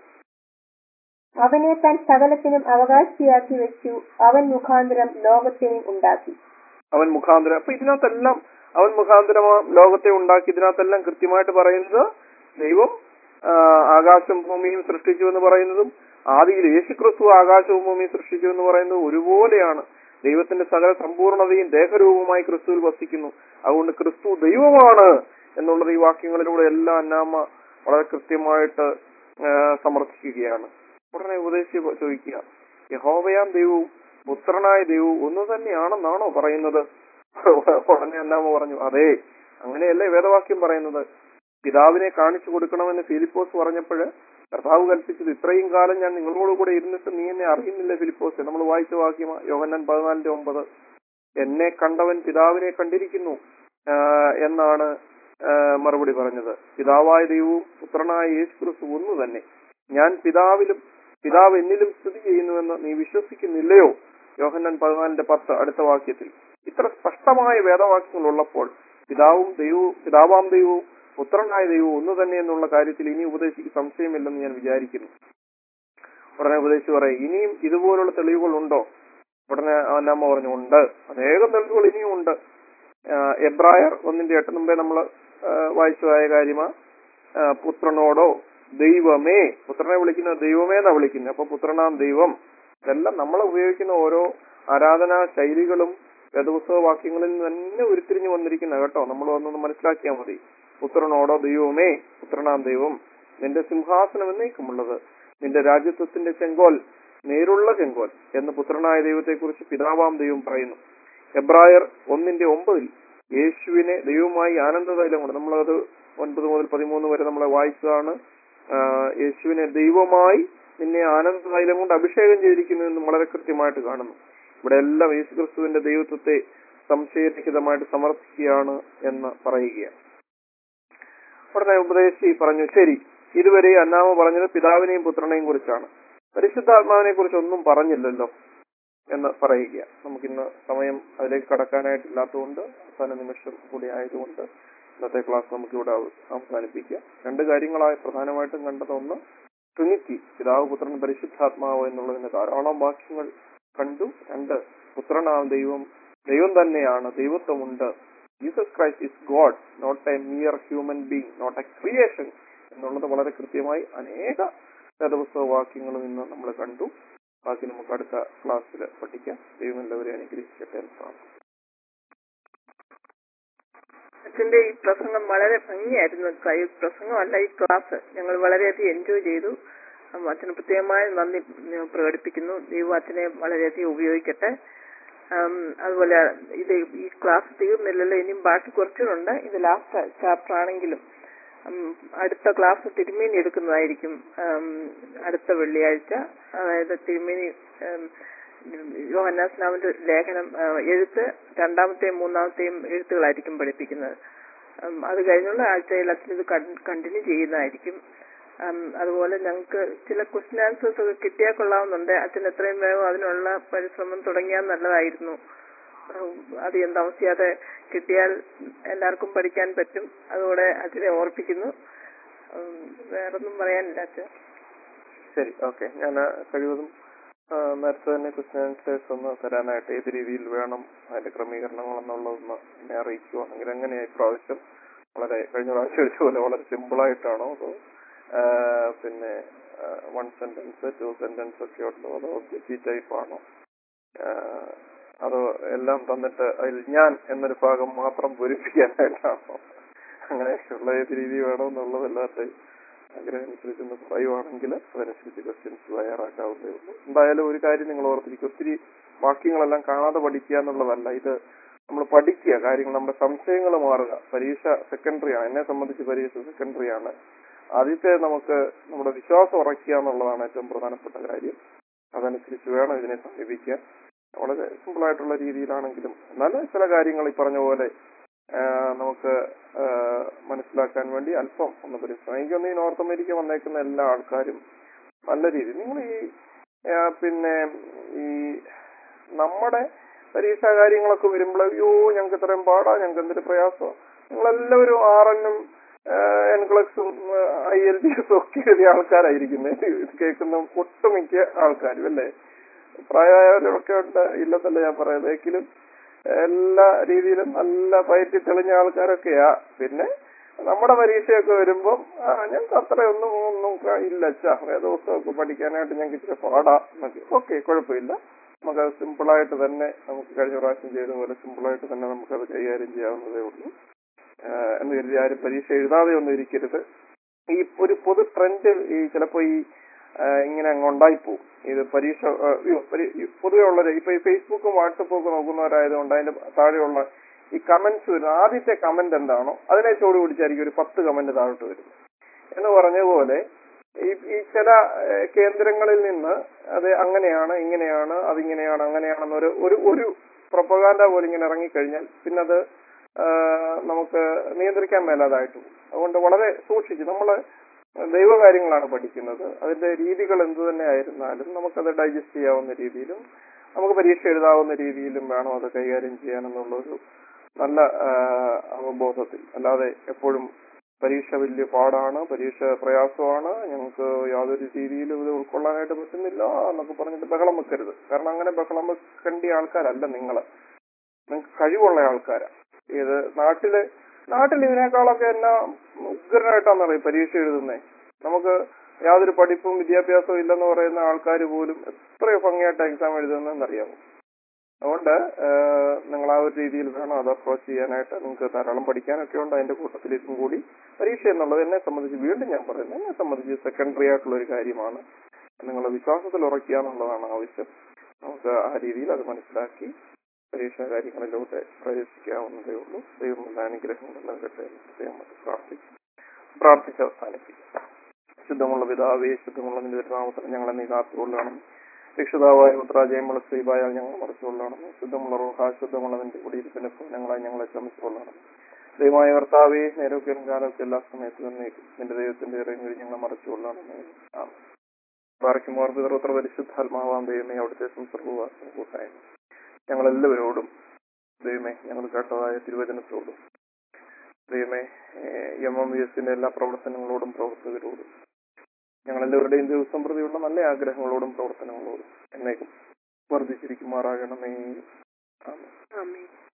അവനെ താൻ സകലത്തിനും അവകാശിയാക്കി വെച്ചു അവൻ മുഖാന്തരം ലോകത്തെയും ഉണ്ടാക്കി അവൻ മുഖാന്തരം അപ്പൊ ഇതിനകത്തെല്ലാം അവൻ മുഖാന്തരം ലോകത്തെ ഉണ്ടാക്കി ഇതിനകത്തെല്ലാം കൃത്യമായിട്ട് പറയുന്നത് ദൈവം ആ, ആകാശവും ഭൂമിയും സൃഷ്ടിച്ചു എന്ന് പറയുന്നതും ആദിയിൽ യേശുക്രിസ്തു ആകാശവും ഭൂമിയും സൃഷ്ടിച്ചു എന്ന് പറയുന്നത് ഒരുപോലെയാണ് ദൈവത്തിന്റെ സകല സമ്പൂർണതയും ദേഹരൂപമായി ക്രിസ്തുവിൽ വസിക്കുന്നു അതുകൊണ്ട് ക്രിസ്തു ദൈവമാണ് എന്നുള്ളത് ഈ വാക്യങ്ങളിലൂടെ എല്ലാം അന്നാമ വളരെ കൃത്യമായിട്ട് ആ, സമർത്ഥിക്കുകയാണ് ഉടനെ ഉപദേശിച്ച് ചോദിക്കുക യഹോവയാം ദൈവവും പുത്രനായ ദൈവവും ഒന്ന് തന്നെയാണെന്നാണോ പറയുന്നത് ഉടനെ അന്നാമ പറഞ്ഞു അതെ അങ്ങനെയല്ലേ വേദവാക്യം പറയുന്നത് പിതാവിനെ കാണിച്ചു കൊടുക്കണമെന്ന് ഫിലിപ്പോസ് പറഞ്ഞപ്പോൾ കർത്താവ് കൽപ്പിച്ചത് ഇത്രയും കാലം ഞാൻ നിങ്ങളോട് കൂടെ ഇരുന്നിട്ട് നീ എന്നെ അറിയുന്നില്ല ഫിലിപ്പോസ് നമ്മൾ വായിച്ച വാക്യമാ യോഹന്നാൻ പതിനാലിന്റെ ഒമ്പത് എന്നെ കണ്ടവൻ പിതാവിനെ കണ്ടിരിക്കുന്നു ആ, എന്നാണ് ആ, മറുപടി പറഞ്ഞത് പിതാവായ ദൈവവും പുത്രനായ യേശു ക്രിസ്തു ഒന്ന് തന്നെ ഞാൻ പിതാവിലും പിതാവ് എന്നിലും സ്ഥിതി ചെയ്യുന്നുവെന്ന് നീ വിശ്വസിക്കുന്നില്ലയോ യോഹന്നാൻ പതിനാലിന്റെ പത്ത് അടുത്ത വാക്യത്തിൽ ഇത്ര സ്പഷ്ടമായ വേദവാക്യങ്ങൾ ഉള്ളപ്പോൾ പിതാവും ദൈവവും പിതാവാം ദൈവവും പുത്രനായ ദൈവവും ഒന്ന് തന്നെ എന്നുള്ള കാര്യത്തിൽ ഇനി ഉപദേശിക്ക് സംശയമില്ലെന്ന് ഞാൻ വിചാരിക്കുന്നു ഉടനെ ഉപദേശിച്ച് പറയും ഇനിയും ഇതുപോലുള്ള തെളിവുകൾ ഉണ്ടോ ഉടനെ അന്നമ്മ പറഞ്ഞു ഉണ്ട് അനേകം തെളിവുകൾ ഇനിയും ഉണ്ട് ആഹ് എബ്രായർ ഒന്നിന്റെ എട്ട് മുമ്പേ നമ്മൾ വായിച്ചതായ കാര്യമാ ആഹ് പുത്രനോടോ ദൈവമേ പുത്രനെ വിളിക്കുന്ന ദൈവമേ എന്നാ വിളിക്കുന്നത് അപ്പൊ പുത്രനാം ദൈവം ഇതെല്ലാം നമ്മൾ ഉപയോഗിക്കുന്ന ഓരോ ആരാധനാ ശൈലികളും വേദപുസ്തക വാക്യങ്ങളിൽ നിന്ന് തന്നെ ഉരുത്തിരിഞ്ഞു വന്നിരിക്കുന്ന കേട്ടോ നമ്മൾ ഒന്നൊന്ന് മനസ്സിലാക്കിയാൽ മതി പുത്രനോടോ ദൈവമേ പുത്രനാം ദൈവം നിന്റെ സിംഹാസനം എന്നേക്കുമുള്ളത് നിന്റെ രാജ്യത്വത്തിന്റെ ചെങ്കോൽ നേരുള്ള ചെങ്കോൽ എന്ന് പുത്രനായ ദൈവത്തെക്കുറിച്ച് പിതാവാം ദൈവം പറയുന്നു എബ്രായർ ഒന്നിന്റെ ഒമ്പതിൽ യേശുവിനെ ദൈവമായി ആനന്ദതൈലം കൊണ്ട് നമ്മളത് ഒൻപത് മുതൽ പതിമൂന്ന് വരെ നമ്മളെ വായിച്ചതാണ് ആ, യേശുവിനെ ദൈവമായി നിന്നെ ആനന്ദതൈലം കൊണ്ട് അഭിഷേകം ചെയ്തിരിക്കുന്നു എന്ന് വളരെ കൃത്യമായിട്ട് കാണുന്നു ഇവിടെ എല്ലാം യേശു ക്രിസ്തുവിന്റെ ദൈവത്വത്തെ സംശയരഹിതമായിട്ട് സമർത്ഥിക്കുകയാണ് എന്ന് പറയുകയാണ് ഉടനെ ഉപദേശി പറഞ്ഞു ശരി ഇതുവരെ അന്നാമ പറഞ്ഞത് പിതാവിനെയും പുത്രനെയും കുറിച്ചാണ് പരിശുദ്ധാത്മാവിനെ കുറിച്ച് ഒന്നും പറഞ്ഞില്ലല്ലോ എന്ന് പറയുക നമുക്കിന്ന് സമയം അതിലേക്ക് കടക്കാനായിട്ടില്ലാത്തതുകൊണ്ട് അവസാന നിമിഷം കൂടി ആയതുകൊണ്ട് ഇന്നത്തെ ക്ലാസ് നമുക്കിവിടെ അവ- അവസാനിപ്പിക്കാം രണ്ട് കാര്യങ്ങളായി പ്രധാനമായിട്ടും കണ്ടത് ഒന്ന് ട്രിനിറ്റി പിതാവ് പുത്രൻ പരിശുദ്ധാത്മാവ് എന്നുള്ളതിന് ധാരാളം വാക്യങ്ങൾ കണ്ടു രണ്ട് പുത്രനാം ദൈവം ദൈവം തന്നെയാണ് ദൈവത്വമുണ്ട് Jesus Christ is God not a mere human being not a creation എന്നുള്ളത് വളരെ കൃത്യമായി അനേക വേദപുസ്തക വാക്യങ്ങളും ഇന്ന് നമ്മൾ കണ്ടു ബാക്കി നമുക്ക് അടുത്ത ക്ലാസ്സിൽ പഠിക്കാം ദൈവം എല്ലാവരെയും അനുഗ്രഹിക്കട്ടെ എന്ന് പ്രാർത്ഥിക്കുന്നു. അച്ഛന്റെ ഈ പ്രസംഗം വളരെ ഭംഗിയായിരുന്നു ക- ഈ പ്രസംഗമല്ല ഈ ക്ലാസ് ഞങ്ങൾ വളരെയധികം എൻജോയ് ചെയ്തു ഉം, അച്ഛന് പ്രത്യേകമായ നന്ദി ഉം, പ്രകടിപ്പിക്കുന്നു ദൈവം അച്ഛനെ വളരെയധികം ഉപയോഗിക്കട്ടെ ഉം, അതുപോലെ ഇത് ഈ ക്ലാസ് തീർന്നില്ലല്ലോ ഇനിയും ബാക്കി കുറച്ചുകൂടെ ഇത് ലാസ്റ്റ് ചാപ്റ്റർ ആണെങ്കിലും ഉം, അടുത്ത ക്ലാസ് തിരുമേനി എടുക്കുന്നതായിരിക്കും ഉം, അടുത്ത വെള്ളിയാഴ്ച അതായത് തിരുമേനി ഉം, യോഹന്നാസ്നാവിന്റെ ലേഖനം ആ, എഴുത്ത് രണ്ടാമത്തെയും മൂന്നാമത്തെയും എഴുത്തുകളായിരിക്കും പഠിപ്പിക്കുന്നത് ഉം, അത് കഴിഞ്ഞുള്ള ആഴ്ചയിൽ അച്ഛൻ ഇത് കണ്ടിന്യൂ ചെയ്യുന്നതായിരിക്കും ഉം, അതുപോലെ ഞങ്ങൾക്ക് ചില ക്വസ്റ്റ്യൻ ആൻസേഴ്സ് ഒക്കെ കിട്ടിയാൽ കൊള്ളാവുന്നുണ്ട് അച്ഛൻ എത്രയും വേഗം അതിനുള്ള പരിശ്രമം തുടങ്ങിയാൽ നല്ലതായിരുന്നു ഉം, അധികം താമസിയാതെ കിട്ടിയാൽ എല്ലാവർക്കും പഠിക്കാൻ പറ്റും അതുകൂടെ അച്ഛനെ ഓർപ്പിക്കുന്നു ഉം, വേറൊന്നും പറയാനില്ല അച്ഛൻ ശരി ഓക്കെ ഞാൻ കഴിവതും ആ, നേരത്തെ തന്നെ ക്വസ്റ്റ്യൻ ആൻസേഴ്സ് ഒന്ന് തരാനായിട്ട് ഏത് രീതിയിൽ വേണം അതിന്റെ ക്രമീകരണങ്ങൾ എന്നുള്ളതൊന്ന് എന്നെ അറിയിക്കുവാണെങ്കിൽ എങ്ങനെയാ ഇപ്രാവശ്യം വളരെ കഴിഞ്ഞ പ്രാവശ്യം ചോദിച്ച പോലെ വളരെ സിമ്പിൾ ആയിട്ടാണോ അതോ ആ, പിന്നെ വൺ സെന്റൻസ് ടു സെന്റൻസ് ഒക്കെ ഉണ്ടോ അതോ ജി ടൈപ്പ് ആണോ ആ, അതോ എല്ലാം തന്നിട്ട് അതിൽ ഞാൻ എന്നൊരു ഭാഗം മാത്രം പൂരിപ്പിക്കാനായിട്ടാണോ അങ്ങനെയൊക്കെയുള്ള ഏത് രീതി വേണോ എന്നുള്ളത് എല്ലാവരുടെയും ആഗ്രഹം അനുസരിച്ച് ഒന്ന് പറയുവാണെങ്കിൽ അതനുസരിച്ച് ക്വസ്റ്റ്യൻസ് തയ്യാറാക്കാവുന്നേ ഉള്ളൂ എന്തായാലും ഒരു കാര്യം നിങ്ങൾ ഓർത്തിരിക്കും ഒത്തിരി വാക്യങ്ങളെല്ലാം കാണാതെ പഠിക്കുക എന്നുള്ളതല്ല ഇത് നമ്മൾ പഠിക്കുക കാര്യങ്ങൾ നമ്മുടെ സംശയങ്ങൾ മാറുക പരീക്ഷ സെക്കൻഡറി ആണ് എന്നെ സംബന്ധിച്ച് പരീക്ഷ സെക്കൻഡറി ആണ് ആദ്യത്തെ നമുക്ക് നമ്മുടെ വിശ്വാസം ഉറക്കുക എന്നുള്ളതാണ് ഏറ്റവും പ്രധാനപ്പെട്ട കാര്യം അതനുസരിച്ച് വേണം ഇതിനെ സമീപിക്കാൻ വളരെ സിമ്പിൾ ആയിട്ടുള്ള രീതിയിലാണെങ്കിലും എന്നാലും ചില കാര്യങ്ങൾ ഈ പറഞ്ഞ പോലെ ആ, നമുക്ക് ആ, മനസ്സിലാക്കാൻ വേണ്ടി അല്പം ഒന്ന് പരിശ്രമിക്കും എനിക്കൊന്ന് ഈ നോർത്ത് അമേരിക്ക വന്നേക്കുന്ന എല്ലാ ആൾക്കാരും നല്ല രീതിയിൽ നിങ്ങൾ ഈ ആ, പിന്നെ ഈ നമ്മുടെ പരീക്ഷാ കാര്യങ്ങളൊക്കെ വരുമ്പോൾ അയ്യോ ഞങ്ങൾക്ക് ഇത്രയും പാടാ ഞങ്ങൾക്ക് എന്തൊരു പ്രയാസം നിങ്ങളെല്ലാവരും ആർ എന്നും എൻക്ലക്സും ഐ എൽ ഡി എസും ഒക്കെ എഴുതിയ ആൾക്കാരായിരിക്കുന്നത് ഇത് കേൾക്കുന്ന ഒട്ടുമിക്ക ആൾക്കാരും അല്ലേ പ്രായമായവരൊക്കെ ഉണ്ട് ഇല്ലെന്നല്ല ഞാൻ പറയുന്നത് എങ്കിലും എല്ലാ രീതിയിലും നല്ല പയറ്റി തെളിഞ്ഞ ആൾക്കാരൊക്കെയാ പിന്നെ നമ്മുടെ പരീക്ഷയൊക്കെ വരുമ്പം ആ ഞങ്ങൾക്ക് അത്രയൊന്നും ഒന്നും ക- ഇല്ല അച്ഛാ വേദപുസ്തകമൊക്കെ പഠിക്കാനായിട്ട് ഞങ്ങൾക്ക് ഇച്ചിരി പാടാ എന്നൊക്കെ ഓക്കെ കുഴപ്പമില്ല നമുക്കത് സിമ്പിളായിട്ട് തന്നെ നമുക്ക് കഴിഞ്ഞ പ്രാവശ്യം ചെയ്ത പോലെ സിമ്പിളായിട്ട് തന്നെ നമുക്കത് കൈകാര്യം ചെയ്യാവുന്നതേ ഉള്ളൂ ആഹ് എന്ന് കരുതി ആരും പരീക്ഷ എഴുതാതെ ഒന്നും ഇരിക്കരുത് ഈ ഒരു പൊതു ട്രെൻഡ് ഈ ചിലപ്പോ ഈ ആ, ഇങ്ങനെ അങ്ങ് ഉണ്ടായിപ്പോവും ഇത് പരീക്ഷ ആ, അയ്യോ, പരി- ഈ പൊതുവെ ഉള്ളത് ഇപ്പൊ ഈ ഫേസ്ബുക്കും വാട്സപ്പും ഒക്കെ നോക്കുന്നവരായതുകൊണ്ട് അതിന്റെ താഴെയുള്ള ഈ കമന്റ്സ് വരുന്ന ആദ്യത്തെ കമന്റ് എന്താണോ അതിനെ ചോട് പിടിച്ചായിരിക്കും ഒരു പത്ത് കമന്റ് താഴോട്ട് വരുന്നത് എന്ന് പറഞ്ഞ പോലെ ഈ ഈ ചില ഏഹ്, കേന്ദ്രങ്ങളിൽ നിന്ന് അത് അങ്ങനെയാണ് ഇങ്ങനെയാണ് അതിങ്ങനെയാണ് അങ്ങനെയാണെന്നൊരു ഒരു ഒരു പ്രൊപ്പഗാൻഡ പോലെ ഇങ്ങനെ ഇറങ്ങിക്കഴിഞ്ഞാൽ പിന്നെ അത് ആഹ്, നമുക്ക് നിയന്ത്രിക്കാൻ മേലാതായിട്ട് പോകും അതുകൊണ്ട് വളരെ സൂക്ഷിച്ച് നമ്മൾ ദൈവകാര്യങ്ങളാണ് പഠിക്കുന്നത് അതിന്റെ രീതികൾ എന്തു തന്നെ ആയിരുന്നാലും നമുക്കത് ഡൈജസ്റ്റ് ചെയ്യാവുന്ന രീതിയിലും നമുക്ക് പരീക്ഷ എഴുതാവുന്ന രീതിയിലും വേണം അത് കൈകാര്യം ചെയ്യാനെന്നുള്ളൊരു നല്ല ആഹ്, അവബോധത്തിൽ അല്ലാതെ എപ്പോഴും പരീക്ഷ വലിയ പാടാണ് പരീക്ഷ പ്രയാസമാണ് ഞങ്ങൾക്ക് യാതൊരു രീതിയിലും ഇത് ഉൾക്കൊള്ളാനായിട്ട് പറ്റുന്നില്ല എന്നൊക്കെ പറഞ്ഞിട്ട് ബഹളം വെക്കരുത് കാരണം അങ്ങനെ ബഹളം വെക്കേണ്ട ആൾക്കാരല്ല നിങ്ങൾ നിങ്ങൾക്ക് കഴിവുള്ള ആൾക്കാരാണ് ഇത് നാട്ടില് നാട്ടിൽ ഇതിനേക്കാളൊക്കെ എന്നാ ഉഗ്രനായിട്ടാണെന്നറിയാം പരീക്ഷ എഴുതുന്നേ നമുക്ക് യാതൊരു പഠിപ്പും വിദ്യാഭ്യാസവും ഇല്ലെന്ന് പറയുന്ന ആൾക്കാർ പോലും എത്രയോ ഭംഗിയായിട്ട് എക്സാം എഴുതുന്നതെന്നറിയാമോ അതുകൊണ്ട് ആഹ്, നിങ്ങൾ ആ ഒരു രീതിയിൽ വേണം അത് അപ്രോച്ച് ചെയ്യാനായിട്ട് നിങ്ങൾക്ക് ധാരാളം പഠിക്കാനൊക്കെ ഉണ്ട് അതിന്റെ കൂട്ടത്തിൽ ഇതും കൂടി പരീക്ഷ എന്നുള്ളത് എന്നെ സംബന്ധിച്ച് വീണ്ടും ഞാൻ പറയുന്നത് എന്നെ സംബന്ധിച്ച് സെക്കൻഡറി ആയിട്ടുള്ള ഒരു കാര്യമാണ് നിങ്ങൾ വിശ്വാസത്തിൽ ഉറക്കുക എന്നുള്ളതാണ് ആവശ്യം നമുക്ക് ആ രീതിയിൽ അത് മനസ്സിലാക്കി പരീക്ഷാ കാര്യങ്ങളിലൂടെ പ്രവേശിക്കാവുന്നതേ ഉള്ളൂ ദൈവം എല്ലാ അനുഗ്രഹങ്ങളും നൽകട്ടെ എന്ന് പ്രത്യേകം നമുക്ക് പ്രാർത്ഥിക്കും പ്രാർത്ഥിച്ച് അവസാനിപ്പിക്കും ശുദ്ധമുള്ള പിതാവേ ശുദ്ധമുള്ള നിന്റെ നാമത്തിൽ ഞങ്ങളെ നീ കാത്തുകൊള്ളണം രക്ഷിതാവായ ഉത്രാജയമുള്ള ശ്രീബായാൽ ഞങ്ങൾ മറച്ചുകൊള്ളണം ശുദ്ധമുള്ള റോഹ ശുദ്ധമുള്ള നിന്റെ കുടിയിരിപ്പിന്റെ ഭവനങ്ങളായി ഞങ്ങളെ ശ്രമിച്ചുകൊള്ളണം ദൈവമായ കർത്താവേ നേരൊക്കെയും കാലമൊക്കെ എല്ലാ സമയത്തും തന്നേക്കും നിന്റെ ദൈവത്തിന്റെ ഇറങ്ങി ഞങ്ങളെ മറച്ചുകൊള്ളണം പാറയ്ക്കുമാർ പിതൃത്ര പരിശുദ്ധാത്മാവാം ദൈവമേ അവിടുത്തെ സംസർഗവാസം കൂട്ടായ്മ ഞങ്ങളെല്ലാവരോടും ദൈവമേ ഞങ്ങൾ കേട്ടതായ തിരുവചനത്തോടും ദൈവമേ എം എം വി എസിന്റെ എല്ലാ പ്രവർത്തനങ്ങളോടും പ്രവർത്തകരോടും ഞങ്ങളെല്ലാവരുടെയും ദിവസം പ്രതിയുള്ള നല്ല ആഗ്രഹങ്ങളോടും പ്രവർത്തനങ്ങളോടും എന്നേക്കും വർദ്ധിച്ചിരിക്കുമാറാകണമേ ആമേൻ ആമേൻ